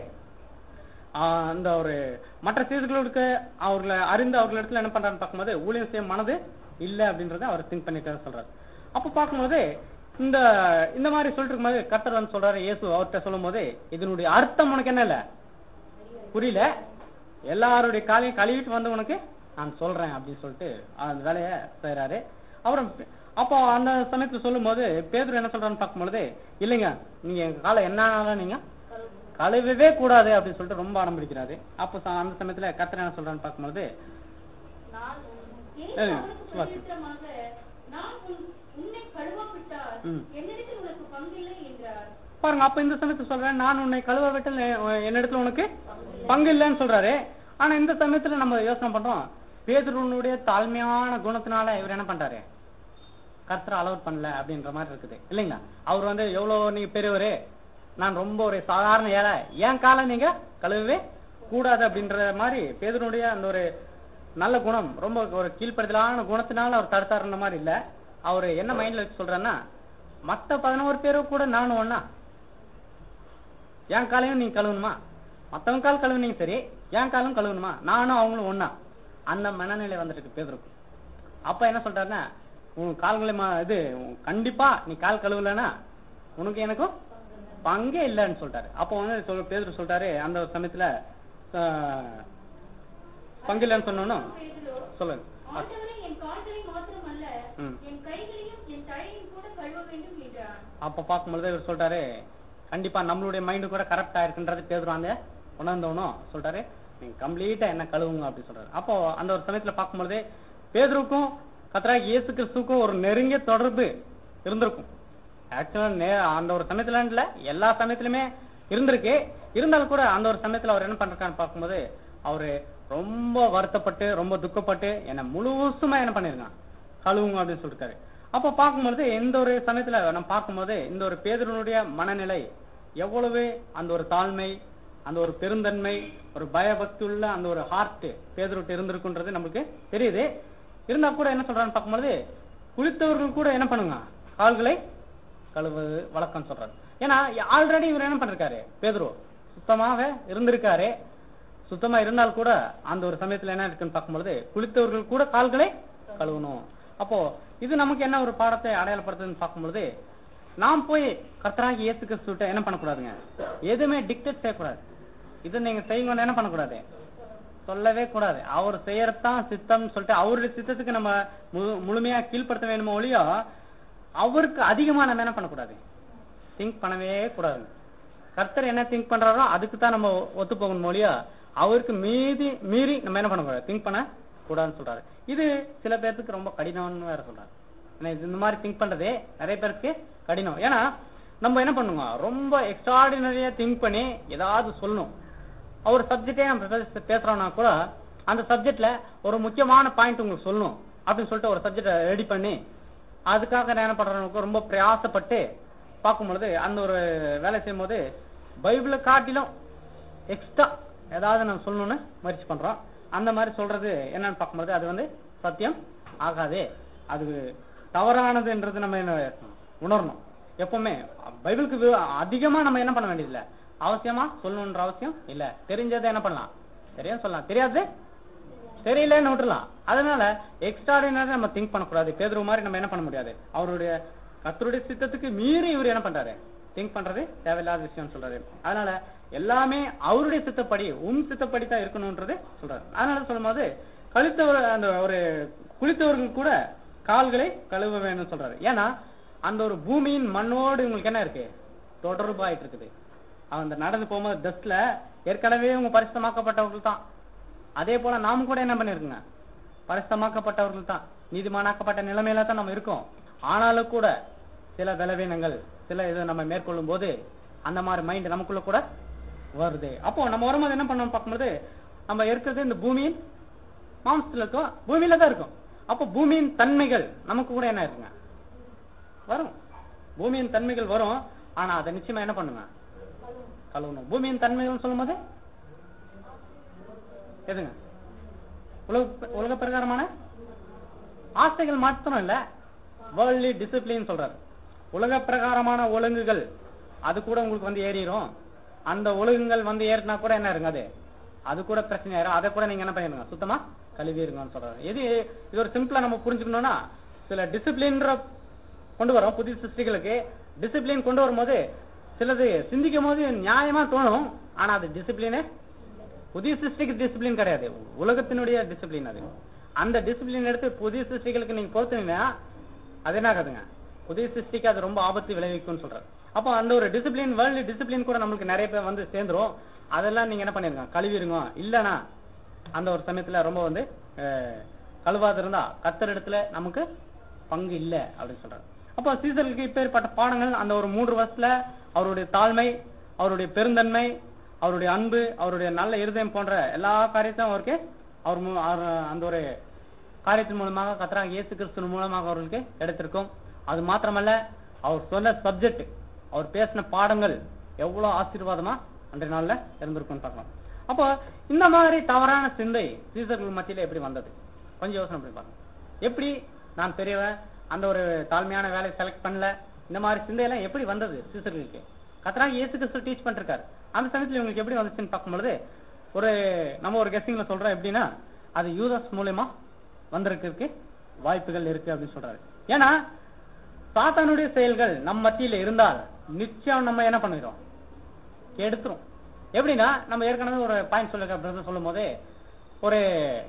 ஆஹ் அந்த ஒரு மற்ற சீர்களுக்கு அவர்களை அறிந்து அவர்களிடத்துல என்ன பண்றாருன்னு பார்க்கும்போது ஊழியம் செய்ய மனது இல்ல அப்படின்றத அவர் திங்க் பண்ணிட்டு சொல்றாரு அப்ப பார்க்கும்போது இந்த இந்த மாதிரி சொல்லிட்டு இருக்கும்போது கர்த்தர் வந்து சொல்றாரு இயேசு அவர்கிட்ட சொல்லும்போது இதனுடைய அர்த்தம் உனக்கு என்ன இல்ல புரியல எல்லாருடைய காலையும் கழுவிட்டு வந்து உனக்கு நான் சொல்றேன் அப்படின்னு சொல்லிட்டு அந்த வேலையை செய்யறாரு அப்புறம் அப்போ அந்த சமயத்துல சொல்லும்போது பேதுரு என்ன சொல்றான்னு பார்க்கும்பொழுது இல்லைங்க நீங்க எங்க காலை என்ன நீங்க கழுவவே கூடாது அப்படின்னு சொல்லிட்டு ரொம்ப அடம்பிடிக்கிறாரு அப்போ ச- அந்த சமயத்துல கர்த்தர் என்ன சொல்றான்னு பார்க்கும்போது நான் உன் இயேசு ஏய், அவனுக்கு சுபாஷ். பிரதியுத்தரமாக, நான் உன்- உன்னை கழுவாவிட்டால் ம். என்னிடத்தில் உனக்கு பங்கில்லை என்றார் பாருங்க அப்ப இந்த சமயத்துல சொல்றேன் நான் உன்னை கழுவ விட்டல் என்னிடத்துல உனக்கு பங்கு இல்லைன்னு சொல்றாரு ஆனா இந்த சமயத்துல நம்ம யோசனை பண்றோம் பேதுருனுடைய தாழ்மையான குணத்தினால இவர் என்ன பண்றாரு கர்த்தரை அலோட் பண்ணல அப்படின்ற மாதிரி இருக்குது இல்லைங்களா அவர் வந்து எவ்வளவு நீங்க பெரியவரு நான் ரொம்ப ஒரு சாதாரண ஏழை ஏன் காலை நீங்க கழுவவே கூடாது அப்படின்ற மாதிரி பேதுருனுடைய அந்த ஒரு நல்ல குணம் ரொம்ப ஒரு கீழ்ப்படுதலான குணத்தினால அவர் தடுத்தாருன்ற மாதிரி இல்ல அவர் என்ன மைண்ட்ல வச்சு சொல்றாருன்னா மத்த பதினோரு பேரும் கூட நானும் ஒண்ணா என் காலையும் நீங்க கழுவணுமா மத்தவங்க கால் கழுவுனீங்க சரி என் காலும் கழுவணுமா நானும் அவங்களும் ஒண்ணா அந்த மனநிலை வந்துட்டு இருக்கு பேதுருக்கு அப்ப என்ன சொல்றாருன்னா உன் கால்களை ம- இது உன் கண்டிப்பா நீ கால் கழுவலனா உனக்கு எனக்கும் பங்கே இல்லைன்னு சொல்லிட்டாரு அப்போ வந்து சொல் பேதுரு சொல்லிட்டாரு அந்த ஒரு சமயத்துல ஆஹ், பங்கு இல்லைன்னு சொன்னோன்னு பேதுரு, சொல்லுங்க ஆண்டவரே என் கால்களை மாத்திரமல்ல ம். என் கைகளையும் என் தலையையும் கூட கழுவ வேண்டும் என்றார் அப்ப பார்க்கும்பொழுது இவர் சொல்றாரு கண்டிப்பா நம்மளுடைய மைண்டு கூட கரெக்டா இருக்குன்றது பேதுரு அந்த உணர்ந்தவனும் சொல்றாரு நீங்க கம்ப்ளீட்டா என்ன கழுவுங்க அப்படின்னு சொல்றாரு அப்போ அந்த ஒரு சமயத்துல பார்க்கும்பொழுது பேதுருக்கும் கத்தராகி இயேசு கிறிஸ்துக்கும் ஒரு நெருங்கிய தொடர்பு இருந்திருக்கும் ஆக்சுவலா அந்த ஒரு சமயத்துல இல்ல எல்லா சமயத்திலுமே இருந்திருக்கு இருந்தாலும் கூட அந்த ஒரு சமயத்துல அவர் என்ன பண்றாருன்னு பார்க்கும்போது அவரு ரொம்ப வருத்தப்பட்டு ரொம்ப துக்கப்பட்டு என்ன முழுசுமா என்ன பண்ணிருக்கான் கழுவுங்க அப்படின்னு சொல்லிருக்காரு அப்ப பார்க்கும்போது இந்த ஒரு சமயத்துல நம்ம பார்க்கும்போது இந்த ஒரு பேதருனுடைய மனநிலை எவ்வளவு அந்த ஒரு தாழ்மை அந்த ஒரு பெருந்தன்மை ஒரு பயபக்தி உள்ள அந்த ஒரு ஹார்ட் பேதருட்டு இருந்திருக்குன்றது நமக்கு தெரியுது இருந்தா கூட என்ன சொல்றான்னு பார்க்கும்போது குளித்தவர்கள் கூட என்ன பண்ணுங்க கால்களை கழுவுவது வழக்கம் சொல்றாரு ஏன்னா ஆல்ரெடி இவர் என்ன பண்ணிருக்காரு பேதுரு சுத்தமாக இருந்திருக்காரு சுத்தமா இருந்தால் கூட அந்த ஒரு சமயத்துல என்ன இருக்குன்னு பார்க்கும்பொழுது குளித்தவர்கள் கூட கால்களை கழுவணும் அப்போ இது நமக்கு என்ன ஒரு பாடத்தை அடையாளப்படுத்துதுன்னு பார்க்கும்பொழுது நாம் போய் கர்த்தராகி இயேசு கிறிஸ்துவிட்ட என்ன பண்ணக்கூடாதுங்க எதுவுமே டிக்டேட் செய்யக்கூடாது இது நீங்க செய்யுங்கன்னு என்ன பண்ணக்கூடாது சொல்லவே கூடாது அவர் செய்யறதுதான் சித்தம்னு சொல்லிட்டு அவருடைய சித்தத்துக்கு நம்ம முழு- முழுமையா கீழ்ப்படுத்த வேணுமோ ஒழியோ அவருக்கு அதிகமா நம்ம என்ன பண்ணக்கூடாது திங்க் பண்ணவே கூடாது கர்த்தர் என்ன திங்க் பண்றாரோ அதுக்கு தான் நம்ம ஒத்து போகணும் மொழியா அவருக்கு மீதி மீறி நம்ம என்ன பண்ணக்கூடாது திங்க் பண்ண கூடாதுன்னு சொல்றாரு இது சில பேர்த்துக்கு ரொம்ப கடினம்னு வேற சொல்றாரு ஏன்னா இது இந்த மாதிரி திங்க் பண்றதே நிறைய பேருக்கு கடினம் ஏன்னா நம்ம என்ன பண்ணுங்க ரொம்ப எக்ஸ்ட்ராடினரியா திங்க் பண்ணி ஏதாவது சொல்லணும் ஒரு சப்ஜெக்டே நம்ம பே- பேசுறோம்னா கூட அந்த சப்ஜெக்ட்ல ஒரு முக்கியமான பாயிண்ட் உங்களுக்கு சொல்லணும் அப்படின்னு சொல்லிட்டு ஒரு சப்ஜெக்ட ரெடி பண்ணி அதுக்காக நான் என்ன பண்றவங்களுக்கு ரொம்ப பிரயாசப்பட்டு பார்க்கும் பொழுது அந்த ஒரு வேலை செய்யும் போது பைபிளை காட்டிலும் எக்ஸ்ட்ரா ஏதாவது நம்ம சொல்லணும்னு முயற்சி பண்றோம் அந்த மாதிரி சொல்றது என்னன்னு பார்க்கும்போது அது வந்து சத்தியம் ஆகாதே அது தவறானதுன்றது நம்ம என்ன உணரணும் எப்பவுமே பைபிளுக்கு வி- அதிகமா நம்ம என்ன பண்ண வேண்டியதில்லை அவசியமா சொல்லணுன்ற அவசியம் இல்ல தெரிஞ்சதை என்ன பண்ணலாம் தெரியும் சொல்லலாம் தெரியாது தெரியலன்னு விட்டுலாம் அதனால எக்ஸ்ட்ராடினரி நம்ம திங்க் பண்ணக்கூடாது பேதுரு மாதிரி நம்ம என்ன பண்ண முடியாது அவருடைய கர்த்தருடைய சித்தத்துக்கு மீறி இவர் என்ன பண்றாரு திங்க் பண்றது தேவையில்லாத விஷயம் சொல்றாரு அதனால எல்லாமே அவருடைய சித்தப்படி உன் சித்தப்படி தான் இருக்கணும்ன்றது சொல்றாரு அதனால சொல்லும்போது கழித்தவர் அந்த ஒரு குளித்தவர்கள் கூட கால்களை கழுவ வேணும்னு சொல்றாரு ஏன்னா அந்த ஒரு பூமியின் மண்ணோடு உங்களுக்கு என்ன இருக்கு தொடர்பு ஆயிட்டு இருக்குது அந்த நடந்து போகும்போது டஸ்ட்ல ஏற்கனவே உங்க பரிசுத்தமாக்கப்பட்டவர்கள் தான் அதே போல நாம கூட என்ன பண்ணிருக்குங்க பரிசுத்தமாக்கப்பட்டவர்கள் தான் நீதிமானாக்கப்பட்ட நிலைமையில தான் நம்ம இருக்கோம் ஆனாலும் கூட சில பலவீனங்கள் சில இது நம்ம மேற்கொள்ளும் போது அந்த மாதிரி மைண்ட் நமக்குள்ள கூட வருது அப்போ நம்ம வரும்போது என்ன பண்ணணும் பார்க்கும்போது நம்ம இருக்கிறது இந்த பூமியின் மாம்சத்துல இருக்கோம் பூமியில தான் இருக்கும் அப்போ பூமியின் தன்மைகள் நமக்கு கூட என்ன இருக்குங்க வரும் பூமியின் தன்மைகள் வரும் ஆனா அதை நிச்சயமா என்ன பண்ணுங்க கழுவணும் பூமியின் தன்மைகள் சொல்லும்போது எதுங்க உலக உலக பிரகாரமான ஆசைகள் மாத்திரம் இல்ல வேர்ல்ட்லி டிசிப்ளின் சொல்றாரு உலக பிரகாரமான ஒழுங்குகள் அது கூட உங்களுக்கு வந்து ஏறிடும் அந்த ஒழுங்குகள் வந்து ஏறினா கூட என்ன இருங்க அது அது கூட பிரச்சனை ஆயிரும் அதை கூட நீங்க என்ன பண்ணிருங்க சுத்தமா கழுவிருங்கன்னு சொல்றாரு எது இது ஒரு சிம்பிளா நம்ம புரிஞ்சுக்கணும்னா சில டிசிப்ளின் கொண்டு வரோம் புதிய சிருஷ்டிகளுக்கு டிசிப்ளின் கொண்டு வரும்போது சிலது சிந்திக்கும் போது நியாயமா தோணும் ஆனா அது டிசிப்ளினே புதிய சிருஷ்டிக்கு டிசிப்ளின் கிடையாது உலகத்தினுடைய டிசிப்ளின் அது அந்த டிசிப்ளின் எடுத்து புதிய சிருஷ்டிகளுக்கு நீங்க பொறுத்தீங்கன்னா அது என்ன ஆகுதுங்க புதிய சிருஷ்டிக்கு அது ரொம்ப ஆபத்து விளைவிக்கும்னு சொல்றாரு அப்போ அந்த ஒரு டிசிப்ளின் வேர்ல்டு டிசிப்ளின் கூட நம்மளுக்கு நிறைய பேர் வந்து சேர்ந்துரும் அதெல்லாம் நீங்க என்ன பண்ணிருங்க கழுவிருங்க இல்லனா அந்த ஒரு சமயத்துல ரொம்ப வந்து அஹ், கழுவாது இருந்தா கத்தர் இடத்துல நமக்கு பங்கு இல்ல அப்படின்னு சொல்றாரு அப்போ சீசருக்கு இப்பேற்பட்ட பாடங்கள் அந்த ஒரு மூன்று வருஷத்துல அவருடைய தாழ்மை அவருடைய பெருந்தன்மை அவருடைய அன்பு அவருடைய நல்ல இருதயம் போன்ற எல்லா காரியத்தையும் அவருக்கு அவர் மூ- அவர் அந்த ஒரு காரியத்தின் மூலமாக கத்தராக இயேசு கிறிஸ்துவின் மூலமாக அவர்களுக்கு எடுத்திருக்கும் அது மாத்திரமல்ல அவர் சொன்ன சப்ஜெக்ட் அவர் பேசின பாடங்கள் எவ்வளவு ஆசீர்வாதமா அன்றைய நாள்ல இருந்திருக்கும்னு பார்க்கலாம் அப்போ இந்த மாதிரி தவறான சிந்தை சீசர்கள் மத்தியில எப்படி வந்தது கொஞ்சம் யோசனை பண்ணி பாருங்க எப்படி நான் பெரியவன் அந்த ஒரு தாழ்மையான வேலையை செலக்ட் பண்ணல இந்த மாதிரி சிந்தையெல்லாம் எப்படி வந்தது சீசர்களுக்கு கத்தராக இயேசு கிறிஸ்து டீச் பண்ணிருக்காரு அந்த சமயத்துல இவங்களுக்கு எப்படி வந்துச்சுன்னு பார்க்கும்பொழுது ஒரு நம்ம ஒரு கெஸ்டிங்ல சொல்றோம் எப்படின்னா அது யூதஸ் மூலியமா வந்திருக்கிறதுக்கு வாய்ப்புகள் இருக்கு அப்படின்னு சொல்றாரு ஏன்னா சாத்தானுடைய செயல்கள் நம்ம மத்தியில இருந்தால் நிச்சயம் நம்ம என்ன பண்ணிடுறோம் எடுத்துரும் எப்படின்னா நம்ம ஏற்கனவே ஒரு பாயிண்ட் சொல்லிருக்க பிரதர் சொல்லும் போதே ஒரு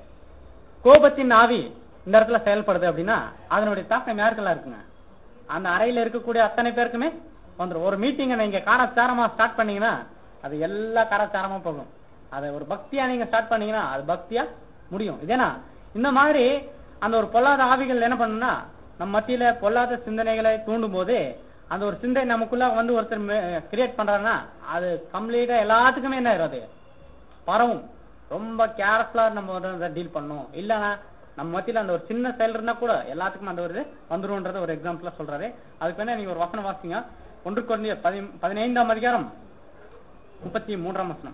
கோபத்தின் ஆவி இந்த இடத்துல செயல்படுது அப்படின்னா அதனுடைய தாக்கம் யாருக்கெல்லாம் இருக்குங்க அந்த அறையில இருக்கக்கூடிய அத்தனை பேருக்குமே வந்துரும் ஒரு மீட்டிங்கை நீங்க காரச்சாரமா ஸ்டார்ட் பண்ணீங்கன்னா அது எல்லா காரச்சாரமா போகும் அதை ஒரு பக்தியா நீங்க ஸ்டார்ட் பண்ணீங்கன்னா அது பக்தியா முடியும் இதேனா இந்த மாதிரி அந்த ஒரு பொல்லாத ஆவிகள் என்ன பண்ணுன்னா நம்ம மத்தியில பொல்லாத சிந்தனைகளை தூண்டும் போது அந்த ஒரு சிந்தை நமக்குள்ள வந்து ஒருத்தர் கிரியேட் பண்றாருன்னா அது கம்ப்ளீட்டா எல்லாத்துக்குமே என்ன ஆயிரும் அது பரவும் ரொம்ப கேர்ஃபுல்லா நம்ம வந்து டீல் பண்ணணும் இல்லனா நம்ம மத்தியில அந்த ஒரு சின்ன செயல் இருந்தா கூட எல்லாத்துக்கும் அந்த ஒரு இது வந்துரும்ன்றத ஒரு எக்ஸாம்பிளா சொல்றாரு அதுக்கு வேணா நீங்க ஒரு வசனம் வாசிங்க ஒன்று குறைந்த பதினைந்தாம் அதிகாரம் முப்பத்தி மூன்றாம் வசனம்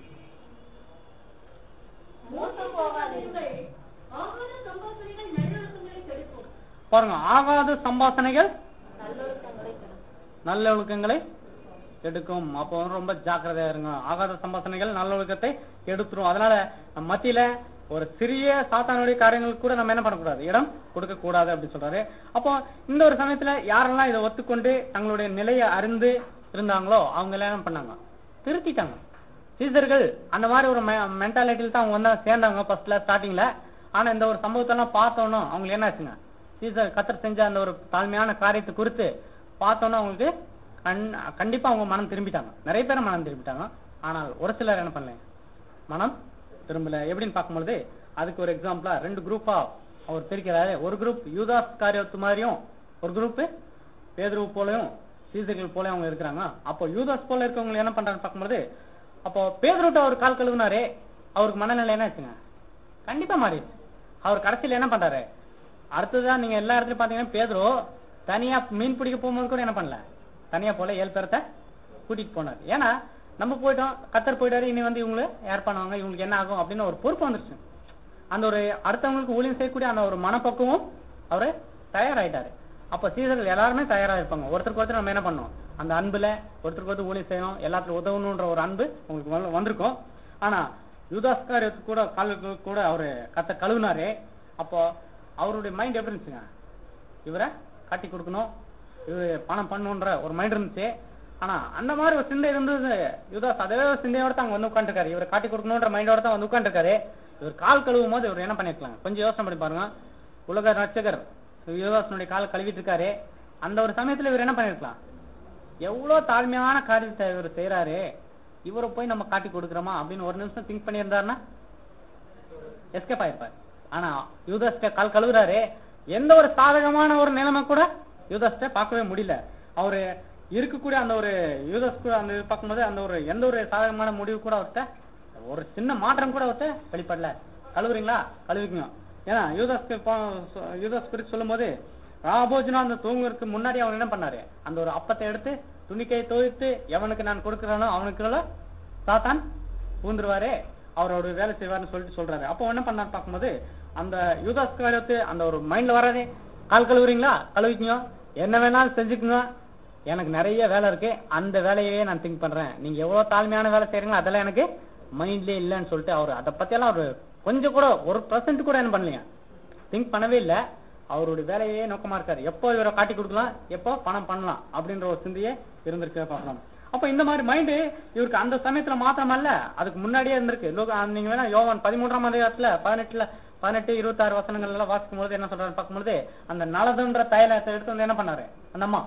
மோசம் போகாதீர்கள் ஆகாத சம்பாஷணைகள் நல்லொழுக்கங்களை கெடுக்கும் பாருங்க ஆகாத சம்பாசனைகள் நல்லொழுக்கங்களை கெடுக்கும். நல்ல ஒழுக்கங்களை கெடுக்கும் அப்போ வந்து ரொம்ப ஜாக்கிரதையா இருங்க ஆகாத சம்பாசனைகள் நல்ல ஒழுக்கத்தை கெடுத்துரும் அதனால நம்ம மத்தியில ஒரு சிறிய சாத்தானுடைய காரியங்களுக்கு கூட நம்ம என்ன பண்ணக்கூடாது இடம் கொடுக்க கூடாது அப்படி சொல்றாரு அப்போ இந்த ஒரு சமயத்துல யாரெல்லாம் இதை ஒத்துக்கொண்டு தங்களுடைய நிலையை அறிந்து இருந்தாங்களோ அவங்க எல்லாம் என்ன பண்ணாங்க திருத்திட்டாங்க சீசர்கள் அந்த மாதிரி ஒரு மென்டாலிட்டியில தான் அவங்க வந்து சேர்ந்தாங்க ஃபர்ஸ்ட்ல ஸ்டார்டிங்ல ஆனா இந்த ஒரு சம்பவத்தெல்லாம் பார்த்தோன்னோ அவங்களுக்கு என்ன ஆச்சுங்க சீசர் கத்தர் செஞ்ச அந்த ஒரு தாழ்மையான காரியத்தை குறித்து பார்த்தோன்னே அவங்களுக்கு கண்- கண்டிப்பா அவங்க மனம் திரும்பிட்டாங்க நிறைய பேர் மனம் திரும்பிட்டாங்க ஆனால் ஒரு சிலர் என்ன பண்ணல மனம் திரும்பல எப்படின்னு பார்க்கும்பொழுது அதுக்கு ஒரு எக்ஸாம்பிளா ரெண்டு குரூப்பா அவர் பிரிக்கிறாரு ஒரு குரூப் யூதாஸ் காரியத்து மாதிரியும் ஒரு குரூப் பேதுருவு போலயும் சீசர்கள் போலயும் அவங்க இருக்கிறாங்க அப்போ யூதாஸ் போல இருக்கவங்க என்ன பண்றாங்க பார்க்கும்போது அப்போ பேதுருட்ட அவர் கால் கழுவுனாரே அவருக்கு மனநிலை என்ன ஆச்சுங்க கண்டிப்பா மாறிடுச்சு அவர் கடைசியில என்ன பண்றாரு அடுத்ததான் நீங்க எல்லா இடத்துலயும் பாத்தீங்கன்னா பேதுரு தனியா மீன் பிடிக்க போகும்போது கூட என்ன பண்ணல தனியா போல ஏழு பேரத்தை கூட்டிட்டு போனார் ஏன்னா நம்ம போயிட்டோம் கத்தர் போயிட்டாரு இனி வந்து இவங்க யார் பண்ணுவாங்க இவங்களுக்கு என்ன ஆகும் அப்படின்னு ஒரு பொறுப்பு வந்துருச்சு அந்த ஒரு அடுத்தவங்களுக்கு ஊழியம் செய்யக்கூடிய அந்த ஒரு மனப்பக்குவம் அவரு தயாராயிட்டாரு அப்ப சீசர்கள் எல்லாருமே தயாரா இருப்பாங்க ஒருத்தருக்கு ஒருத்தர் நம்ம என்ன பண்ணோம் அந்த அன்புல ஒருத்தருக்கு ஒருத்தர் ஊழியம் செய்யணும் எல்லாத்துக்கும் உதவணுன்ற ஒரு அன்பு உங்களுக்கு வந்து- வந்திருக்கும் ஆனா யூதாஸ்காரியத்துக்கு கூட காலுக்கு கூட அவரு கத்த கழுவுனாரு அப்போ அவருடைய மைண்ட் எப்படி இருந்துச்சுங்க இவரை காட்டி கொடுக்கணும் இவரு பணம் பண்ணுன்ற ஒரு மைண்ட் இருந்துச்சு ஆனா அந்த மாதிரி ஒரு சிந்தை இருந்தது யுதாஸ் அதே ஒரு சிந்தையோட தான் அங்க வந்து உட்காந்துருக்காரு இவர் காட்டி கொடுக்கணுன்ற மைண்டோட தான் வந்து உட்காந்துருக்காரு இவர் கால் கழுவும் போது இவர் என்ன பண்ணிருக்கலாம் கொஞ்சம் யோசனை பண்ணி பாருங்க உலக ரட்சகர் யுவதாசனுடைய கால் கழுவிட்டு இருக்காரு அந்த ஒரு சமயத்துல இவர் என்ன பண்ணிருக்கலாம் எவ்வளவு தாழ்மையான காரியத்தை இவர் செய்யறாரு இவரை போய் நம்ம காட்டி கொடுக்குறோமா அப்படின்னு ஒரு நிமிஷம் திங்க் பண்ணியிருந்தாருன்னா எஸ்கேப் ஆயிருப்பார் ஆனா யூதஸ்ட கால் கழுவுறாரு எந்த ஒரு சாதகமான ஒரு நிலைமை கூட யூதஸ்ட பார்க்கவே முடியல அவரு இருக்கக்கூடிய அந்த ஒரு யூதஸ் கூட அந்த இது பார்க்கும்போது அந்த ஒரு எந்த ஒரு சாதகமான முடிவு கூட அவர்கிட்ட ஒரு சின்ன மாற்றம் கூட அவர்கிட்ட வெளிப்படல கழுவுறீங்களா கழுவிக்குங்க ஏன்னா யூதஸ்க்கு போ- யூதஸ் குறித்து சொல்லும்போது ராபோஜனா அந்த தூங்குறதுக்கு முன்னாடி அவர் என்ன பண்ணாரு அந்த ஒரு அப்பத்தை எடுத்து துணிக்கையை துவைத்து எவனுக்கு நான் கொடுக்கறானோ அவனுக்குள்ள சாத்தான் பூந்துருவாரு அவரோட வேலை செய்வார்னு சொல்லிட்டு சொல்றாரு அப்போ என்ன பண்ணாரு பார்க்கும்போது அந்த யூதாஸ் காரியத்து அந்த ஒரு மைண்ட்ல வராதே கால் கழுவுறீங்களா கழுவிக்குங்க என்ன வேணாலும் செஞ்சுக்குங்க எனக்கு நிறைய வேலை இருக்கு அந்த வேலையே நான் திங்க் பண்றேன் நீங்க எவ்வளவு தாழ்மையான வேலை செய்றீங்களோ அதெல்லாம் எனக்கு மைண்ட்லயே இல்லைன்னு சொல்லிட்டு அவர் அதை பத்தியெல்லாம் அவர் கொஞ்சம் கூட ஒரு பர்சன்ட் கூட என்ன பண்ணலையா திங்க் பண்ணவே இல்ல அவருடைய வேலையே நோக்கமா இருக்காரு எப்போ இவரை காட்டி கொடுக்கலாம் எப்போ பணம் பண்ணலாம் அப்படின்ற ஒரு சிந்தையே இருந்திருக்கு பார்க்கலாம் அப்ப இந்த மாதிரி மைண்டு இவருக்கு அந்த சமயத்துல மாத்திரமல்ல அதுக்கு முன்னாடியே இருந்திருக்கு லோக- நீங்க வேணா யோவான் பதிமூன்றாம் அதிகாரத்துல பதினெட்டுல பதினெட்டு இருபத்தாறு வசனங்கள் எல்லாம் வாசிக்கும் பொழுது என்ன சொல்றாரு பார்க்கும்போது அந்த நலதுன்ற தைலத்தை எடுத்து வந்து என்ன பண்ணாரு அந்த அம்மா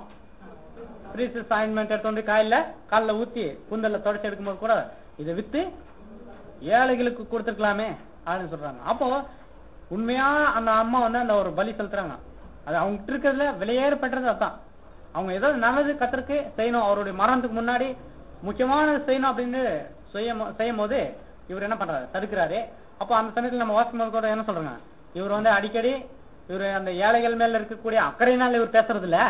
ப்ரீசஸ் ஆயின்மெண்ட் எடுத்து வந்து காயில கால்ல ஊத்தி கூந்தல்ல தொடச்சி எடுக்கும்போது கூட இதை வித்து ஏழைகளுக்கு கொடுத்துருக்கலாமே அப்படின்னு சொல்றாங்க அப்போ உண்மையா அந்த அம்மா வந்து அந்த ஒரு பலி செலுத்துறாங்க அது அவங்க இருக்கிறதுல விலையேறப்பட்டது அதான் அவங்க ஏதாவது நல்லது கத்தருக்கு செய்யணும் அவருடைய மரணத்துக்கு முன்னாடி முக்கியமானது செய்யணும் அப்படின்னு செய்யும் செய்யும் போது இவர் என்ன பண்றாரு தடுக்கிறாரு அப்போ அந்த சமயத்துல நம்ம வாசிக்கும் போது கூட என்ன சொல்றாங்க இவர் வந்து அடிக்கடி இவர் அந்த ஏழைகள் மேல இருக்கக்கூடிய அக்கறையினால இவர் பேசுறது இல்ல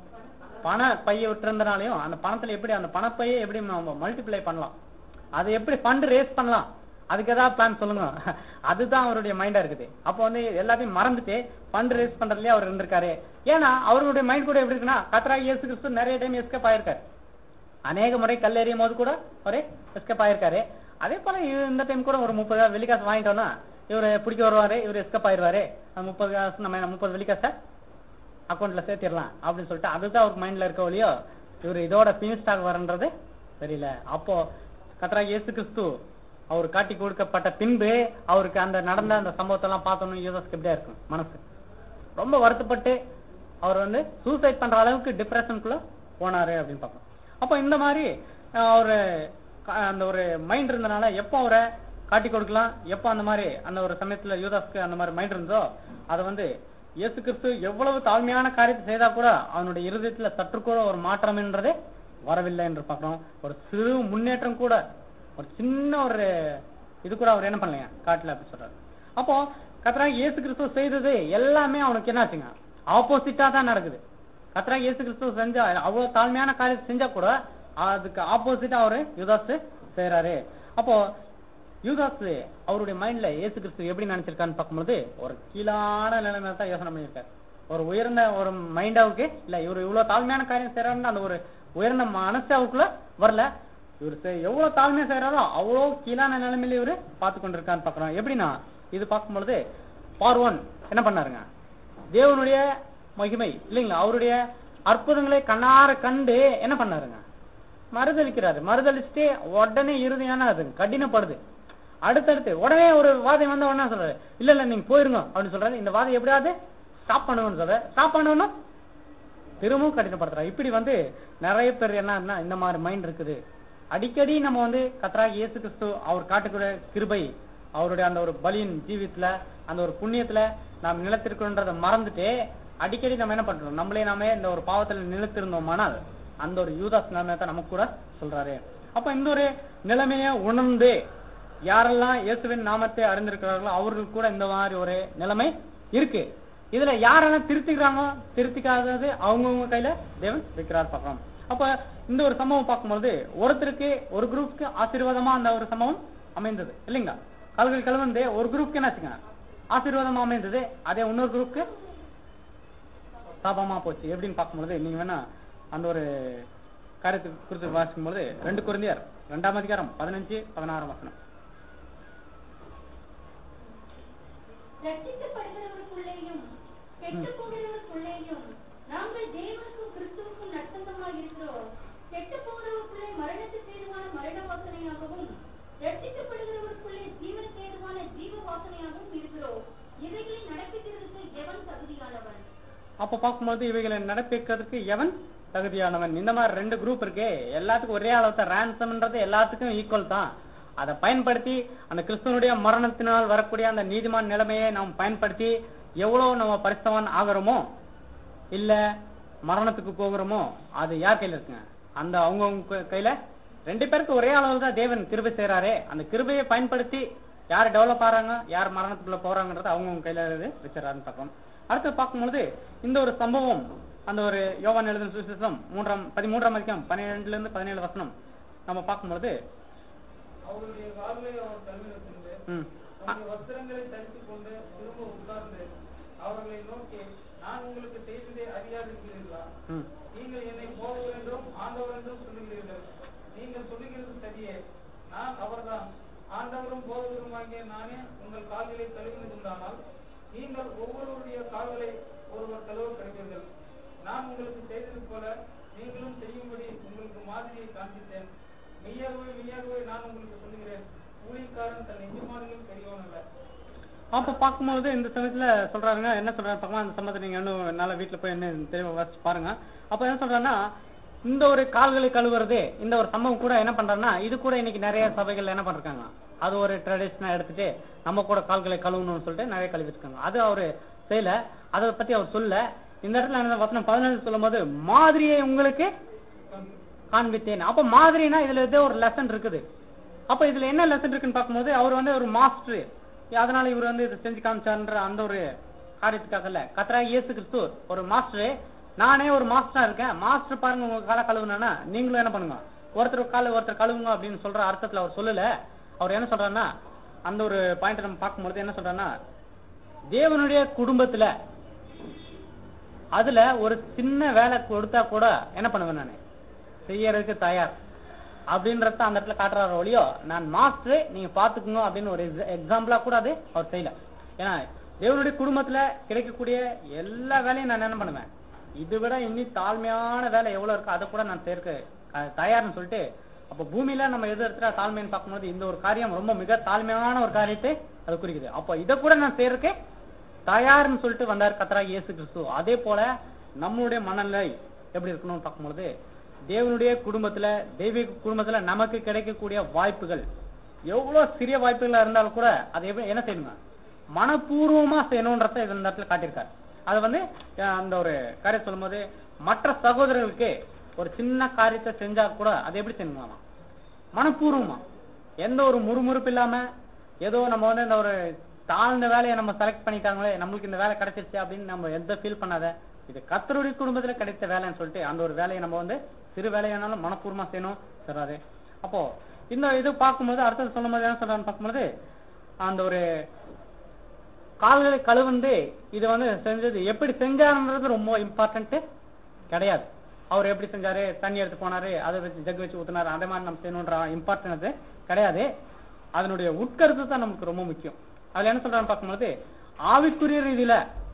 பண பைய விட்டுருந்தனாலையும் அந்த பணத்துல எப்படி அந்த பணப்பையை எப்படி நம்ம மல்டிப்ளை பண்ணலாம் அதை எப்படி ஃபண்ட் ரேஸ் பண்ணலாம் அதுக்கு ஏதாவது பிளான் சொல்லுங்க அதுதான் அவருடைய மைண்டா இருக்குது அப்போ வந்து எல்லாத்தையும் மறந்துட்டு ஃபண்ட் ரேஸ் பண்றதுலயே அவர் இருந்திருக்காரு ஏன்னா அவருடைய மைண்ட் கூட எப்படி இருக்குன்னா கத்ரா இயேசு கிறிஸ்து நிறைய டைம் எஸ்கேப் ஆயிருக்காரு அநேக முறை கல்லெறியும் போது கூட அவரு எஸ்கேப் ஆயிருக்காரு அதே போல இவ- இந்த டைம் கூட ஒரு முப்பது வெள்ளிக்காசு வாங்கிட்டோம்னா இவரு பிடிக்க வருவாரு இவர் எஸ்கேப் ஆயிருவாரு அந்த முப்பது காசு நம்ம என்ன முப்பது வெள்ளிக்காசை அக்கௌண்ட்ல சேர்த்திடலாம் அப்படின்னு சொல்லிட்டு அதுதான் அவருக்கு மைண்ட்ல இருக்க ஒழியோ இவர் இதோட பினிஷ் ஆக வரன்றது தெரியல அப்போ கத்ரா இயேசு கிறிஸ்து அவர் காட்டி கொடுக்கப்பட்ட பின்பு அவருக்கு அந்த நடந்த அந்த சம்பவத்தை எல்லாம் பார்த்தோம்னு யூதஸ்க்கு எப்படியா இருக்கும் மனசு ரொம்ப வருத்தப்பட்டு அவர் வந்து சூசைட் பண்ற அளவுக்கு டிப்ரெஷனுக்குள்ள போனாரு அப்படின்னு பார்ப்போம் அப்போ இந்த மாதிரி அஹ், அவரு க- அந்த ஒரு மைண்ட் இருந்தனால எப்போ அவரை காட்டி கொடுக்கலாம் எப்போ அந்த மாதிரி அந்த ஒரு சமயத்துல யூதாஸ்க்கு அந்த மாதிரி மைண்ட் இருந்ததோ அதை வந்து இயேசு கிறிஸ்து எவ்வளவு தாழ்மையான காரியத்தை செய்தா கூட அவனுடைய இருதயத்துல சற்று கூட ஒரு மாற்றம் என்றதே வரவில்லை என்று பார்க்கிறோம் ஒரு சிறு முன்னேற்றம் கூட ஒரு சின்ன ஒரு இது கூட அவர் என்ன பண்ணலைங்க காட்டல அப்படி சொல்றாரு அப்போ கத்ரா இயேசு கிறிஸ்து செய்தது எல்லாமே அவனுக்கு என்ன ஆச்சுங்க ஆப்போசிட்டா தான் நடக்குது கத்ரா இயேசு கிறிஸ்து செஞ்ச அவ்வளவு தாழ்மையான காரியத்தை செஞ்சா கூட அதுக்கு ஆப்போசிட்டா அவரு யுதாஸ் செய்யறாரு அப்போ யூதாஸ் அவருடைய மைண்ட்ல இயேசு கிறிஸ்து எப்படி நினைச்சிருக்கான்னு பார்க்கும்போது ஒரு கீழான நிலைமையில தான் யோசனை பண்ணியிருக்காரு ஒரு உயர்ந்த ஒரு மைண்டாவுக்கு இல்ல இவர் இவ்வளவு தாழ்மையான காரியம் செய்யறாருன்னு அந்த ஒரு உயர்ந்த மனசு அவருக்குள்ள வரல இவர் செ- எவ்வளவு தாழ்மையா செய்யறாரோ அவ்வளவு கீழான நிலைமையில இவரு பார்த்து கொண்டிருக்கான்னு பாக்குறோம் எப்படின்னா இது பார்க்கும்பொழுது பார்வன் என்ன பண்ணாருங்க தேவனுடைய மகிமை இல்லைங்களா அவருடைய அற்புதங்களை கண்ணார கண்டு என்ன பண்ணாருங்க மறுதளிக்கிறாரு மறுதளிச்சுட்டு உடனே இறுதியான அது கடினப்படுது அடுத்தடுத்து உடனே ஒரு வாதை வந்த உடனே சொல்றாரு இல்ல இல்ல நீங்க போயிருங்க அப்படின்னு சொல்றாரு இந்த வாதை எப்படியாவது ஸ்டாப் பண்ணுங்கன்னு சொல்றாரு ஸ்டாப் பண்ணணும் திரும்பவும் கடினப்படுத்துறாரு இப்படி வந்து நிறைய பேர் என்னன்னா இந்த மாதிரி மைண்ட் இருக்குது அடிக்கடி நம்ம வந்து கத்தராகி இயேசு கிறிஸ்து அவர் காட்டுக்கூடிய கிருபை அவருடைய அந்த ஒரு பலியின் ஜீவியத்துல அந்த ஒரு புண்ணியத்துல நாம் நிலைத்திருக்கிறோன்றதை மறந்துட்டு அடிக்கடி நம்ம என்ன பண்றோம் நம்மளே நாமே இந்த ஒரு பாவத்துல நிலைத்திருந்தோமானால் அந்த ஒரு யூதாஸ் நிலைமையை தான் நமக்கு கூட சொல்றாரு அப்ப இந்த ஒரு நிலைமையை உணர்ந்து யாரெல்லாம் இயேசுவின் நாமத்தை அறிந்திருக்கிறார்களோ அவர்களுக்கு கூட இந்த மாதிரி ஒரு நிலைமை இருக்கு இதுல யாரெல்லாம் திருத்திக்கிறாங்க திருத்திக்காதது அவங்கவுங்க கையில தேவன் வைக்கிறார் பார்க்கலாம் அப்ப இந்த ஒரு சம்பவம் பார்க்கும்போது ஒருத்தருக்கு ஒரு குரூப்க்கு ஆசீர்வாதமா அந்த ஒரு சம்பவம் அமைந்தது இல்லைங்களா கால்கள் கிளம்பு ஒரு குரூப்க்கு என்னாச்சுங்க ஆசீர்வாதமா அமைந்தது அதே இன்னொரு குரூப்க்கு சாபமா போச்சு எப்படின்னு பார்க்கும்போது நீங்க வேணா அந்த ஒரு காரியத்தை குறித்து வாசிக்கும்போது ரெண்டு குருந்தியார் ரெண்டாம் அதிகாரம் பதினஞ்சு பதினாறாம் வசனம் ரட்சிக்கப்படுகிறவருக்குள்ளேயும் கெட்டுப் போகிறவருக்குள்ளேயும் நாங்கள் தேவனுக்கும் கிறிஸ்துவுக்கும் அப்ப பார்க்கும்போது இவைகளை நடப்பிக்கிறதுக்கு எவன் தகுதியானவன் இந்த மாதிரி ரெண்டு குரூப் இருக்கே எல்லாத்துக்கும் ஒரே அளவு தான் ரேன்சம்ன்றது எல்லாத்துக்கும் ஈக்குவல் தான் அதை பயன்படுத்தி அந்த கிறிஸ்துவனுடைய மரணத்தினால் வரக்கூடிய அந்த நீதிமான் நிலைமையை நாம் பயன்படுத்தி எவ்வளவு நம்ம பரிசுத்தவான் ஆகிறோமோ இல்ல மரணத்துக்கு போகிறோமோ அது யார் கையில இருக்குங்க அந்த அவங்கவுங்க கையில ரெண்டு பேருக்கு ஒரே அளவு தான் தேவன் கிருபை செய்யறாரே அந்த கிருபையை பயன்படுத்தி யார் டெவலப் ஆறாங்க யார் மரணத்துக்குள்ள போறாங்கன்றது அவங்கவுங்க கையில இருந்து வச்சிடறாருன்னு பார்க்கணும் அடுத்து பார்க்கும்பொழுது இந்த ஒரு சம்பவம் அந்த ஒரு யோவான் எழுதின சுவிசேஷம் மூன்றாம் பதிமூன்றாம் அதிகம் பன்னிரெண்டுல இருந்து பதினேழு வசனம் நம்ம பார்க்கும்பொழுது அவருடைய கால்களை அவர் தள்ளிவிட்டு ம், தம்முடைய வஸ்திரங்களை தரித்துக் கொண்டு திரும்ப உட்கார்ந்து அவர்களை நோக்கி நான் உங்களுக்கு செய்ததை அறியாதிருக்கிறீர்களா ம், நீங்கள் என்னை போதவர் என்றும் ஆண்டவர் என்றும் சொல்லுகிறீர்கள் நீங்கள் சொல்லுகிறது சரியே நான் அவர்தான் ஆண்டவரும் போதவருமாகிய நானே உங்கள் கால்களை கழுவினதுண்டானால் நீங்கள் ஒவ்வொருவருடைய கால்களை ஒருவர் கழுவ கிடைப்பீர்கள் நான் உங்களுக்கு செய்தது போல நீங்களும் செய்யும்படி உங்களுக்கு மாதிரியை காண்பித்தேன் மெய்யாகவே மெய்யாகவே நான் உங்களுக்கு சொல்லுகிறேன் ஊழியக்காரன் தன் எஜமானிலும் பெரியவன் அல்ல அப்ப பார்க்கும்போது இந்த சமயத்துல சொல்றாருங்க என்ன சொல்றாரு பார்க்கலாம் அந்த சம்பவத்தை நீங்க இன்னும் நல்ல வீட்டுல போய் என்ன தெளிவா வாசிச்சு பாருங்க அப்ப என்ன சொல்றாருன்னா இந்த ஒரு கால்களை கழுவுறது இந்த ஒரு சம்பவம் கூட என்ன பண்றாருன்னா இது கூட இன்னைக்கு நிறைய சபைகள் என்ன பண்றாங்க அது ஒரு ட்ரெடிஷனா எடுத்துட்டு நம்ம கூட கால்களை கழுவணும்னு சொல்லிட்டு நிறைய கழுவிட்டு இருக்காங்க அது அவரு செய்யல அதை பத்தி அவர் சொல்ல இந்த இடத்துல என்ன வசனம் பதினேழு சொல்லும் போது மாதிரியை உங்களுக்கு காண்பித்தேன் அப்ப மாதிரினா இதுல ஏதோ ஒரு லெசன் இருக்குது அப்ப இதுல என்ன லெசன் இருக்குன்னு பார்க்கும்போது அவர் வந்து ஒரு மாஸ்டர் அதனால இவர் வந்து இதை செஞ்சு காமிச்சார்ன்ற அந்த ஒரு காரியத்துக்காக இல்ல கத்ரா இயேசு கிறிஸ்து ஒரு மாஸ்டர் நானே ஒரு மாஸ்டரா இருக்கேன் மாஸ்டர் பாருங்க உங்க காலை கழுவுனா நீங்களும் என்ன பண்ணுங்க ஒருத்தர் காலை ஒருத்தர் கழுவுங்க அப்படின்னு சொல்ற அர்த்தத்துல அவர் சொல்லல அவர் என்ன சொல்றாருன்னா அந்த ஒரு பாயிண்ட் நம்ம பார்க்கும்போது என்ன சொல்றாருன்னா தேவனுடைய குடும்பத்துல அதுல ஒரு சின்ன வேலை கொடுத்தா கூட என்ன பண்ணுவேன் நானு செய்யறதுக்கு தயார் அப்படின்றத அந்த இடத்துல காட்டுறாரு ஒழியோ நான் மாஸ்டர் நீங்க பாத்துக்கணும் அப்படின்னு ஒரு எக்ஸாம்பிளா கூட அது அவர் செய்யல ஏன்னா தேவனுடைய குடும்பத்துல கிடைக்கக்கூடிய எல்லா வேலையும் நான் என்ன பண்ணுவேன் இது விட இன்னி தாழ்மையான வேலை எவ்வளவு இருக்கோ அதை கூட நான் சேர்க்க அஹ், தயார்னு சொல்லிட்டு அப்ப பூமியில நம்ம எது இடத்துல தாழ்மைன்னு பார்க்கும்போது இந்த ஒரு காரியம் ரொம்ப மிக தாழ்மையான ஒரு காரியத்தை அது குறிக்குது அப்போ இதை கூட நான் செய்யறதுக்கு தயார்னு சொல்லிட்டு வந்தார் கத்தரா இயேசு கிறிஸ்து அதே போல நம்மளுடைய மனநிலை எப்படி இருக்கணும்னு பார்க்கும்பொழுது தேவனுடைய குடும்பத்துல தெய்வீக குடும்பத்துல நமக்கு கிடைக்கக்கூடிய வாய்ப்புகள் எவ்வளவு சிறிய வாய்ப்புகளா இருந்தாலும் கூட அதை எப்படி என்ன செய்யணுங்க மனப்பூர்வமா செய்யணும்ன்றத இந்த இடத்துல காட்டியிருக்காரு அது வந்து அஹ், அந்த ஒரு காரியம் சொல்லும்போது மற்ற சகோதரர்களுக்கு ஒரு சின்ன காரியத்தை செஞ்சா கூட அதை எப்படி செய்யணுமா மனப்பூர்வமா எந்த ஒரு முறுமுறுப்பு இல்லாம ஏதோ நம்ம வந்து இந்த ஒரு தாழ்ந்த வேலையை நம்ம செலக்ட் பண்ணிட்டாங்களே நம்மளுக்கு இந்த வேலை கிடைச்சிருச்சு அப்படின்னு நம்ம எந்த ஃபீல் பண்ணாத இது கத்தருடைய குடும்பத்துல கிடைத்த வேலைன்னு சொல்லிட்டு அந்த ஒரு வேலையை நம்ம வந்து சிறு வேலையானாலும் மனப்பூர்வமா செய்யணும் சொல்றாரு அப்போ இந்த இது பார்க்கும்போது அடுத்தது சொல்லும்போது என்ன சொல்றான்னு பார்க்கும்போது அந்த ஒரு கால்களை கழுவுந்து இது வந்து செஞ்சது எப்படி செஞ்சாருன்றது ரொம்ப இம்பார்ட்டன்ட் கிடையாது அவர் எப்படி செஞ்சாரு தண்ணி எடுத்து போனாரு அதை வச்சு ஜக் வச்சு ஊத்துனாரு அதே மாதிரி நம்ம செய்யணுன்ற இம்பார்ட்டன்ட் அது கிடையாது அதனுடைய உட்கருத்து தான் நமக்கு ரொம்ப முக்கியம் அதுல என்ன சொல்றான்னு பார்க்கும்போது ஆவிக்குரிய ரீதியில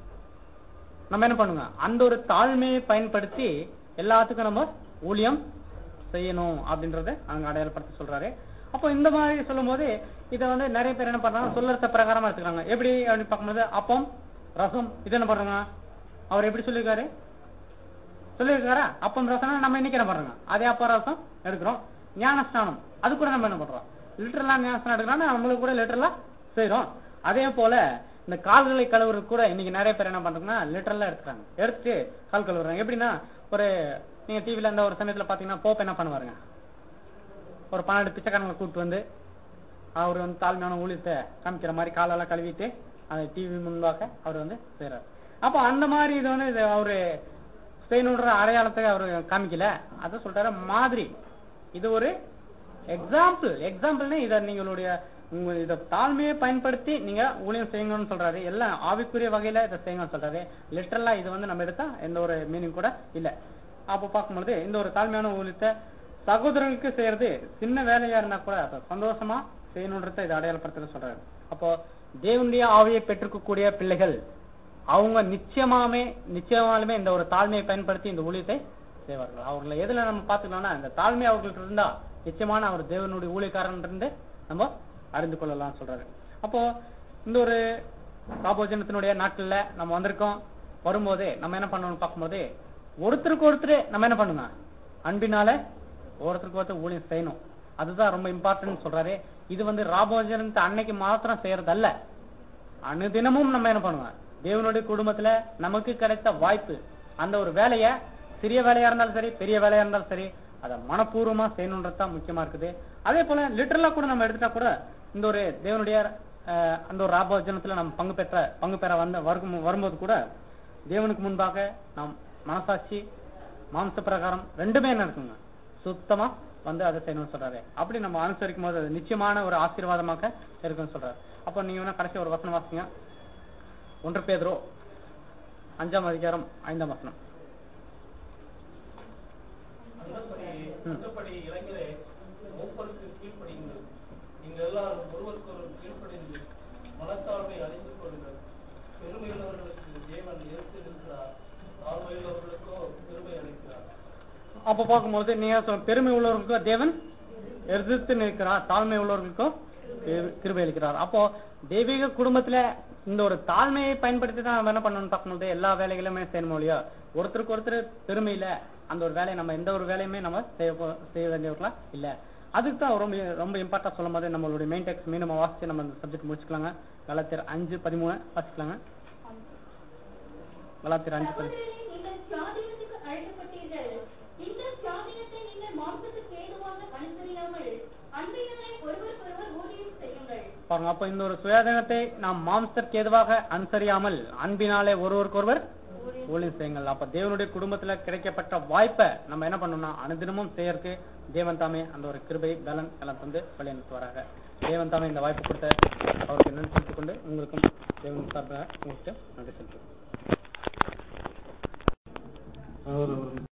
நம்ம என்ன பண்ணுங்க அந்த ஒரு தாழ்மையை பயன்படுத்தி எல்லாத்துக்கும் நம்ம ஊழியம் செய்யணும் அப்படின்றத அங்க அடையாளப்படுத்தி சொல்றாரு அப்போ இந்த மாதிரி சொல்லும்போது இதை வந்து நிறைய பேர் என்ன பண்றாங்க சொல்லறத பிரகாரமா எடுத்துக்கிறாங்க எப்படி அப்படின்னு பார்க்கும்போது அப்பம் ரசம் இது என்ன பண்றாங்க அவர் எப்படி சொல்லியிருக்காரு சொல்லியிருக்காரா அப்பம் ரசம்னா நம்ம இன்னைக்கு என்ன பண்றோங்க அதே அப்பம் ரசம் எடுக்கிறோம் ஞானஸ்நானம் அது கூட நம்ம என்ன பண்றோம் லிட்டரலா ஞானஸ்நானம் எடுக்கிறோம் நம்மளுக்கு கூட லிட்டரலா செய்றோம் அதே போல இந்த கால்களை கழுவுறது கூட இன்னைக்கு நிறைய பேர் என்ன பண்றாங்கன்னா லிட்டரலா எடுக்கிறாங்க எடுத்துட்டு கால் கழுவுறாங்க எப்படின்னா ஒரு நீங்க டிவில இந்த ஒரு சமயத்துல பாத்தீங்கன்னா போப் என்ன பண்ணுவாருங்க ஒரு பன்னெண்டு பிச்சைக்காரங்களை கூப்பிட்டு வந்து அவர் வந்து தாழ்மையான ஊழியத்தை காமிக்கிற மாதிரி காலெல்லாம் கழுவிட்டு அந்த டிவி முன்பாக அவர் வந்து செய்யறாரு அப்போ அந்த மாதிரி இது வந்து இது அவரு செய்யணுன்ற அடையாளத்தை அவர் காமிக்கல அதை சொல்றாரு மாதிரி இது ஒரு எக்ஸாம்பிள் எக்ஸாம்பிள்னு இத நீங்களுடைய உங்க இத தாழ்மையை பயன்படுத்தி நீங்க ஊழியம் செய்யுங்கன்னு சொல்றாரு எல்லாம் ஆவிக்குரிய வகையில இதை செய்யுங்கன்னு சொல்றாரு லிட்டரலா இது வந்து நம்ம எடுத்தா எந்த ஒரு மீனிங் கூட இல்ல அப்ப பார்க்கும்பொழுது இந்த ஒரு தாழ்மையான ஊழியத்தை சகோதரர்களுக்கு செய்யறது சின்ன வேலையா இருந்தா கூட அதை சந்தோஷமா செய்யணுன்றத இதை அடையாளப்படுத்த சொல்றாரு அப்போ தேவனுடைய ஆவியை பெற்றிருக்கக்கூடிய பிள்ளைகள் அவங்க நிச்சயமாமே நிச்சயமாலுமே இந்த ஒரு தாழ்மையை பயன்படுத்தி இந்த ஊழியத்தை செய்வார்கள் அவர்களை எதுல நம்ம பாத்துக்கலாம்னா இந்த தாழ்மை அவர்கள்ட்ட இருந்தா நிச்சயமான அவர் தேவனுடைய ஊழியக்காரன் இருந்து நம்ம அறிந்து கொள்ளலாம் சொல்றாரு அப்போ இந்த ஒரு காபோஜனத்தினுடைய நாட்கள்ல நம்ம வந்திருக்கோம் வரும்போது நம்ம என்ன பண்ணணும்னு பார்க்கும்போது ஒருத்தருக்கு ஒருத்தர் நம்ம என்ன பண்ணுங்க அன்பினால ஒருத்தருக்கு ஒருத்தர் ஊழியம் செய்யணும் அதுதான் ரொம்ப இம்பார்ட்டன்ட் சொல்றாரு இது வந்து ராபோஜனத்தை அன்னைக்கு மாத்திரம் செய்யறதல்ல அனுதினமும் நம்ம என்ன பண்ணுவோம் தேவனுடைய குடும்பத்துல நமக்கு கிடைத்த வாய்ப்பு அந்த ஒரு வேலைய சிறிய வேலையா இருந்தாலும் சரி பெரிய வேலையா இருந்தாலும் சரி அதை மனப்பூர்வமா செய்யணுன்றது தான் முக்கியமா இருக்குது அதே போல லிட்டரலா கூட நம்ம எடுத்துட்டா கூட இந்த ஒரு தேவனுடைய அஹ், அந்த ஒரு ராபோஜனத்துல நம்ம பங்கு பெற்ற பங்கு பெற வந்த வரும் வரும்போது கூட தேவனுக்கு முன்பாக நாம் மனசாட்சி மாம்ச பிரகாரம் ரெண்டுமே என்ன இருக்குங்க சுத்தமா வந்து அதை செய்யணும்னு சொல்றாரு அப்படி நம்ம அனுசரிக்கும் போது அது நிச்சயமான ஒரு ஆசீர்வாதமாக இருக்குன்னு சொல்றாரு அப்போ நீங்க வேணா கடைசி ஒரு வசனம் வாசிங்க ஒன்று பேதுரு அஞ்சாம் அதிகாரம் ஐந்தாம் வசனம் அந்தப்படி ம். அந்தப்படி இளைஞரே மூப்பருக்கு கீழ்ப்படியுங்கள் நீங்கள் எல்லாரும் ஒருவருக்கொருவர் கீழ்ப்படிந்து மனத்தாழ்மை அறிந்து கொள்ளுங்கள் பெருமையுள்ளவர்களுக்கு தேவன் எடுத்து இருக்கிறார் தாழ்மையுள்ளவர்களுக்கோ பெருமை அளிக்கிறார் அப்ப பார்க்கும்போது நீங்க சொல்ல பெருமை உள்ளவர்களுக்கோ தேவன் எதிர்த்து நிற்கிறார் தாழ்மை உள்ளவர்களுக்கோ கிரு- கிருபை அளிக்கிறார் அப்போ தெய்வீக குடும்பத்துல இந்த ஒரு தாழ்மையை பயன்படுத்தி தான் நம்ம என்ன பண்ணணும்னு பார்க்கும்போது எல்லா வேலைகளுமே செய்யணும் இல்லையா ஒருத்தருக்கு ஒருத்தர் பெருமையில அந்த ஒரு வேலையை நம்ம எந்த ஒரு வேலையுமே நம்ம செய்ய போ- செய்ய வேண்டியவர்களா இல்ல அதுக்கு தான் ரொம்ப ரொம்ப இம்பார்ட்டா சொல்லும் போது நம்மளுடைய மெயின் டெக்ஸ்ட் மீண்டும் நம்ம வாசிச்சு நம்ம இந்த சப்ஜெக்ட் முடிச்சுக்கலாங்க கலாத்தியர் அஞ்சு பதிமூணு வாசிக்கலாங்க கலாத்தியர் அஞ்சு பதிமூணு சகோதரரே, நீங்கள் சுயாதீனத்துக்கு அழைக்கப்பட்டீர்கள் இந்த சுயாதீனத்தை நீங்கள் மாம்சத்துக்கு ஏதுவாக அனுசரியாமல் அன்பினாலே ஒருவருக்கொருவர் ஊழியம் செய்யுங்கள் பாருங்க அப்ப இந்த ஒரு சுயாதீனத்தை நாம் மாம்சத்திற்கு ஏதுவாக அனுசரியாமல் அன்பினாலே ஒருவருக்கொருவர் ஊழியம் செய்யுங்கள் அப்ப தேவனுடைய குடும்பத்துல கிடைக்கப்பட்ட வாய்ப்பை நம்ம என்ன பண்ணணும்னா அனுதினமும் செய்யறதுக்கு தேவன் தாமே அந்த ஒரு கிருபை பலன் எல்லாம் தந்து வழியனுத்து வராங்க தேவன் தாமே இந்த வாய்ப்பு கொடுத்த அவருக்கு நன்றி செலுத்திக் கொண்டு உங்களுக்கும் தேவன் சார்பாக உங்களுக்கு நன்றி செலுத்துகிறேன்